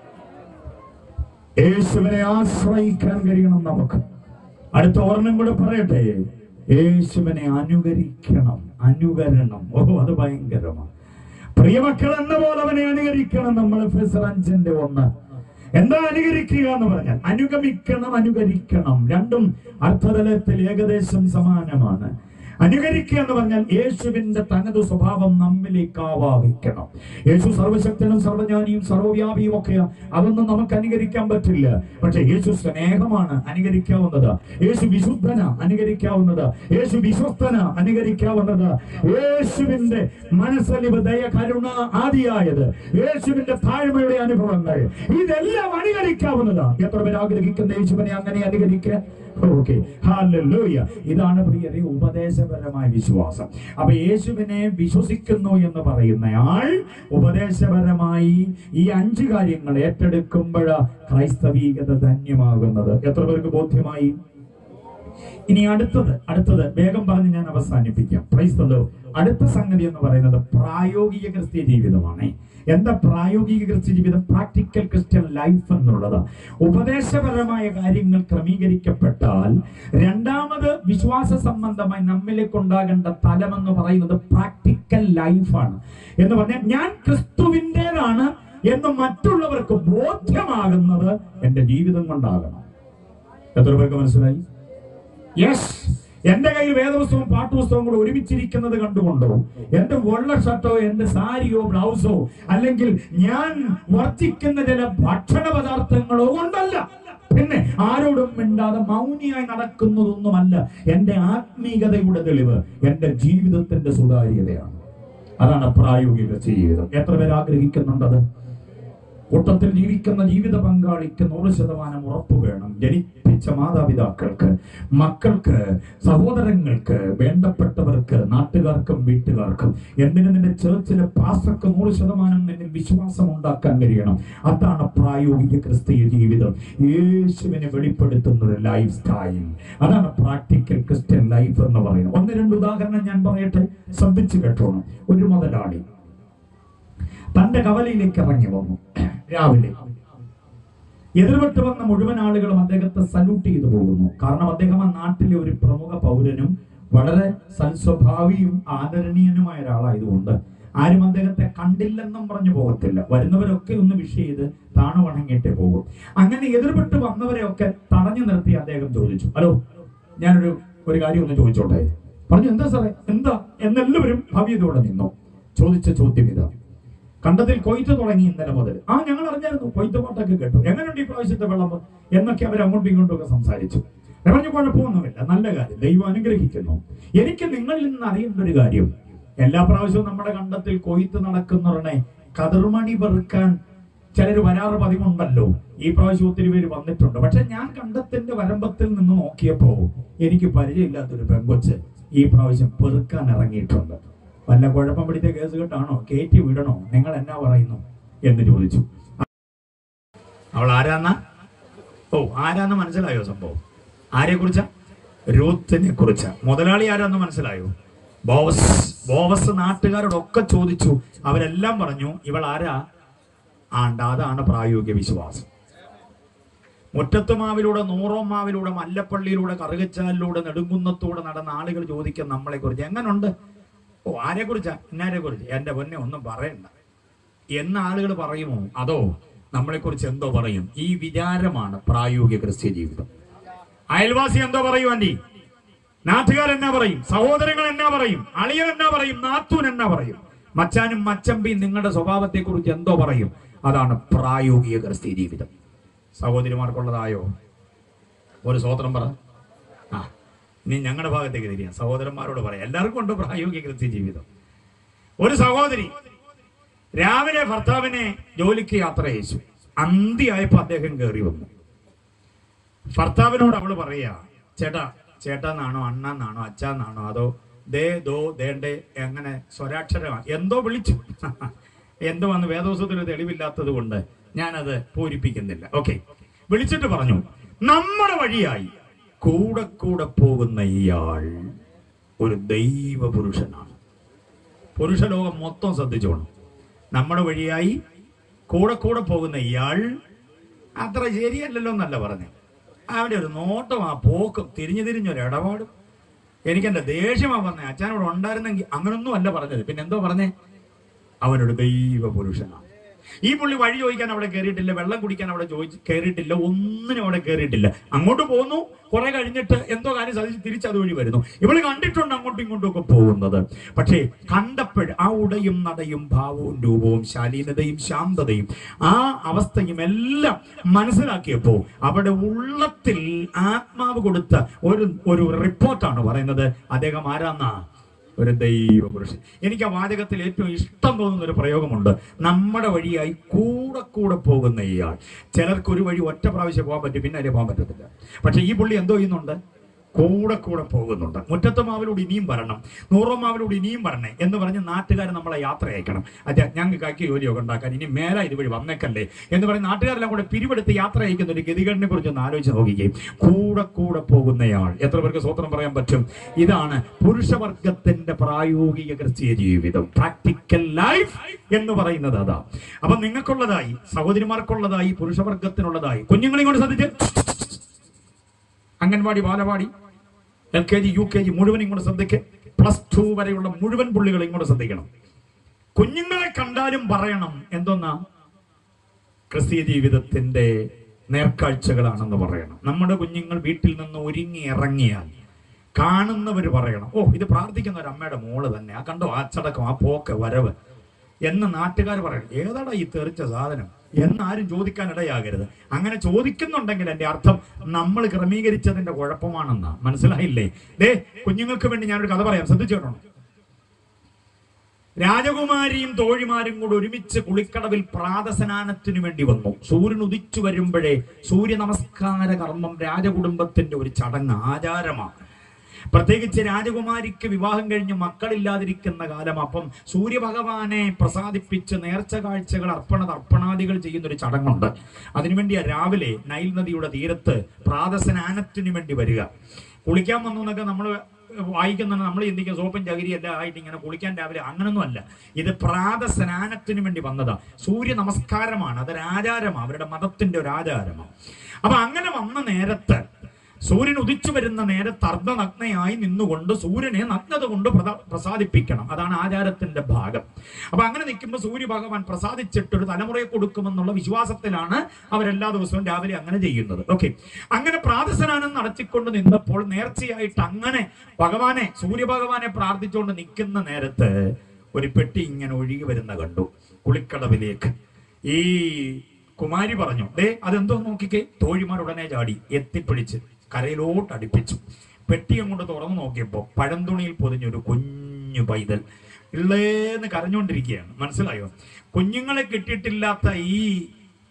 യേശുവിനെ ആശ്രയിക്കാൻ കഴിയണം നമുക്ക് അടുത്ത ഓർമ്മം കൂടെ പറയട്ടെ യേശുവിനെ അനുകരിക്കണം അനുകരണം ഓ അത് ഭയങ്കരമാണ് പ്രിയമക്കൾ എന്ന പോലെ അവനെ അനുകരിക്കണം നമ്മൾ ഫെസർ അഞ്ചിന്റെ ഒന്ന് എന്താ അനുകരിക്കുക എന്ന് പറഞ്ഞാൽ അനുഗമിക്കണം അനുകരിക്കണം രണ്ടും അർത്ഥതലത്തിൽ ഏകദേശം സമാനമാണ് അനുകരിക്കുക എന്ന് പറഞ്ഞാൽ യേശുവിന്റെ തനത് സ്വഭാവം നമ്മിലേക്ക് ആവാഹിക്കണം യേശു സർവശക്തനും സർവജ്ഞാനിയും സർവവ്യാപിയും ഒക്കെ അതൊന്നും നമുക്ക് അനുകരിക്കാൻ പറ്റില്ല പക്ഷെ യേശു സ്നേഹമാണ് അനുകരിക്കാവുന്നത് യേശു വിശുദ്ധന അനുകരിക്കാവുന്നത് യേശു വിശ്വസ്തന അനുകരിക്കാവുന്നത് യേശുവിന്റെ മനസ്സലിവ് ദയ കരുണ ആദിയായത് യേശുവിന്റെ താഴ്മയുടെ അനുഭവങ്ങൾ ഇതെല്ലാം അനുകരിക്കാവുന്നതാ എത്ര പേര് ആഗ്രഹിക്കുന്ന യേശുവിനെ അങ്ങനെ അനുകരിക്കാൻ ഓക്കെ ഹല്ലേലൂയ ഇതാണ് പ്രിയരെ ഉപദേശപരമായ വിശ്വാസം അപ്പൊ യേശുവിനെ വിശ്വസിക്കുന്നു എന്ന് പറയുന്നയാൾ ഉപദേശപരമായി ഈ അഞ്ച് കാര്യങ്ങൾ ഏറ്റെടുക്കുമ്പോൾ ക്രൈസ്തവീകത ധന്യമാകുന്നത് എത്ര പേർക്ക് ബോധ്യമായി ഇനി അടുത്തത് അടുത്തത് വേഗം പറഞ്ഞ് ഞാൻ അവസാനിപ്പിക്കാം ക്രൈസ്തവ അടുത്ത സംഗതി എന്ന് പറയുന്നത് പ്രായോഗിക ക്രിസ്ത്യ ജീവിതമാണ് എന്താ പ്രായോഗിക ക്രിസ്ത്യ ജീവിതം പ്രാക്ടിക്കൽ ക്രിസ്ത്യൻ ലൈഫ് എന്നുള്ളത് ഉപദേശപരമായ കാര്യങ്ങൾ ക്രമീകരിക്കപ്പെട്ടാൽ രണ്ടാമത് വിശ്വാസ സംബന്ധമായി നമ്മിലേക്ക് ഉണ്ടാകേണ്ട തലം എന്ന് പറയുന്നത് പ്രാക്ടിക്കൽ ലൈഫാണ് എന്ന് പറഞ്ഞാൽ ഞാൻ ക്രിസ്തുവിൻ്റെതാണ് എന്ന് മറ്റുള്ളവർക്ക് ബോധ്യമാകുന്നത് എന്റെ ജീവിതം കൊണ്ടാകണം എത്ര പേർക്ക് മനസ്സിലായി യെസ് എന്റെ കയ്യിൽ വേദപുസ്തകവും പാട്ടുപുസ്തകവും കൂടെ ഒരുമിച്ചിരിക്കുന്നത് കണ്ടുകൊണ്ടോ എന്റെ വെള്ള ഷർട്ടോ എന്റെ സാരിയോ ബ്ലൗസോ അല്ലെങ്കിൽ ഞാൻ വർത്തിക്കുന്ന ചില ഭക്ഷണ പദാർത്ഥങ്ങളോ കൊണ്ടല്ല പിന്നെ ആരോടും മിണ്ടാതെ മൗനിയായി നടക്കുന്നതൊന്നുമല്ല എന്റെ ആത്മീയതയുടെ തെളിവ് എന്റെ ജീവിതത്തിന്റെ സുതാര്യതയാണ് അതാണ് പ്രായോഗിക ജീവിതം എത്ര പേര് ആഗ്രഹിക്കുന്നുണ്ടത് കൂട്ടത്തിൽ ജീവിക്കുന്ന ജീവിത പങ്കാളിക്ക് നൂറ് ശതമാനം ഉറപ്പ് വേണം ജനിപ്പിച്ച മാതാപിതാക്കൾക്ക് മക്കൾക്ക് സഹോദരങ്ങൾക്ക് വേണ്ടപ്പെട്ടവർക്ക് നാട്ടുകാർക്കും വീട്ടുകാർക്കും എന്തിനു നിന്റെ ചേർച്ചിലെ പാസ്റ്റർക്ക് നൂറ് ശതമാനം നിന്നിൽ വിശ്വാസം ഉണ്ടാക്കാൻ കഴിയണം അതാണ് പ്രായോഗിക ക്രിസ്തീയ ജീവിതം യേശുവിനെ വെളിപ്പെടുത്തുന്ന ഒരു ലൈഫ് സ്റ്റൈൽ അതാണ് പ്രാക്ടിക്കൽ ക്രിസ്ത്യൻ ലൈഫ് എന്ന് പറയുന്നത് ഒന്ന് രണ്ട് ഉദാഹരണം ഞാൻ പറയട്ടെ ശ്രദ്ധിച്ചു കേട്ടോണം ഒരു മുതലാളി തന്റെ കവലയിലേക്ക് ഇറങ്ങി വന്നു രാവിലെ എതിർപെട്ട് വന്ന മുഴുവൻ ആളുകളും അദ്ദേഹത്തെ സല്യൂട്ട് ചെയ്തു പോകുന്നു കാരണം അദ്ദേഹം ആ നാട്ടിലെ ഒരു പ്രമുഖ പൗരനും വളരെ സൽസ്വഭാവിയും ആദരണീയനുമായ ഒരാളായതുകൊണ്ട് ആരും അദ്ദേഹത്തെ കണ്ടില്ലെന്നും പറഞ്ഞു പോകത്തില്ല വരുന്നവരൊക്കെ ഒന്ന് വിഷ് ചെയ്ത് താണു വണങ്ങിയിട്ടേ പോകും അങ്ങനെ എതിർപെട്ട് വന്നവരെയൊക്കെ തടഞ്ഞു നിർത്തി അദ്ദേഹം ചോദിച്ചു ഹലോ ഞാനൊരു ഒരു കാര്യം ഒന്ന് ചോദിച്ചോട്ടെ പറഞ്ഞു എന്താ സാറേ എന്താ എന്നെല്ലാവരും ഭവ്യതയോടെ നിന്നു ചോദിച്ച ചോദ്യം ഇതാ കണ്ടതിൽ കൊയ്ത്ത് തുടങ്ങി ഇന്നലെ മുതൽ ആ ഞങ്ങൾ അറിഞ്ഞായിരുന്നു കൊയ്ത്ത് പാട്ടൊക്കെ കേട്ടു എങ്ങനെയുണ്ട് ഈ പ്രാവശ്യത്തെ വെള്ളം എന്നൊക്കെ അവർ അങ്ങോട്ടും ഇങ്ങോട്ടും ഒക്കെ സംസാരിച്ചു ഞാൻ പറഞ്ഞു കുഴപ്പമൊന്നുമില്ല നല്ല കാര്യം ദൈവം അനുഗ്രഹിക്കുന്നു എനിക്ക് നിങ്ങളിൽ നിന്ന് അറിയേണ്ട ഒരു കാര്യം എല്ലാ പ്രാവശ്യവും നമ്മുടെ കണ്ടത്തിൽ കൊയ്ത്ത് നടക്കുന്നവരുടെ കതിർമണി പെറുക്കാൻ ചിലർ വരാറ് പതിവുണ്ടല്ലോ ഈ പ്രാവശ്യം ഒത്തിരി പേര് വന്നിട്ടുണ്ട് പക്ഷെ ഞാൻ കണ്ടത്തിന്റെ വരമ്പത്തിൽ നിന്ന് നോക്കിയപ്പോ എനിക്ക് പരിചയമില്ലാത്തൊരു പെങ്കൊച്ച് ഈ പ്രാവശ്യം പെറുക്കാൻ ഇറങ്ങിയിട്ടുണ്ട് വല്ല കുഴപ്പം പിടിച്ച കേസ് കെട്ടാണോ കയറ്റി വിടണോ നിങ്ങൾ എന്നാ പറയുന്നു എന്ന് ചോദിച്ചു അവൾ ആരാന്ന ഓ ആരാന്ന് മനസ്സിലായോ സംഭവം ആരെ കുറിച്ച രൂത്തിനെ കുറിച്ച് മുതലാളി ആരാന്ന് മനസ്സിലായോ ബോവസ് ബോവസ് നാട്ടുകാരോടൊക്കെ ചോദിച്ചു അവരെല്ലാം പറഞ്ഞു ഇവൾ ആരാ ആണ്ട അതാണ് പ്രായോഗിക വിശ്വാസം മുറ്റത്തുമാവിലൂടെ നൂറോം മാവിലൂടെ മല്ലപ്പള്ളിയിലൂടെ കറുകച്ചാലിലൂടെ നെടുങ്കുന്നത്തൂടെ നടന്ന ആളുകൾ ചോദിക്കും നമ്മളെ കുറിച്ച് എങ്ങനുണ്ട് ഓ ആരെ കുറിച്ചാ ഇന്നാരെ കുറിച്ച് എന്റെ പൊന്നെ ഒന്നും പറയണ്ട എന്ന ആളുകൾ പറയുമോ അതോ നമ്മളെ കുറിച്ച് എന്തോ പറയും ഈ വിചാരമാണ് പ്രായോഗിക ക്രിസ്ത്യ ജീവിതം അയൽവാസി എന്തോ പറയും ആന്റി നാട്ടുകാർ എന്നാ പറയും സഹോദരങ്ങൾ എന്നാ പറയും അളിയൻ എന്നാ പറയും നാത്തൂൻ എന്നാ പറയും മച്ചാനും മച്ചമ്പിയും നിങ്ങളുടെ സ്വഭാവത്തെ കുറിച്ച് എന്തോ പറയും അതാണ് പ്രായോഗിക ക്രിസ്ത്യ ജീവിതം സഹോദരിമാർക്കുള്ളതായോ ഒരു സ്വോത്രം പറ ആ ഇനി ഞങ്ങളുടെ ഭാഗത്തേക്ക് തിരിയാം സഹോദരന്മാരോട് പറയാം എല്ലാവർക്കും ഉണ്ട് പ്രായോഗിക ക്രിസ്ത്യ ജീവിതം ഒരു സഹോദരി രാവിലെ ഭർത്താവിനെ ജോലിക്ക് യാത്ര അയച്ചു അന്തിയായപ്പോ അദ്ദേഹം കയറി വന്നു ഭർത്താവിനോട് അവള് പറയാ ചേട്ടാ ചേട്ടാന്നാണോ അണ്ണാന്നാണോ അച്ഛാന്നാണോ അതോ ദേ ദോ ദേണ്ടേ എങ്ങനെ സ്വരാക്ഷരമാണ് എന്തോ വിളിച്ചു എന്തോ വന്ന് വേദോസത്തിൽ തെളിവില്ലാത്തത് കൊണ്ട് ഞാനത് പൂരിപ്പിക്കുന്നില്ല ഓക്കെ വിളിച്ചിട്ട് പറഞ്ഞു നമ്മുടെ വഴിയായി കൂടെ കൂടെ പോകുന്ന ഇയാൾ ഒരു ദൈവ പുരുഷനാണ് പുരുഷലോകം മൊത്തം ശ്രദ്ധിച്ചോണം നമ്മുടെ വഴിയായി കൂടെ കൂടെ പോകുന്ന ഇയാൾ അത്ര ശരിയല്ലല്ലോ എന്നല്ല പറഞ്ഞു അവന്റെ ഒരു നോട്ടം ആ പോക്കും തിരിഞ്ഞു തിരിഞ്ഞൊരു ഇടപാടും എനിക്ക് എന്റെ ദേഷ്യമാ പറഞ്ഞത് അച്ഛനോട് ഉണ്ടായിരുന്നെങ്കിൽ അങ്ങനൊന്നും അല്ല പറഞ്ഞത് പിന്നെ എന്തോ പറഞ്ഞേ അവനൊരു ദൈവ പുരുഷനാണ് ഈ പുള്ളി വഴി ചോദിക്കാൻ അവിടെ കയറിയിട്ടില്ല വെള്ളം കുടിക്കാൻ അവിടെ ചോദിച്ച് കയറിയിട്ടില്ല ഒന്നിനും അവിടെ കയറിയിട്ടില്ല അങ്ങോട്ട് പോന്നു കുറെ കഴിഞ്ഞിട്ട് എന്തോ കാര്യം സാധിച്ച് തിരിച്ച് അതുവഴി വരുന്നു ഇവള് കണ്ടിട്ടുണ്ട് അങ്ങോട്ടും ഇങ്ങോട്ടും ഒക്കെ പോകുന്നത് പക്ഷേ കണ്ടപ്പോൾ ആ ഉടയും നടയും ഭാവവും രൂപവും ശാലീനതയും ശാന്തതയും ആ അവസ്ഥയും എല്ലാം മനസ്സിലാക്കിയപ്പോ അവിടെ ഉള്ളത്തിൽ ആത്മാവ് കൊടുത്ത ഒരു ഒരു റിപ്പോർട്ടാണ് പറയുന്നത് അദ്ദേഹം ആരാന്നാ ഒരു ദൈവ പുരുഷൻ എനിക്ക് ആ വാചകത്തിൽ ഏറ്റവും ഇഷ്ടം തോന്നുന്ന ഒരു പ്രയോഗമുണ്ട് നമ്മുടെ വഴിയായി കൂടെ കൂടെ പോകുന്ന ഇയാൾ ചിലർക്ക് ഒരു വഴി ഒറ്റ പ്രാവശ്യം പോകാൻ പറ്റും പിന്നെ അതിലെ പോകാൻ പറ്റത്തില്ല പക്ഷെ ഈ പുള്ളി എന്തോ ചെയ്യുന്നുണ്ട് കൂടെ കൂടെ പോകുന്നുണ്ട് മുറ്റത്തെ മാവിലൂടെ ഇനിയും വരണം നൂറോ മാവിലൂടെ ഇനിയും വരണേ എന്ന് പറഞ്ഞ് നാട്ടുകാർ നമ്മളെ യാത്ര അയക്കണം അതെ ഞങ്ങൾക്ക് ആക്കി ജോലിയൊക്കെ ഉണ്ടാക്കാൻ ഇനി മേല ഇതുവഴി വന്നേക്കല്ലേ എന്ന് പറഞ്ഞ് നാട്ടുകാരെല്ലാം കൂടെ പിരിവെടുത്ത് യാത്ര അയക്കുന്ന ഒരു ഗതികേടിനെ കുറിച്ച് ഒന്ന് ആലോചിച്ച് നോക്കുകയും കൂടെ കൂടെ പോകുന്നയാൾ എത്ര പേർക്ക് സ്വത്രം പറയാൻ പറ്റും ഇതാണ് പുരുഷവർഗത്തിന്റെ പ്രായോഗിക ക്രിസ്തീയ ജീവിതം പ്രാക്ടിക്കൽ ലൈഫ് എന്ന് പറയുന്നത് അതാ അപ്പൊ നിങ്ങൾക്കുള്ളതായി സഹോദരിമാർക്കുള്ളതായി പുരുഷവർഗത്തിനുള്ളതായി കുഞ്ഞുങ്ങളെ കൊണ്ട് ശ്രദ്ധിച്ച് anganwadi balwadi L K G U K G മുഴുവൻ ഇങ്ങോട്ട് ശ്രദ്ധിക്കുക പ്ലസ് ടു വരെയുള്ള മുഴുവൻ പുള്ളികൾ ഇങ്ങോട്ട് ശ്രദ്ധിക്കണം കുഞ്ഞുങ്ങളെ കണ്ടാലും പറയണം എന്തോന്നാ ക്രിസ്തീയ ജീവിതത്തിന്റെ നേർക്കാഴ്ചകളാണെന്ന് പറയണം നമ്മുടെ കുഞ്ഞുങ്ങൾ വീട്ടിൽ നിന്ന് ഒരുങ്ങി ഇറങ്ങിയാൽ കാണുന്നവർ പറയണം ഓ ഇത് പ്രാർത്ഥിക്കുന്ന ഒരു അമ്മയുടെ മോള് തന്നെ ആ കണ്ടോ ആ ചടക്കം ആ പോക്ക് വരവ് എന്ന് നാട്ടുകാർ പറയണം ഏതാടാ ഈ തെറിച്ച സാധനം എന്നാരും ചോദിക്കാൻ ഇടയാകരുത് അങ്ങനെ ചോദിക്കുന്നുണ്ടെങ്കിൽ എന്റെ അർത്ഥം നമ്മൾ ക്രമീകരിച്ചതിന്റെ കുഴപ്പമാണെന്നാ മനസ്സിലായില്ലേ ദേ കുഞ്ഞുങ്ങൾക്ക് വേണ്ടി ഞാനൊരു കഥ പറയാം ശ്രദ്ധിച്ചു കേട്ടോ രാജകുമാരിയും തോഴിമാരും കൂടെ ഒരുമിച്ച് കുളിക്കടവിൽ പ്രാതസ്നാനത്തിനു വേണ്ടി വന്നു സൂര്യൻ ഉദിച്ചു വരുമ്പോഴേ സൂര്യ നമസ്കാര കർമ്മം രാജകുടുംബത്തിന്റെ ഒരു ചടങ്ങ് ആചാരമാണ് പ്രത്യേകിച്ച് രാജകുമാരിക്ക് വിവാഹം കഴിഞ്ഞ് മക്കളില്ലാതിരിക്കുന്ന കാലം അപ്പം സൂര്യഭഗവാനെ പ്രസാദിപ്പിച്ച് നേർച്ച കാഴ്ചകൾ അർപ്പണ തർപ്പണാദികൾ ചെയ്യുന്ന ഒരു ചടങ്ങുണ്ട് അതിനുവേണ്ടി രാവിലെ നൈൽ നദിയുടെ തീരത്ത് പ്രാതസ്നാനത്തിനു വേണ്ടി വരിക കുളിക്കാൻ വന്നു എന്നൊക്കെ നമ്മൾ വായിക്കുന്നുണ്ട് നമ്മൾ ചിന്തിക്കുക സോപ്പും ചകിരി എല്ലാം ആയിട്ട് ഇങ്ങനെ കുളിക്കാൻ രാവിലെ അങ്ങനൊന്നും അല്ല ഇത് പ്രാത സ്നാനത്തിന് വേണ്ടി വന്നതാ സൂര്യ നമസ്കാരമാണ് അതൊരു ആചാരമാണ് അവരുടെ മതത്തിന്റെ ഒരു ആചാരമാണ് അപ്പൊ അങ്ങനെ വന്ന നേരത്ത് സൂര്യൻ ഉദിച്ചു വരുന്ന നേരത്ത് അർദ്ധനഗ്നയായി നിന്നുകൊണ്ട് സൂര്യനെ നഗ്നത കൊണ്ട് പ്രത- പ്രസാദിപ്പിക്കണം അതാണ് ആചാരത്തിന്റെ ഭാഗം അപ്പൊ അങ്ങനെ നിൽക്കുമ്പോൾ സൂര്യ ഭഗവാൻ പ്രസാദിച്ചിട്ട് ഒരു തലമുറയെ കൊടുക്കുമെന്നുള്ള വിശ്വാസത്തിലാണ് അവരെല്ലാ ദിവസവും രാവിലെ അങ്ങനെ ചെയ്യുന്നത് ഓക്കെ അങ്ങനെ പ്രാതസ്നാനം നടത്തിക്കൊണ്ട് നിന്നപ്പോൾ നേർച്ചയായിട്ട് അങ്ങനെ ഭഗവാനെ സൂര്യഭഗവാനെ പ്രാർത്ഥിച്ചുകൊണ്ട് നിൽക്കുന്ന നേരത്ത് ഒരു പെട്ടി ഇങ്ങനെ ഒഴുകി വരുന്ന കണ്ടു കുളിക്കടവിലേക്ക് ഈ കുമാരി പറഞ്ഞു ദേ അതെന്തോ നോക്കിക്കേ തോഴിമാർ ഉടനെ ചാടി എത്തിപ്പിടിച്ച് കരയിലോട്ട് അടുപ്പിച്ചു പെട്ടി അങ്ങോട്ട് തുറന്നു നോക്കിയപ്പോ പഴന്തുണിയിൽ പൊതിഞ്ഞൊരു കുഞ്ഞു പൈതൽ ഇള്ളേന്ന് കരഞ്ഞുകൊണ്ടിരിക്കുകയാണ് മനസ്സിലായോ കുഞ്ഞുങ്ങളെ കിട്ടിയിട്ടില്ലാത്ത ഈ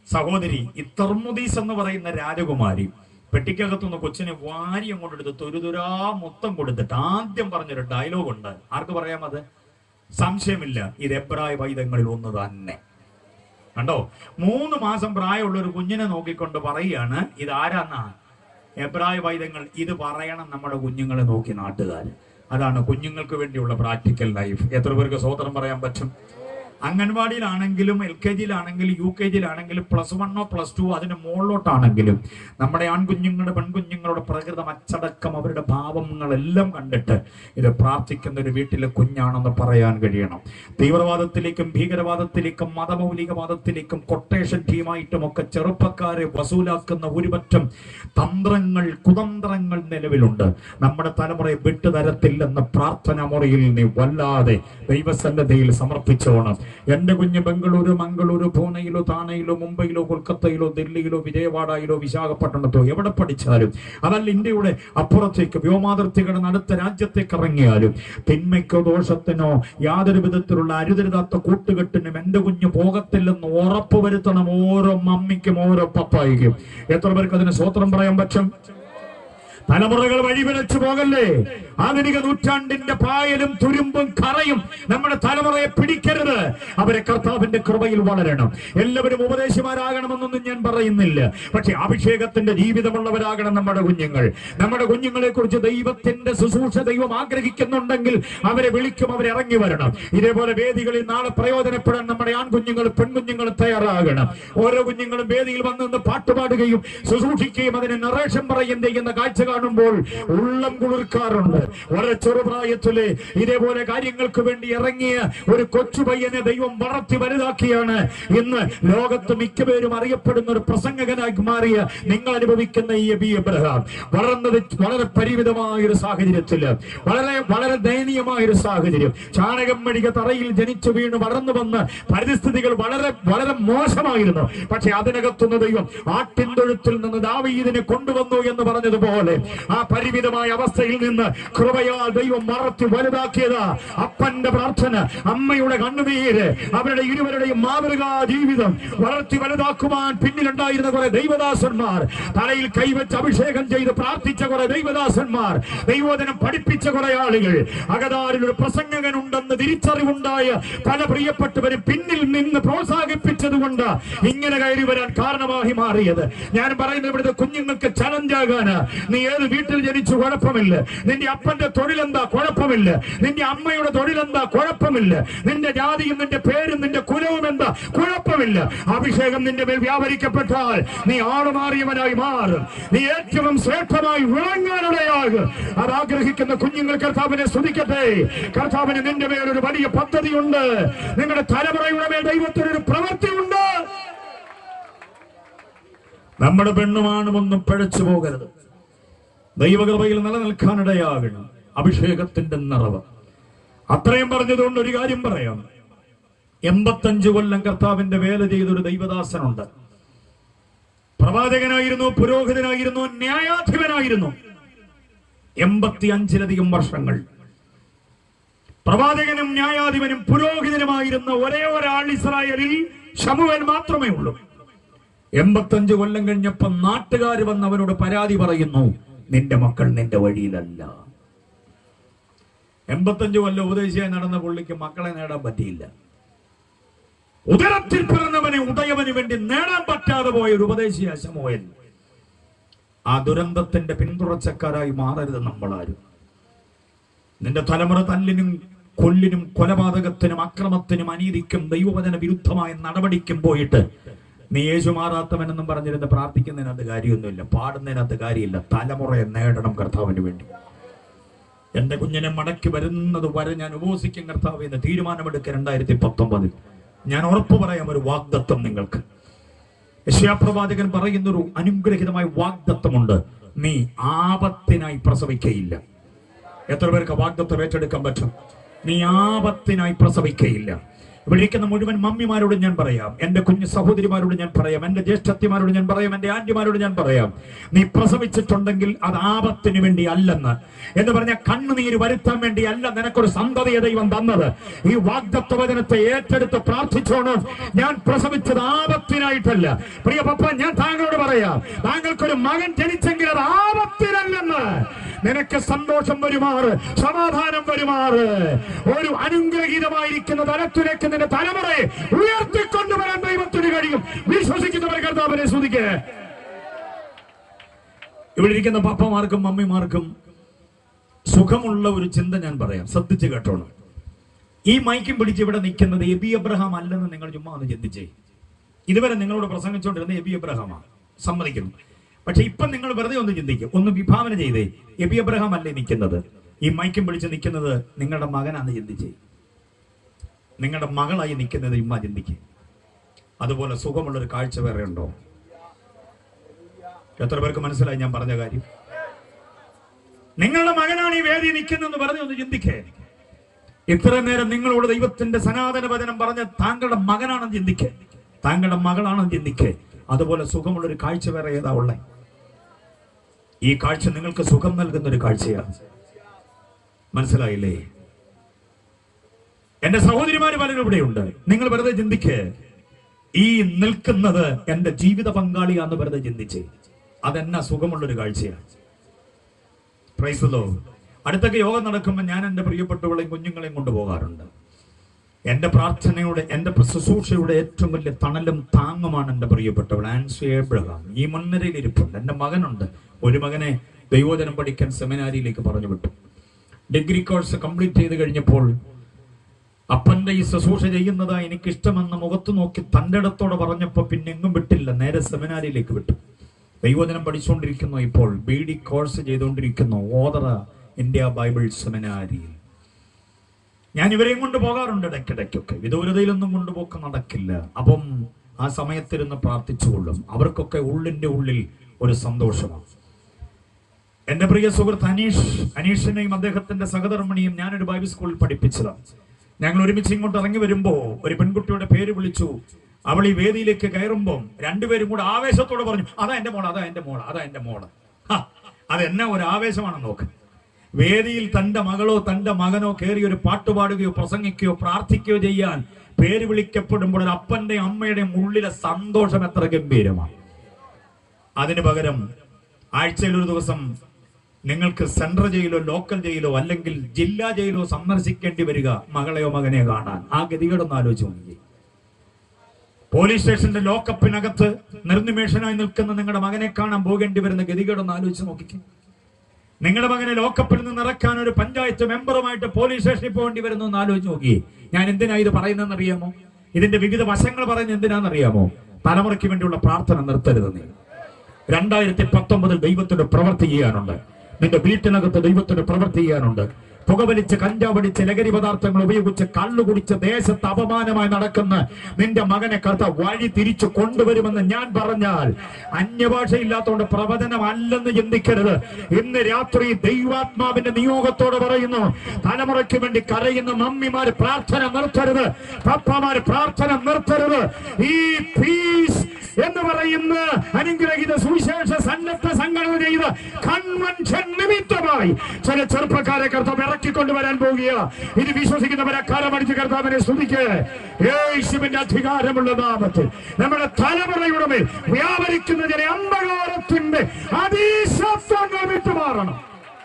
സഹോദരി ഈ തെർമുദീസ് എന്ന് പറയുന്ന രാജകുമാരി പെട്ടിക്കകത്തുനിന്ന് കൊച്ചിനെ വാരി അങ്ങോട്ടെടുത്ത് തൊരുതുരാ മൊത്തം കൊടുത്തിട്ട് ആദ്യം പറഞ്ഞൊരു ഡയലോഗ് ഉണ്ട് ആർക്ക് പറയാം അത് സംശയമില്ല ഇത് എബ്രായ വൈദങ്ങളിൽ ഒന്ന് തന്നെ കണ്ടോ മൂന്ന് മാസം പ്രായമുള്ള ഒരു കുഞ്ഞിനെ നോക്കിക്കൊണ്ട് പറയുകയാണ് ഇത് ആരാന്നാ എബ്രായ വൈദ്യങ്ങൾ ഇത് പറയണം നമ്മുടെ കുഞ്ഞുങ്ങളെ നോക്കി നാട്ടുകാർ അതാണ് കുഞ്ഞുങ്ങൾക്ക് വേണ്ടിയുള്ള പ്രാക്ടിക്കൽ ലൈഫ് എത്ര പേർക്ക് സ്വതന്ത്രം പറയാൻ പറ്റും അംഗൻവാടിയിലാണെങ്കിലും എൽ കെ ജിയിലാണെങ്കിലും യു കെ ജിയിലാണെങ്കിലും പ്ലസ് വണ്ണോ പ്ലസ് ടു അതിന് മുകളിലോട്ടാണെങ്കിലും നമ്മുടെ ആൺകുഞ്ഞുങ്ങളുടെ പെൺകുഞ്ഞുങ്ങളുടെ പ്രകൃതം അച്ചടക്കം അവരുടെ ഭാവങ്ങളെല്ലാം കണ്ടിട്ട് ഇത് പ്രാർത്ഥിക്കുന്ന ഒരു വീട്ടിലെ കുഞ്ഞാണെന്ന് പറയാൻ കഴിയണം തീവ്രവാദത്തിലേക്കും ഭീകരവാദത്തിലേക്കും മതമൗലികവാദത്തിലേക്കും കൊട്ടേഷൻ ടീമായിട്ടും ഒക്കെ ചെറുപ്പക്കാരെ വസൂലാക്കുന്ന ഒരുപറ്റം തന്ത്രങ്ങൾ കുതന്ത്രങ്ങൾ നിലവിലുണ്ട് നമ്മുടെ തലമുറയെ വിട്ടുതരത്തില്ലെന്ന പ്രാർത്ഥന മുറിയിൽ നീ വല്ലാതെ ദൈവസന്നദ്ധയിൽ സമർപ്പിച്ചോണം എന്റെ കുഞ്ഞ് ബംഗളൂരു മംഗളൂരു പൂനെയിലോ താനയിലോ മുംബൈയിലോ കൊൽക്കത്തയിലോ ദില്ലിയിലോ വിജയവാഡയിലോ വിശാഖപട്ടണത്തോ എവിടെ പഠിച്ചാലും അതല്ല ഇന്ത്യയുടെ അപ്പുറത്തേക്ക് വ്യോമാതിർത്തികളുടെ അടുത്ത രാജ്യത്തേക്ക് ഇറങ്ങിയാലും തിന്മയ്ക്കോ ദോഷത്തിനോ യാതൊരു വിധത്തിലുള്ള അരുതരുതാത്ത കൂട്ടുകെട്ടിനും എന്റെ കുഞ്ഞ് പോകത്തില്ലെന്ന് ഉറപ്പ് വരുത്തണം ഓരോ മമ്മിക്കും ഓരോ പപ്പായിക്കും എത്ര പേർക്ക് അതിന് സ്വോത്രം പറയാൻ പറ്റും തലമുറകൾ വഴിപിഴച്ചു പോകല്ലേ ആധുനിക നൂറ്റാണ്ടിന്റെ പായലും തുരുമ്പും കറയും നമ്മുടെ തലമുറയെ പിടിക്കരുത് അവരെ കർത്താവിന്റെ കൃപയിൽ വളരണം എല്ലാവരും ഉപദേശിമാരാകണമെന്നൊന്നും ഞാൻ പറയുന്നില്ല പക്ഷെ അഭിഷേകത്തിന്റെ ജീവിതമുള്ളവരാകണം നമ്മുടെ കുഞ്ഞുങ്ങൾ നമ്മുടെ കുഞ്ഞുങ്ങളെ കുറിച്ച് ദൈവത്തിന്റെ ശുശ്രൂഷ ദൈവം ആഗ്രഹിക്കുന്നുണ്ടെങ്കിൽ അവരെ വിളിക്കും അവരെ ഇറങ്ങി വരണം ഇതേപോലെ വേദികളിൽ നാളെ പ്രയോജനപ്പെടാൻ നമ്മുടെ ആൺകുഞ്ഞുങ്ങൾ പെൺകുഞ്ഞുങ്ങൾ തയ്യാറാകണം ഓരോ കുഞ്ഞുങ്ങളും വേദിയിൽ വന്ന് നിന്ന് പാട്ടുപാടുകയും ശുശ്രൂഷിക്കുകയും അതിന് നറേഷൻ പറയുകയും ചെയ്യുന്ന കാഴ്ച കാണുമ്പോൾ ഉള്ളം കുളിർക്കാറുണ്ട് വളരെ ചെറുപ്രായത്തില് ഇതേപോലെ കാര്യങ്ങൾക്ക് വേണ്ടി ഇറങ്ങിയ ഒരു കൊച്ചു പയ്യനെ ദൈവം വളർത്തി വലുതാക്കിയാണ് ഇന്ന് ലോകത്ത് മിക്കപേരും അറിയപ്പെടുന്ന ഒരു പ്രസംഗകനായി മാറിയ നിങ്ങൾ അനുഭവിക്കുന്ന ഈ എബി എബ്രഹാം വളർന്നത് വളരെ പരിമിതമായ ഒരു സാഹചര്യത്തില് വളരെ വളരെ ദയനീയമായ ഒരു സാഹചര്യം ചാണകം മെടിക തറയിൽ ജനിച്ചു വീണ് വളർന്നു വന്ന് പരിസ്ഥിതികൾ വളരെ വളരെ മോശമായിരുന്നു പക്ഷെ അതിനകത്തുനിന്ന് ദൈവം ആട്ടിൻ തൊഴുത്തിൽ നിന്ന് ദാവീദിനെ കൊണ്ടുവന്നു എന്ന് പറഞ്ഞതുപോലെ ആ പരിമിതമായ അവസ്ഥയിൽ നിന്ന് കൃപയാൽ ദൈവം മറത്തി വലുതാക്കിയത് അപ്പന്റെ പ്രാർത്ഥന അമ്മയുടെ കണ്ണുനീര് അവരുടെ ഇരുവരുടെയും മാതൃകാ ജീവിതം വളർത്തി വലുതാക്കുവാൻ പിന്നിലുണ്ടായിരുന്ന കുറെ ദൈവദാസന്മാർ തലയിൽ കൈവച്ച് അഭിഷേകം ചെയ്ത് പ്രാർത്ഥിച്ച കുറെ ദൈവദാസന്മാർ ദൈവോധനം പഠിപ്പിച്ച കുറെ ആളുകൾ അകതാരിൽ ഒരു പ്രസംഗകൻ ഉണ്ടെന്ന് തിരിച്ചറിവുണ്ടായ പല പ്രിയപ്പെട്ടവരും പിന്നിൽ നിന്ന് പ്രോത്സാഹിപ്പിച്ചത് കൊണ്ട് ഇങ്ങനെ കയറി വരാൻ കാരണമായി മാറിയത് ഞാൻ പറയുന്നത് ഇവിടുത്തെ കുഞ്ഞുങ്ങൾക്ക് ചലഞ്ച് ആകാന് നീ ഏത് വീട്ടിൽ ജനിച്ചു കുഴപ്പമില്ല നിന്റെ അപ്പന്റെ തൊഴിലെന്താ കുഴപ്പമില്ല നിന്റെ അമ്മയുടെ തൊഴിലെന്താ കുഴപ്പമില്ല നിന്റെ ജാതിയും നിന്റെ പേരും നിന്റെ കുലവും എന്താ കുഴപ്പമില്ല അഭിഷേകം നിന്റെ മേൽ വ്യാപരിക്കപ്പെട്ടാൽ നീ ആളുമാറിയവനായി മാറും നീ ഏറ്റവും ശ്രേഷ്ഠമായി വിളങ്ങാനിടയാകും അത് ആഗ്രഹിക്കുന്ന കുഞ്ഞുങ്ങൾ കർത്താവിനെ സ്തുതിക്കട്ടെ കർത്താവിന് നിന്റെ മേൽ ഒരു വലിയ പദ്ധതിയുണ്ട് നിങ്ങളുടെ തലമുറയുടെ മേൽ ദൈവത്തിനൊരു പ്രവൃത്തിയുണ്ട് നമ്മുടെ പെണ്ണുമാണുമൊന്നും പിഴച്ചു പോകരുത് ദൈവകൃപയിൽ നിലനിൽക്കാനിടയാകണം അഭിഷേകത്തിന്റെ നിറവ് അത്രയും പറഞ്ഞതുകൊണ്ട് ഒരു കാര്യം പറയാം എൺപത്തഞ്ചു കൊല്ലം കർത്താവിന്റെ വേല ചെയ്തൊരു ദൈവദാസനുണ്ട് പ്രവാചകനായിരുന്നു പുരോഹിതനായിരുന്നു ന്യായാധിപനായിരുന്നു എൺപത്തി അഞ്ചിലധികം വർഷങ്ങൾ പ്രവാചകനും ന്യായാധിപനും പുരോഹിതനുമായിരുന്ന ഒരേ ഒരാൾ ഇസ്രായേലിൽ ശമുവേൽ മാത്രമേ ഉള്ളൂ എൺപത്തഞ്ച് കൊല്ലം കഴിഞ്ഞപ്പോ നാട്ടുകാർ വന്ന് അവനോട് പരാതി പറയുന്നു നിന്റെ മക്കൾ നിന്റെ വഴിയിലല്ല എൺപത്തഞ്ച് കൊല്ലം ഉപദേശിയായി നടന്ന പുള്ളിക്ക് മക്കളെ നേടാൻ പറ്റിയില്ല ഉദരത്തിൽ പിറന്നവനെ ഉദയവന് വേണ്ടി നേടാൻ പറ്റാതെ പോയ ഒരു ഉപദേശിയ ശമോയൻ ആ ദുരന്തത്തിന്റെ പിന്തുടർച്ചക്കാരായി മാറരുത് നമ്മളാരും നിന്റെ തലമുറ തല്ലിനും കൊല്ലിനും കൊലപാതകത്തിനും അക്രമത്തിനും അനീതിക്കും ദൈവവചന വിരുദ്ധമായ നടപടിക്കും പോയിട്ട് നീ യേശു മാറാത്തവനെന്നും പറഞ്ഞിരുന്ന് പ്രാർത്ഥിക്കുന്നതിനകത്ത് കാര്യമൊന്നുമില്ല പാടുന്നതിനകത്ത് കാര്യമില്ല തലമുറയെ നേടണം കർത്താവിന് വേണ്ടി എന്റെ കുഞ്ഞിനെ മടക്കി വരുന്നത് വരെ ഞാൻ ഉപവസിക്കും കർത്താവ് എന്ന് തീരുമാനമെടുക്കുക രണ്ടായിരത്തി പത്തൊമ്പതിൽ ഞാൻ ഉറപ്പു പറയാം ഒരു വാഗ്ദത്വം നിങ്ങൾക്ക് യശയാപ്രവാചകൻ പറയുന്ന ഒരു അനുഗ്രഹിതമായ വാഗ്ദത്വമുണ്ട് നീ ആപത്തിനായി പ്രസവിക്കയില്ല എത്ര പേർക്ക് വാഗ്ദത്വം ഏറ്റെടുക്കാൻ പറ്റും നീ ആപത്തിനായി പ്രസവിക്കയില്ല ഇവിടെ ഇരിക്കുന്ന മുഴുവൻ മമ്മിമാരോട് ഞാൻ പറയാം എന്റെ കുഞ്ഞു സഹോദരിമാരോട് ഞാൻ പറയാം എന്റെ ജ്യേഷ്ഠത്തിമാരോട് ഞാൻ പറയാം എന്റെ ആന്റിമാരോട് ഞാൻ പറയാം നീ പ്രസവിച്ചിട്ടുണ്ടെങ്കിൽ അത് ആപത്തിന് വേണ്ടി അല്ലെന്ന് എന്ന് പറഞ്ഞ കണ്ണുനീര് വരുത്താൻ വേണ്ടി അല്ല നിനക്കൊരു സന്തതിയെ ദൈവം തന്നത് ഈ വാഗ്ദത്വ വചനത്തെ ഏറ്റെടുത്ത് പ്രാർത്ഥിച്ചോണം ഞാൻ പ്രസവിച്ചത് ആപത്തിനായിട്ടല്ല പ്രിയ പപ്പ ഞാൻ താങ്കളോട് പറയാം താങ്കൾക്കൊരു മകൻ ജനിച്ചെങ്കിൽ അത് ആപത്തിനല്ലെന്ന് നിനക്ക് സന്തോഷം വരുമാറ് സമാധാനം വരുമാറ് ഒരു അനുഗ്രഹീതമായിരിക്കുന്ന തലത്തിലേക്ക് നിന്റെ തലമുറയെ ഉയർത്തിക്കൊണ്ടുവരാൻ ദൈവത്തിന് കഴിയും വിശ്വസിക്കുന്നവർ കർത്താവിനെ സ്തുതിക്ക് ഇവിടെ ഇരിക്കുന്ന പപ്പമാർക്കും മമ്മിമാർക്കും സുഖമുള്ള ഒരു ചിന്ത ഞാൻ പറയാം ശ്രദ്ധിച്ച് കേട്ടോണം ഈ മൈക്കും പിടിച്ച് ഇവിടെ നിൽക്കുന്നത് എബി അബ്രഹാം അല്ലെന്ന് നിങ്ങൾ ചുമ്മാ ഒന്ന് ചിന്തിച്ചേ ഇതുവരെ നിങ്ങളോട് പ്രസംഗിച്ചുകൊണ്ടിരുന്ന എബി അബ്രഹാമാണ് സമ്മതിക്കുന്നു പക്ഷെ ഇപ്പം നിങ്ങൾ വെറുതെ ഒന്ന് ചിന്തിക്കും ഒന്ന് വിഭാവന ചെയ്തേ എബി അബ്രഹാം അല്ലേ നിൽക്കുന്നത് ഈ മൈക്കും പിടിച്ച് നിൽക്കുന്നത് നിങ്ങളുടെ മകനാന്ന് ചിന്തിച്ചേ നിങ്ങളുടെ മകളായി നിൽക്കുന്നത് ഇമ്മ ചിന്തിക്ക് അതുപോലെ സുഖമുള്ളൊരു കാഴ്ച വേറെ ഉണ്ടോ എത്ര പേർക്ക് മനസ്സിലായി ഞാൻ പറഞ്ഞ കാര്യം നിങ്ങളുടെ മകനാണ് ഈ വേദി നിൽക്കുന്നതെന്ന് പറഞ്ഞ് ഒന്ന് ചിന്തിക്കേ ഇത്ര നേരം നിങ്ങളോട് ദൈവത്തിന്റെ സനാതന വചനം പറഞ്ഞ താങ്കളുടെ മകനാണെന്ന് ചിന്തിക്കേ താങ്കളുടെ മകളാണെന്ന് ചിന്തിക്കേ അതുപോലെ സുഖമുള്ള ഒരു കാഴ്ച വേറെ ഏതാ ഉള്ളേ ഈ കാഴ്ച നിങ്ങൾക്ക് സുഖം നൽകുന്ന ഒരു കാഴ്ചയാണ് മനസ്സിലായില്ലേ എന്റെ സഹോദരിമാര് പലരും ഇവിടെയുണ്ട് നിങ്ങൾ വെറുതെ ചിന്തിക്ക് ഈ നിൽക്കുന്നത് എന്റെ ജീവിത പങ്കാളിയാന്ന് വെറുതെ ചിന്തിച്ച് അതെന്നാ സുഖമുള്ളൊരു കാഴ്ചയാണ് പ്രൈസലോ അടുത്തൊക്കെ യോഗം നടക്കുമ്പോൾ ഞാൻ എൻ്റെ പ്രിയപ്പെട്ടവളെയും കുഞ്ഞുങ്ങളെയും കൊണ്ടുപോകാറുണ്ട് എൻ്റെ പ്രാർത്ഥനയുടെ എൻ്റെ ശുശ്രൂഷയുടെ ഏറ്റവും വലിയ തണലും താങ്ങുമാണ് എൻ്റെ പ്രിയപ്പെട്ടവൾ ആൻസി ഏബ്രഹാം ഈ മുൻനിരയിൽ ഇരിപ്പുണ്ട് എൻ്റെ മകനുണ്ട് ഒരു മകനെ ദൈവോചനം പഠിക്കാൻ സെമിനാരിയിലേക്ക് പറഞ്ഞു വിട്ടു ഡിഗ്രി കോഴ്സ് കംപ്ലീറ്റ് ചെയ്ത് കഴിഞ്ഞപ്പോൾ അപ്പന്റെ ഈ ശുശ്രൂഷ ചെയ്യുന്നതാ എനിക്ക് ഇഷ്ടമെന്ന് മുഖത്ത് നോക്കി തന്റെ ഇടത്തോടെ പറഞ്ഞപ്പോ പിന്നെ എങ്ങും വിട്ടില്ല നേരെ സെമിനാരിയിലേക്ക് വിട്ടു ദൈവജനം പഠിച്ചുകൊണ്ടിരിക്കുന്നു ഇപ്പോൾ ബി ഡി കോഴ്സ് ചെയ്തുകൊണ്ടിരിക്കുന്നു ഓതറ ഇന്ത്യ ബൈബിൾ സെമിനാരിയിൽ ഞാൻ ഇവരെയും കൊണ്ട് പോകാറുണ്ട് ഇടയ്ക്കിടയ്ക്കൊക്കെ വിദൂരതയിലൊന്നും കൊണ്ടുപോക്ക് നടക്കില്ല അപ്പം ആ സമയത്തിരുന്ന് പ്രാർത്ഥിച്ചുകൊള്ളും അവർക്കൊക്കെ ഉള്ളിന്റെ ഉള്ളിൽ ഒരു സന്തോഷമാണ് എന്റെ പ്രിയ സുഹൃത്ത് അനീഷ് അനീഷിനെയും അദ്ദേഹത്തിന്റെ സഹധർമ്മിണിയും ഞാനൊരു ബൈബിൾ സ്കൂളിൽ പഠിപ്പിച്ചതാണ് ഞങ്ങൾ ഒരുമിച്ച് ഇങ്ങോട്ട് ഇറങ്ങി വരുമ്പോ ഒരു പെൺകുട്ടിയുടെ പേര് വിളിച്ചു അവൾ ഈ വേദിയിലേക്ക് കയറുമ്പോൾ രണ്ടുപേരും കൂടെ ആവേശത്തോടെ പറഞ്ഞു അതാ എന്റെ മോള് അതാ എന്റെ മോള് അതാ എന്റെ മോള് ഹ, അതെന്നാ ഒരു ആവേശമാണെന്ന് നോക്ക് വേദിയിൽ തന്റെ മകളോ തന്റെ മകനോ കയറി ഒരു പാട്ട് പാടുകയോ പ്രസംഗിക്കുകയോ പ്രാർത്ഥിക്കുകയോ ചെയ്യാൻ പേര് വിളിക്കപ്പെടുമ്പോൾ ഒരു അപ്പന്റെയും അമ്മയുടെയും ഉള്ളിലെ സന്തോഷം എത്ര ഗംഭീരമാണ് അതിന് പകരം ആഴ്ചയിൽ ഒരു ദിവസം നിങ്ങൾക്ക് സെൻട്രൽ ജയിലോ ലോക്കൽ ജയിലോ അല്ലെങ്കിൽ ജില്ലാ ജയിലോ സന്ദർശിക്കേണ്ടി വരിക മകളെയോ മകനെയോ കാണാൻ ആ ഗതികേടൊന്ന് ആലോചിച്ച് നോക്കി പോലീസ് സ്റ്റേഷന്റെ ലോക്കപ്പിനകത്ത് നിർനിമേഷനായി നിൽക്കുന്ന നിങ്ങളുടെ മകനെ കാണാൻ പോകേണ്ടി വരുന്ന ഗതികേടൊന്ന് ആലോചിച്ച് നോക്കിക്കും നിങ്ങളുടെ മകനെ ലോക്കപ്പിൽ നിന്ന് ഇറക്കാൻ ഒരു പഞ്ചായത്ത് മെമ്പറുമായിട്ട് പോലീസ് സ്റ്റേഷനിൽ പോകേണ്ടി വരുന്നു എന്ന് ആലോചിച്ച് നോക്കി ഞാൻ എന്തിനാ ഇത് പറയുന്നതെന്ന് അറിയാമോ ഇതിന്റെ വിവിധ വശങ്ങൾ പറയുന്നത് എന്തിനാണെന്നറിയാമോ തലമുറയ്ക്ക് വേണ്ടിയുള്ള പ്രാർത്ഥന നിർത്തരുത് നീ രണ്ടായിരത്തി പത്തൊമ്പതിൽ ദൈവത്തിന്റെ പ്രവൃത്തി ചെയ്യാനുണ്ട് നിന്റെ വീട്ടിനകത്ത് ദൈവത്തിന്റെ പ്രവൃത്തി ചെയ്യാനുണ്ട് പുകവലിച്ച് കഞ്ചാവടിച്ച് ലഹരി പദാർത്ഥങ്ങൾ ഉപയോഗിച്ച് കള്ളു കുടിച്ച് ദേശത്ത് അപമാനമായി നടക്കുന്ന നിന്റെ മകനെ കർത്ത വഴി തിരിച്ചു കൊണ്ടുവരുമെന്ന് ഞാൻ പറഞ്ഞാൽ അന്യഭാഷയില്ലാത്തതുകൊണ്ട് പ്രവചനമല്ലെന്ന് ചിന്തിക്കരുത് ഇന്ന് രാത്രി ദൈവാത്മാവിന്റെ നിയോഗത്തോട് പറയുന്നു തലമുറയ്ക്ക് വേണ്ടി കരയുന്ന മമ്മിമാർ പ്രാർത്ഥന നിർത്തരുത് പപ്പമാർ പ്രാർത്ഥന നിർത്തരുത് ഈ പീസ് എന്ന് പറയുന്ന അനുഗ്രഹീത സുവിശേഷ സന്നദ്ധ സംഘടന ചെയ്ത കൺവെൻഷൻ നിമിത്തമായി ചില ചെറുപ്പക്കാരെ കർത്താവ് ഇറക്കിക്കൊണ്ടുവരാൻ പോവുക ഇത് വിശ്വസിക്കുന്നവരെ കാലമടിച്ച് കർത്താവിനെ സ്തുതിക്ക് യേശുവിന്റെ അധികാരമുള്ള നാമത്തിൽ നമ്മുടെ തലമുറയുടെ മേൽ വ്യാപരിക്കുന്ന ചില അമ്പകാരത്തിന്റെ അതീശത്വങ്ങൾ വിട്ടുമാറണം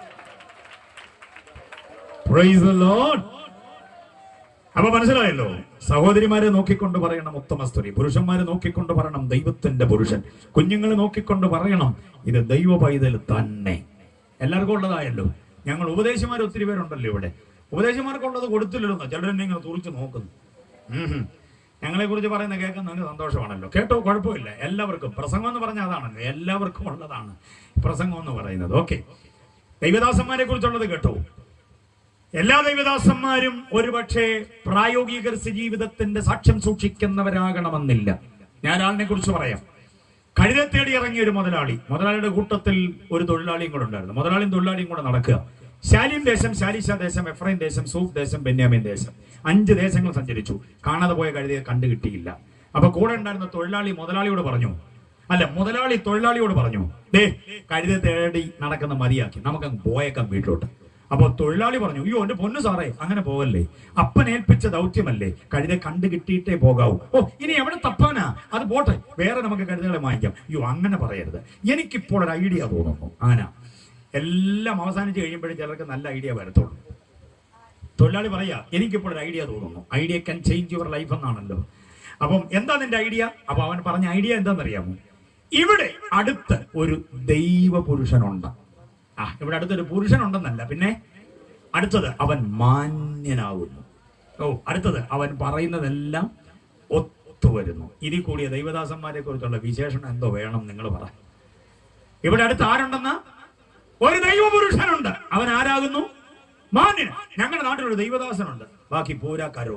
Praise the Lord. അപ്പൊ മനസ്സിലായല്ലോ സഹോദരിമാരെ നോക്കിക്കൊണ്ട് പറയണം ഉത്തമ സ്ത്രീ പുരുഷന്മാരെ നോക്കിക്കൊണ്ട് പറയണം ദൈവത്തിന്റെ പുരുഷൻ കുഞ്ഞുങ്ങളെ നോക്കിക്കൊണ്ട് പറയണം ഇത് ദൈവ പൈതൽ തന്നെ എല്ലാവർക്കും ഉള്ളതായല്ലോ ഞങ്ങൾ ഉപദേശിമാർ ഒത്തിരി പേരുണ്ടല്ലോ ഇവിടെ ഉപദേശിമാർക്കുള്ളത് കൊടുത്തില്ലല്ലോ ചിലരെന്നെ ഇങ്ങനെ തുറിച്ച് നോക്കുന്നു ഉം. ഞങ്ങളെ കുറിച്ച് പറയുന്ന കേൾക്കാൻ നിങ്ങൾക്ക് സന്തോഷമാണല്ലോ കേട്ടോ കുഴപ്പമില്ല എല്ലാവർക്കും പ്രസംഗം എന്ന് പറഞ്ഞാൽ അതാണല്ലോ എല്ലാവർക്കും ഉള്ളതാണ് പ്രസംഗം എന്ന് പറയുന്നത് ഓക്കെ ദൈവദാസന്മാരെ കുറിച്ചുള്ളത് കേട്ടോ എല്ലാ ദൈവദാസന്മാരും ഒരുപക്ഷെ പ്രായോഗിക ജീവിതത്തിന്റെ സാക്ഷ്യം സൂക്ഷിക്കുന്നവരാകണമെന്നില്ല ഞാൻ ആളിനെ കുറിച്ച് പറയാം കഴുതെ തേടി ഇറങ്ങിയ ഒരു മുതലാളി മുതലാളിയുടെ കൂട്ടത്തിൽ ഒരു തൊഴിലാളിയും കൂടെ ഉണ്ടായിരുന്നു മുതലാളിയും തൊഴിലാളിയും കൂടെ നടക്കുക ശാലിം ദേശം ശാലിഷ ദേശം എഫ്രൈം ദേശം സൂഫ് ദേശം ബെന്യാമിൻ ദേശം അഞ്ച് ദേശങ്ങൾ സഞ്ചരിച്ചു കാണാതെ പോയ കഴുതയെ കണ്ടു കിട്ടിയില്ല അപ്പൊ കൂടെ ഉണ്ടായിരുന്ന തൊഴിലാളി മുതലാളിയോട് പറഞ്ഞു അല്ല മുതലാളി തൊഴിലാളിയോട് പറഞ്ഞു ദേ കഴുത തേടി നടക്കുന്ന മതിയാക്കി നമുക്കങ്ങ് പോയേക്കാം വീട്ടിലോട്ട് അപ്പൊ തൊഴിലാളി പറഞ്ഞു അയ്യോ എന്റെ പൊന്നു സാറേ അങ്ങനെ പോവല്ലേ അപ്പൻ ഏൽപ്പിച്ച ദൗത്യമല്ലേ കഴുത കണ്ടു കിട്ടിയിട്ടേ പോകാവൂ ഓ ഇനി എവിടെ തപ്പാനാ അത് പോട്ടെ വേറെ നമുക്ക് കഴുതകളെ വാങ്ങിക്കാം അയ്യോ അങ്ങനെ പറയരുത് എനിക്കിപ്പോൾ ഒരു ഐഡിയ തോന്നുന്നു അങ്ങനെ എല്ലാം അവസാനിച്ച് കഴിയുമ്പോഴും ചിലർക്ക് നല്ല ഐഡിയ വരത്തുള്ളൂ തൊഴിലാളി പറയാ എനിക്കിപ്പോൾ ഒരു ഐഡിയ തോന്നുന്നു idea can change your life എന്നാണല്ലോ അപ്പം എന്താ നിന്റെ ഐഡിയ അപ്പൊ അവൻ പറഞ്ഞ ഐഡിയ എന്താണെന്നറിയാമോ ഇവിടെ അടുത്ത് ഒരു ദൈവ പുരുഷനുണ്ട് ആ ഇവിടെ അടുത്തൊരു പുരുഷനുണ്ടെന്നല്ല പിന്നെ അടുത്തത് അവൻ മാന്യനാകുന്നു ഓ അടുത്തത് അവൻ പറയുന്നതെല്ലാം ഒത്തുവരുന്നു ഇതിൽ കൂടിയ ദൈവദാസന്മാരെ കുറിച്ചുള്ള വിശേഷണം എന്തോ വേണം നിങ്ങൾ പറ ഇവിടെ അടുത്ത് ആരുണ്ടെന്ന ഒരു ദൈവപുരുഷനുണ്ട് അവൻ ആരാകുന്നു മാന്യൻ ഞങ്ങളുടെ നാട്ടിൽ ഒരു ദൈവദാസനുണ്ട് ബാക്കി പൂരാക്കാരോ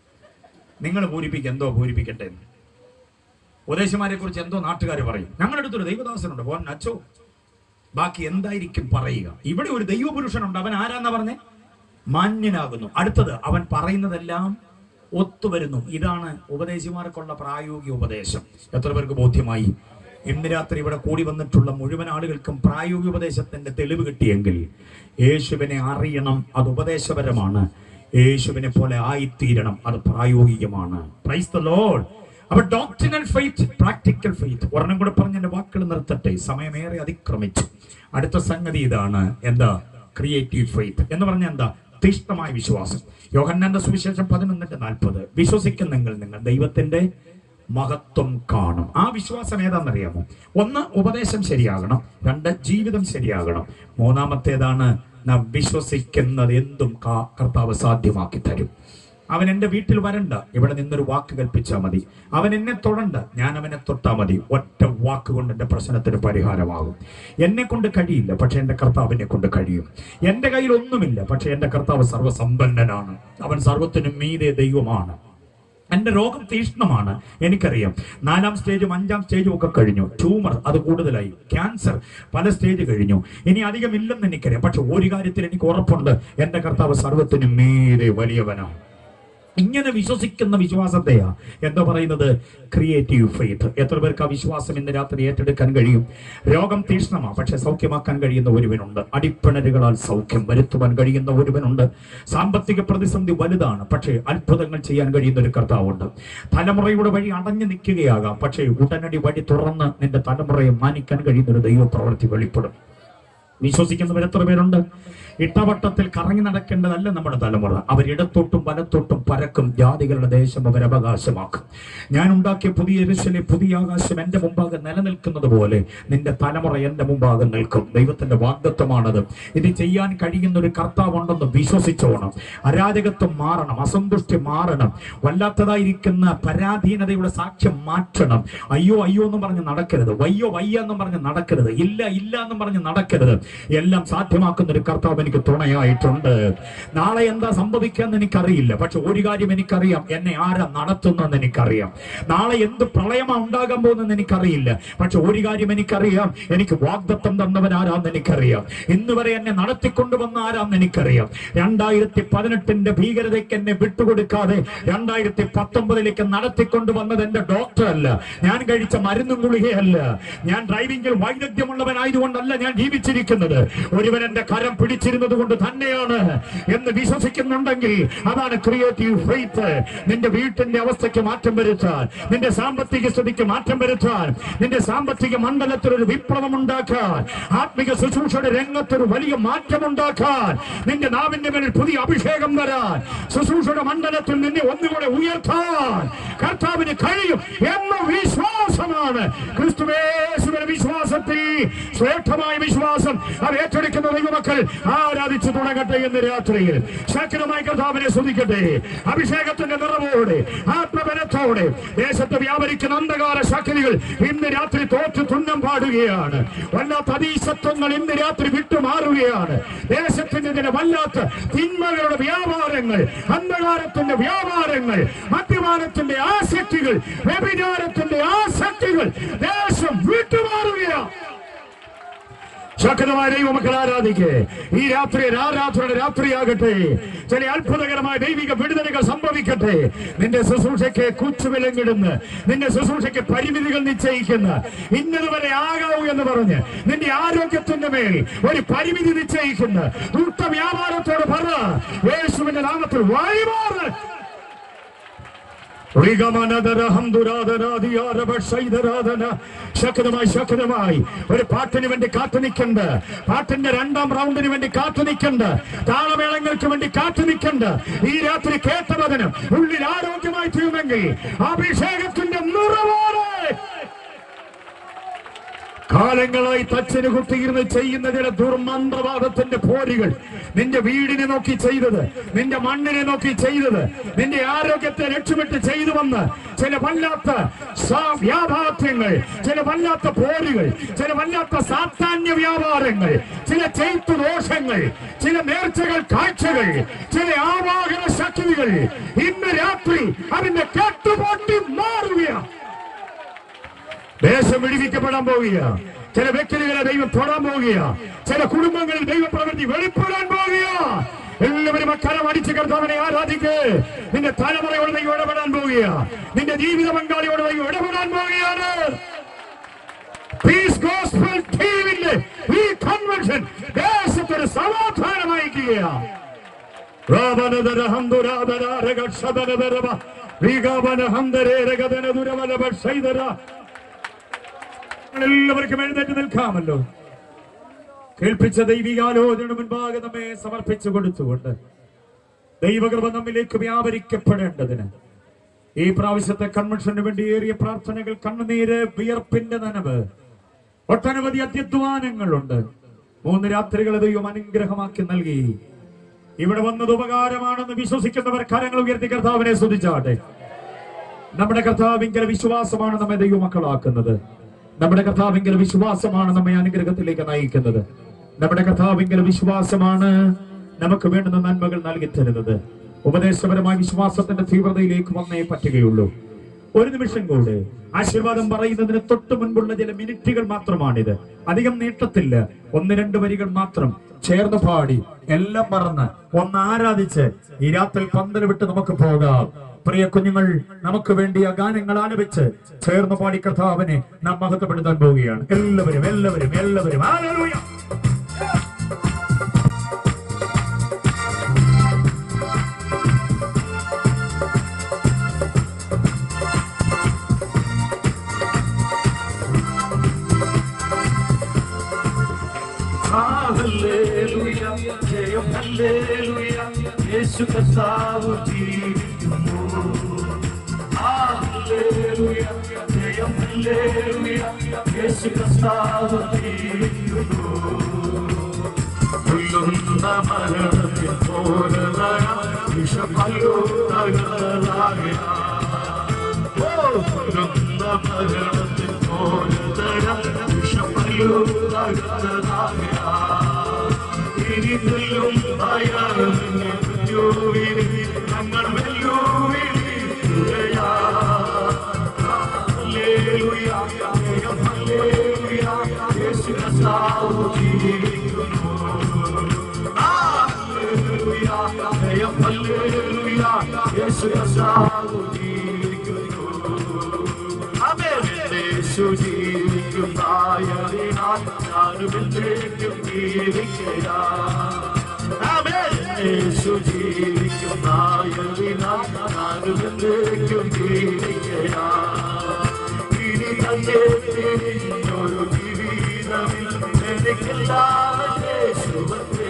നിങ്ങൾ പൂരിപ്പിക്കുക എന്തോ പൂരിപ്പിക്കട്ടെ എന്ന്. ഉപദേശിമാരെ കുറിച്ച് എന്തോ നാട്ടുകാർ പറയും ഞങ്ങളുടെ അടുത്തൊരു ദൈവദാസനുണ്ട് പോൻ അച്ചോ ബാക്കി എന്തായിരിക്കും പറയുക ഇവിടെ ഒരു ദൈവപുരുഷനുണ്ട് അവൻ ആരാന്നാ പറഞ്ഞേ മാന്യനാകുന്നു അടുത്തത് അവൻ പറയുന്നതെല്ലാം ഒത്തുവരുന്നു ഇതാണ് ഉപദേശിമാർക്കുള്ള പ്രായോഗിക ഉപദേശം എത്ര പേർക്ക് ബോധ്യമായി ഇന്ന് രാത്രി ഇവിടെ കൂടി വന്നിട്ടുള്ള മുഴുവൻ ആളുകൾക്കും പ്രായോഗിക ഉപദേശത്തിന്റെ തെളിവ് കിട്ടിയെങ്കിൽ യേശുവിനെ അറിയണം അത് ഉപദേശപരമാണ് യേശുവിനെ പോലെ ആയിത്തീരണം അത് പ്രായോഗികമാണ് പ്രൈസ് ദ ലോർഡ് അപ്പൊ ഡോക്ടറിനൽ ഫെയ്ത്ത് പ്രാക്ടിക്കൽ ഫെയ്ത്ത് ഒരെണ്ണം കൂടെ പറഞ്ഞ എന്റെ വാക്കുകൾ നിർത്തട്ടെ സമയമേറെ അതിക്രമിച്ചു അടുത്ത സംഗതി ഇതാണ് എന്താ ക്രിയേറ്റീവ് ഫെയ്ത്ത് എന്ന് പറഞ്ഞ എന്താ തീഷ്ണമായ വിശ്വാസം യോഹന്നാന്റെ സുവിശേഷം പതിനൊന്നിന്റെ നാൽപ്പത് വിശ്വസിക്കുന്നെങ്കിൽ നിങ്ങൾ ദൈവത്തിന്റെ മഹത്വം കാണും ആ വിശ്വാസം ഏതാണെന്നറിയാമോ ഒന്ന് ഉപദേശം ശരിയാകണം രണ്ട് ജീവിതം ശരിയാകണം മൂന്നാമത്തേതാണ് നാം വിശ്വസിക്കുന്നത് എന്തും കാ- കർത്താവ് സാധ്യമാക്കി തരും അവൻ എന്റെ വീട്ടിൽ വരണ്ട ഇവിടെ നിന്നൊരു വാക്ക് കൽപ്പിച്ചാൽ മതി അവൻ എന്നെ തൊടണ്ട ഞാൻ അവനെ തൊട്ടാ മതി ഒറ്റ വാക്ക് കൊണ്ട് എന്റെ പ്രശ്നത്തിന് പരിഹാരമാകും എന്നെ കൊണ്ട് കഴിയില്ല പക്ഷെ എന്റെ കർത്താവിനെ കൊണ്ട് കഴിയും എന്റെ കയ്യിൽ ഒന്നുമില്ല പക്ഷെ എന്റെ കർത്താവ് സർവ്വസമ്പന്നനാണ് അവൻ സർവത്തിനും മീതെ ദൈവമാണ് എന്റെ രോഗം തീഷ്ണമാണ് എനിക്കറിയാം നാലാം സ്റ്റേജും അഞ്ചാം സ്റ്റേജും ഒക്കെ കഴിഞ്ഞു ട്യൂമർ അത് കൂടുതലായി ക്യാൻസർ പല സ്റ്റേജ് കഴിഞ്ഞു ഇനി അധികം ഇല്ലെന്ന് എനിക്കറിയാം പക്ഷെ ഒരു കാര്യത്തിൽ എനിക്ക് ഉറപ്പുണ്ട് എന്റെ കർത്താവ് സർവത്തിനും മീതെ വലിയവനാണ് ഇങ്ങനെ വിശ്വസിക്കുന്ന വിശ്വാസത്തെയാ എന്താ പറയുന്നത് ക്രിയേറ്റീവ് ഫെയ്ത്ത് എത്ര പേർക്ക് ആ വിശ്വാസം ഇന്ന് രാത്രി ഏറ്റെടുക്കാൻ കഴിയും രോഗം തീഷ്ണമാ പക്ഷെ സൗഖ്യമാക്കാൻ കഴിയുന്ന ഒരുവനുണ്ട് അടിപ്പിണരുകളാൽ സൗഖ്യം വരുത്തുവാൻ കഴിയുന്ന ഒരുവനുണ്ട് സാമ്പത്തിക പ്രതിസന്ധി വലുതാണ് പക്ഷേ അത്ഭുതങ്ങൾ ചെയ്യാൻ കഴിയുന്ന ഒരു കർത്താവുണ്ട് തലമുറയുടെ വഴി അടഞ്ഞു നിൽക്കുകയാകാം പക്ഷേ ഉടനടി വഴി തുറന്ന് നിന്റെ തലമുറയെ മാനിക്കാൻ കഴിയുന്ന ഒരു ദൈവപ്രവൃത്തി വെളിപ്പെടും വിശ്വസിക്കുന്നവർ എത്ര പേരുണ്ട് ഇട്ടവട്ടത്തിൽ കറങ്ങി നടക്കേണ്ടതല്ല നമ്മുടെ തലമുറ അവരിടത്തോട്ടും വലത്തോട്ടും പരക്കും ജാതികളുടെ ദേശം അവർ അവകാശമാക്കും ഞാൻ ഉണ്ടാക്കിയ പുതിയ എരിശിലെ പുതിയ ആകാശം എന്റെ മുമ്പാകെ നിലനിൽക്കുന്നത് പോലെ നിന്റെ തലമുറ എന്റെ മുമ്പാകെ നിൽക്കും ദൈവത്തിന്റെ വാഗ്ദത്വമാണത് ഇത് ചെയ്യാൻ കഴിയുന്ന ഒരു കർത്താവുണ്ടെന്ന് വിശ്വസിച്ചോണം അരാജകത്വം മാറണം അസന്തുഷ്ടി മാറണം വല്ലാത്തതായിരിക്കുന്ന പരാധീനതയുടെ സാക്ഷ്യം മാറ്റണം അയ്യോ അയ്യോ എന്ന് പറഞ്ഞ് നടക്കരുത് വയ്യോ വയ്യ എന്നും പറഞ്ഞ് നടക്കരുത് ഇല്ല ഇല്ല എന്നും പറഞ്ഞ് നടക്കരുത് എല്ലാം സാധ്യമാക്കുന്ന ഒരു കർത്താവ് എനിക്ക് തുണയായിട്ടുണ്ട് നാളെ എന്താ സംഭവിക്കാന്ന് എനിക്കറിയില്ല പക്ഷെ ഒരു കാര്യം എനിക്കറിയാം എന്നെ ആരാ നടത്തുന്നെന്ന് എനിക്കറിയാം നാളെ എന്ത് പ്രളയമാ ഉണ്ടാകാൻ പോകുന്നെന്ന് എനിക്കറിയില്ല പക്ഷെ ഒരു കാര്യം എനിക്കറിയാം എനിക്ക് വാഗ്ദത്തം തന്നവൻ ആരാന്ന് എനിക്കറിയാം ഇന്ന് വരെ എന്നെ നടത്തിക്കൊണ്ടുവന്ന ആരാന്ന് എനിക്കറിയാം രണ്ടായിരത്തി പതിനെട്ടിന്റെ ഭീകരതയ്ക്ക് എന്നെ വിട്ടുകൊടുക്കാതെ രണ്ടായിരത്തി പത്തൊമ്പതിലേക്ക് നടത്തിക്കൊണ്ടുവന്നത് എന്റെ ഡോക്ടർ അല്ല ഞാൻ കഴിച്ച മരുന്നും ഗുളികയല്ല ഞാൻ ഡ്രൈവിംഗിൽ വൈദഗ്ധ്യമുള്ളവനായതുകൊണ്ടല്ല ഞാൻ ജീവിച്ചിരിക്കുന്നത് ഒരുവൻ എന്റെ കരം പിടിച്ചിരുന്നത് കൊണ്ട് തന്നെയാണ് എന്ന് വിശ്വസിക്കുന്നുണ്ടെങ്കിൽ അതാണ് ക്രിയേറ്റീവ് ഫെയ്ത്ത് നിന്റെ വീട്ടിന്റെ അവസ്ഥയ്ക്ക് മാറ്റം വരുത്താൻ നിന്റെ സാമ്പത്തിക സ്ഥിതിക്ക് മാറ്റം വരുത്താൻ നിന്റെ സാമ്പത്തിക മണ്ഡലത്തിൽ ഒരു വിപ്ലവം ഉണ്ടാക്കാൻ ആത്മിക ശുശ്രൂഷയുടെ രംഗത്തൊരു വലിയ മാറ്റം ഉണ്ടാക്കാൻ നിന്റെ നാവിന്റെ മേലിൽ പുതിയ അഭിഷേകം വരാൻ ശുശ്രൂഷയുടെ മണ്ഡലത്തിൽ നിന്നെ ഒന്നുകൂടെ ഉയർത്താൻ കർത്താവിന് കഴിയും എന്ന വിശ്വാസമാണ് ക്രിസ്തുവേശുവിന്റെ വിശ്വാസത്തിൽ ശ്രേഷ്ഠമായ വിശ്വാസം അത് ഏറ്റെടുക്കുന്ന ദൈവമക്കൾ ആരാധിച്ചു തുടങ്ങട്ടെ എന്ന് രാത്രിയിൽ ശക്തമായി കർത്താവിനെ സ്തുതിക്കട്ടെ അഭിഷേകത്തിന്റെ നിറവോടെ ആത്മബലത്തോടെ ദേശത്ത് വ്യാപരിക്കുന്ന അന്ധകാര ശക്തികൾ ഇന്ന് രാത്രി തോറ്റു തുന്നം പാടുകയാണ് വല്ലാത്ത അതീശത്വങ്ങൾ ഇന്ന് രാത്രി വിട്ടുമാറുകയാണ് ദേശത്തിനെതിരെ വല്ലാത്ത തിന്മകളുടെ വ്യാപാരങ്ങൾ അന്ധകാരത്തിന്റെ വ്യാപാരങ്ങൾ മദ്യപാനത്തിന്റെ ആസക്തികൾ വ്യഭിചാരത്തിന്റെ ആസക്തികൾ ദേശം വിട്ടുമാറുകയാണ് ശക്തമായ ദൈവമക്കൾ ആരാധിക്കേ ഈ രാത്രി ആരാധനയുടെ രാത്രിയാകട്ടെ ചില അത്ഭുതകരമായ ദൈവിക വിടുതലുകൾ സംഭവിക്കട്ടെ നിന്റെ ശുശ്രൂഷയ്ക്ക് കുച്ചുവിലങ്ങിടുന്ന നിന്റെ ശുശ്രൂഷയ്ക്ക് പരിമിതികൾ നിശ്ചയിക്കുന്ന ഇന്നതുവരെ ആകാവൂ എന്ന് പറഞ്ഞ് നിന്റെ ആരോഗ്യത്തിന്റെ മേൽ ഒരു പരിമിതി നിശ്ചയിക്കുന്ന ദൂട്ട വ്യാപാരത്തോട് പറ യേശുവിന്റെ നാമത്തിൽ വഴിമാറ് ശക്തമായി ശക്തമായി ഒരു പാട്ടിന് വേണ്ടി കാത്തു നിൽക്കണ്ട പാട്ടിന്റെ രണ്ടാം റൗണ്ടിന് വേണ്ടി കാത്തു നിൽക്കണ്ട താളമേളങ്ങൾക്ക് വേണ്ടി കാത്തു നിൽക്കണ്ട ഈ രാത്രി കേട്ടവതിന് ഉള്ളിൽ ആരോഗ്യമായി തീരുമെങ്കിൽ അഭിഷേകത്തിന്റെ നിറവാണ് കാലങ്ങളായി തച്ചന് കുത്തിയിരുന്ന് ചെയ്യുന്ന ചില ദുർമന്ത്രവാദത്തിന്റെ പോരുകൾ നിന്റെ വീടിനെ നോക്കി ചെയ്തത് നിന്റെ മണ്ണിനെ നോക്കി ചെയ്തത് നിന്റെ ആരോഗ്യത്തെ ലക്ഷ്യമിട്ട് ചെയ്തു വന്ന് ചില വല്ലാത്ത സാ- വ്യാപാരങ്ങൾ ചില വല്ലാത്ത പോരുകൾ ചില വല്ലാത്ത സാധാന്യ വ്യാപാരങ്ങൾ ചില ചെയ്ത്തു ദോഷങ്ങൾ ചില നേർച്ചകൾ കാഴ്ചകൾ ചില ആവാഹന ശക്തികൾ ഇന്ന് രാത്രി അതിന്റെ കെട്ടുപൊട്ടി മാറുകയാണ് ദേശം വിടിവിക്കപ്പെടാൻ പോവുക ചില വ്യക്തികളെ ദൈവം തൊടാൻ പോവുക ചില കുടുംബങ്ങളിൽ ദൈവ പ്രവൃത്തി വെളിപ്പെടാൻ പോവുക എല്ലാവരും അക്കാലം അടിച്ചു കർത്താവിനെ ആരാധിക്ക് നിന്റെ തലമുറയോട് ദൈവം ഇടപെടാൻ പോവുക നിന്റെ ജീവിത പങ്കാളിയോട് ദൈവം ഇടപെടാൻ പോവുകയാണ് പീസ് ഗോസ്പൽ ടീമിന്റെ ഈ കൺവെൻഷൻ ദേശത്തൊരു സമാധാനം അയക്കുകയാണ് രാവണധര ഹന്തുരാധര രക്ഷധരധരവ വിഗവന ഹന്തരേ രഗതന ദുരവലഭ ശൈതര എല്ലാവർക്കും എഴുന്നേറ്റ് നിൽക്കാമല്ലോ കേൾപ്പിച്ച ദൈവികാലോചന മുൻപാകെ നമ്മെ സമർപ്പിച്ചു കൊടുത്തുകൊണ്ട് ദൈവകൃപ നമ്മിലേക്ക് വ്യാപരിക്കപ്പെടേണ്ടതിന് ഈ പ്രാവശ്യത്തെ കൺവെൻഷന് വേണ്ടി ഏറിയ പ്രാർത്ഥനകൾ കണ്ണുനീര് വിയർപ്പിന്റെ നനവ് ഒട്ടനവധി അത്യധ്വാനങ്ങളുണ്ട് മൂന്ന് രാത്രികളെ ദൈവം അനുഗ്രഹമാക്കി നൽകി ഇവിടെ വന്നത് ഉപകാരമാണെന്ന് വിശ്വസിക്കുന്നവർ കരങ്ങൾ ഉയർത്തി കർത്താവിനെ സ്തുതിച്ചാട്ടെ നമ്മുടെ കർത്താവിങ്കൽ വിശ്വാസമാണ് നമ്മെ ദൈവമക്കളാക്കുന്നത് നമ്മുടെ കർത്താവിങ്കൽ വിശ്വാസമാണ് നമ്മെ അനുഗ്രഹത്തിലേക്ക് നയിക്കുന്നത് നമ്മുടെ കർത്താവിങ്കൽ വിശ്വാസമാണ് നമുക്ക് വേണ്ടുന്ന നന്മകൾ നൽകി തരുന്നത് ഉപദേശപരമായ വിശ്വാസത്തിന്റെ തീവ്രതയിലേക്ക് വന്നേ പറ്റുകയുള്ളൂ ഒരു നിമിഷം കൂടെ ആശീർവാദം പറയുന്നതിന് തൊട്ട് മുൻപുള്ള ചില മിനിറ്റുകൾ മാത്രമാണിത് അധികം നീട്ടത്തില്ല ഒന്ന് രണ്ട് വരികൾ മാത്രം ചേർന്ന് പാടി എല്ലാം മറന്ന് ഒന്ന് ആരാധിച്ച് ഈ രാത്രി പന്തൽ വിട്ട് നമുക്ക് പോകാം പ്രിയ കുഞ്ഞുങ്ങൾ നമുക്ക് വേണ്ടി ആ ഗാനങ്ങൾ ആലപിച്ച് ചേർന്ന് പാടി കർത്താവിനെ നാം മഹത്വപ്പെടുത്താൻ പോവുകയാണ് എല്ലാവരും എല്ലാവരും എല്ലാവരും ഹല്ലേലൂയ. ഹല്ലേലൂയ ജയം ഹല്ലേലൂയ യേശു കർത്താവ് ജീവിക്കുന്നു ഹല്ലേലൂയ ജയം ഹല്ലേലൂയ യേശു കർത്താവ് ജീവിക്കുന്നു കൊല്ലുന്ന മരണത്തിൽ പോരതയ വിഷമല്ലോ തകരായ കൊല്ലുന്ന മരണത്തിൽ പോരതയ വിഷമല്ലോ തകരായ ഇനി കൊല്ലും ഭയവിനി ഞങ്ങൾ വെല്ലുവിളിക്കുകയാ ഹല്ലേലൂയ ജയം ഹല്ലേലൂയ യേശു കർത്താവ് ജീവിക്കുന്നു ഹല്ലേലൂയ ജയം ഹല്ലേലൂയ യേശു കർത്താവ് ജീവിക്കുന്നു ആമേൻ യേശു ജീവിക്കുന്നതായതിനാൽ ഞാനും എന്നേക്കും ജീവിക്കയാ ആമേൻ യേശു ജീവിക്കുന്നതായതിനാൽ ഞാനും എന്നേക്കും ജീവിക്കയാ ഇനി തന്നെ തിരിഞ്ഞൊരു ജീവിതമിൽ എനിക്കെല്ലാം യേശുവേ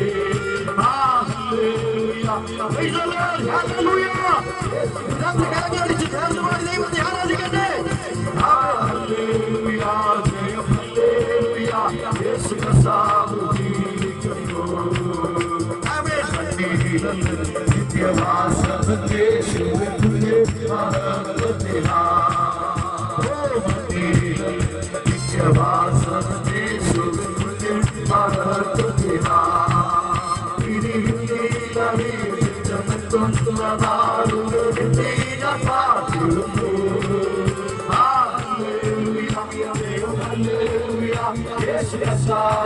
ഹല്ലേലൂയ Praise the Lord. Hallelujah. രണ്ട് കരങ്ങളടിച്ച് ചേർന്ന് പാടി ദൈവത്തെ ആരാധിക്കട്ടെ ഹല്ലേലൂയ ജയം ഹല്ലേലൂയ യേശു കർത്താവ് ജീവിക്കുന്നു ആമേൻ കണ്ണീരിലല്ല നിത്യവാസത്തിൽ യേശുവിൻ പുണ്യമഹത്വത്തിനാ ഓ മണ്ണീരിലല്ല നിത്യവാസത്തിൽ യേശുവിൻ പുണ്യമഹത്വത്തിനാ Hallelujah,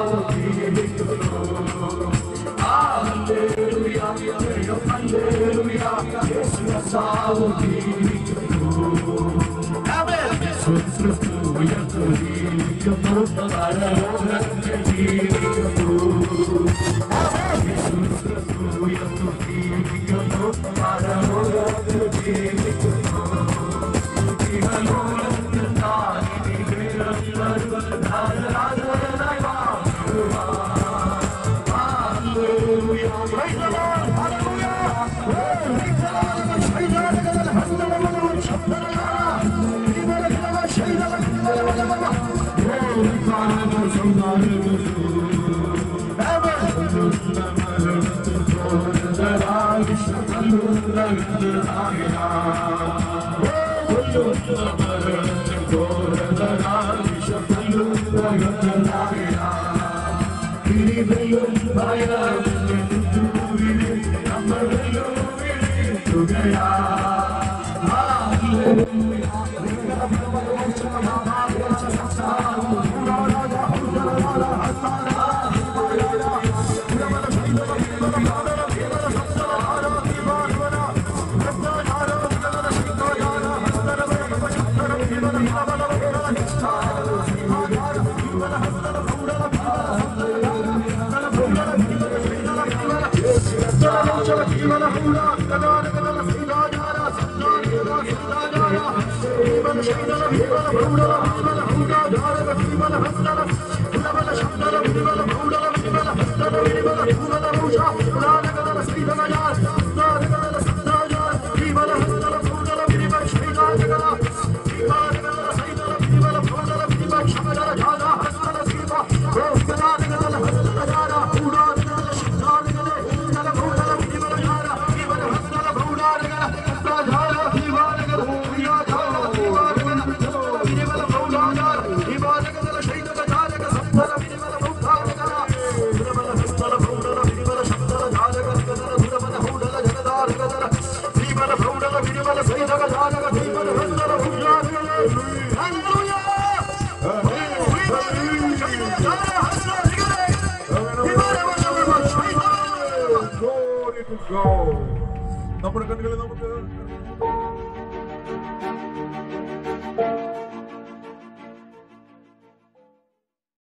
Glory to God. നമ്മുടെ കണ്ണുകളെ നമുക്ക്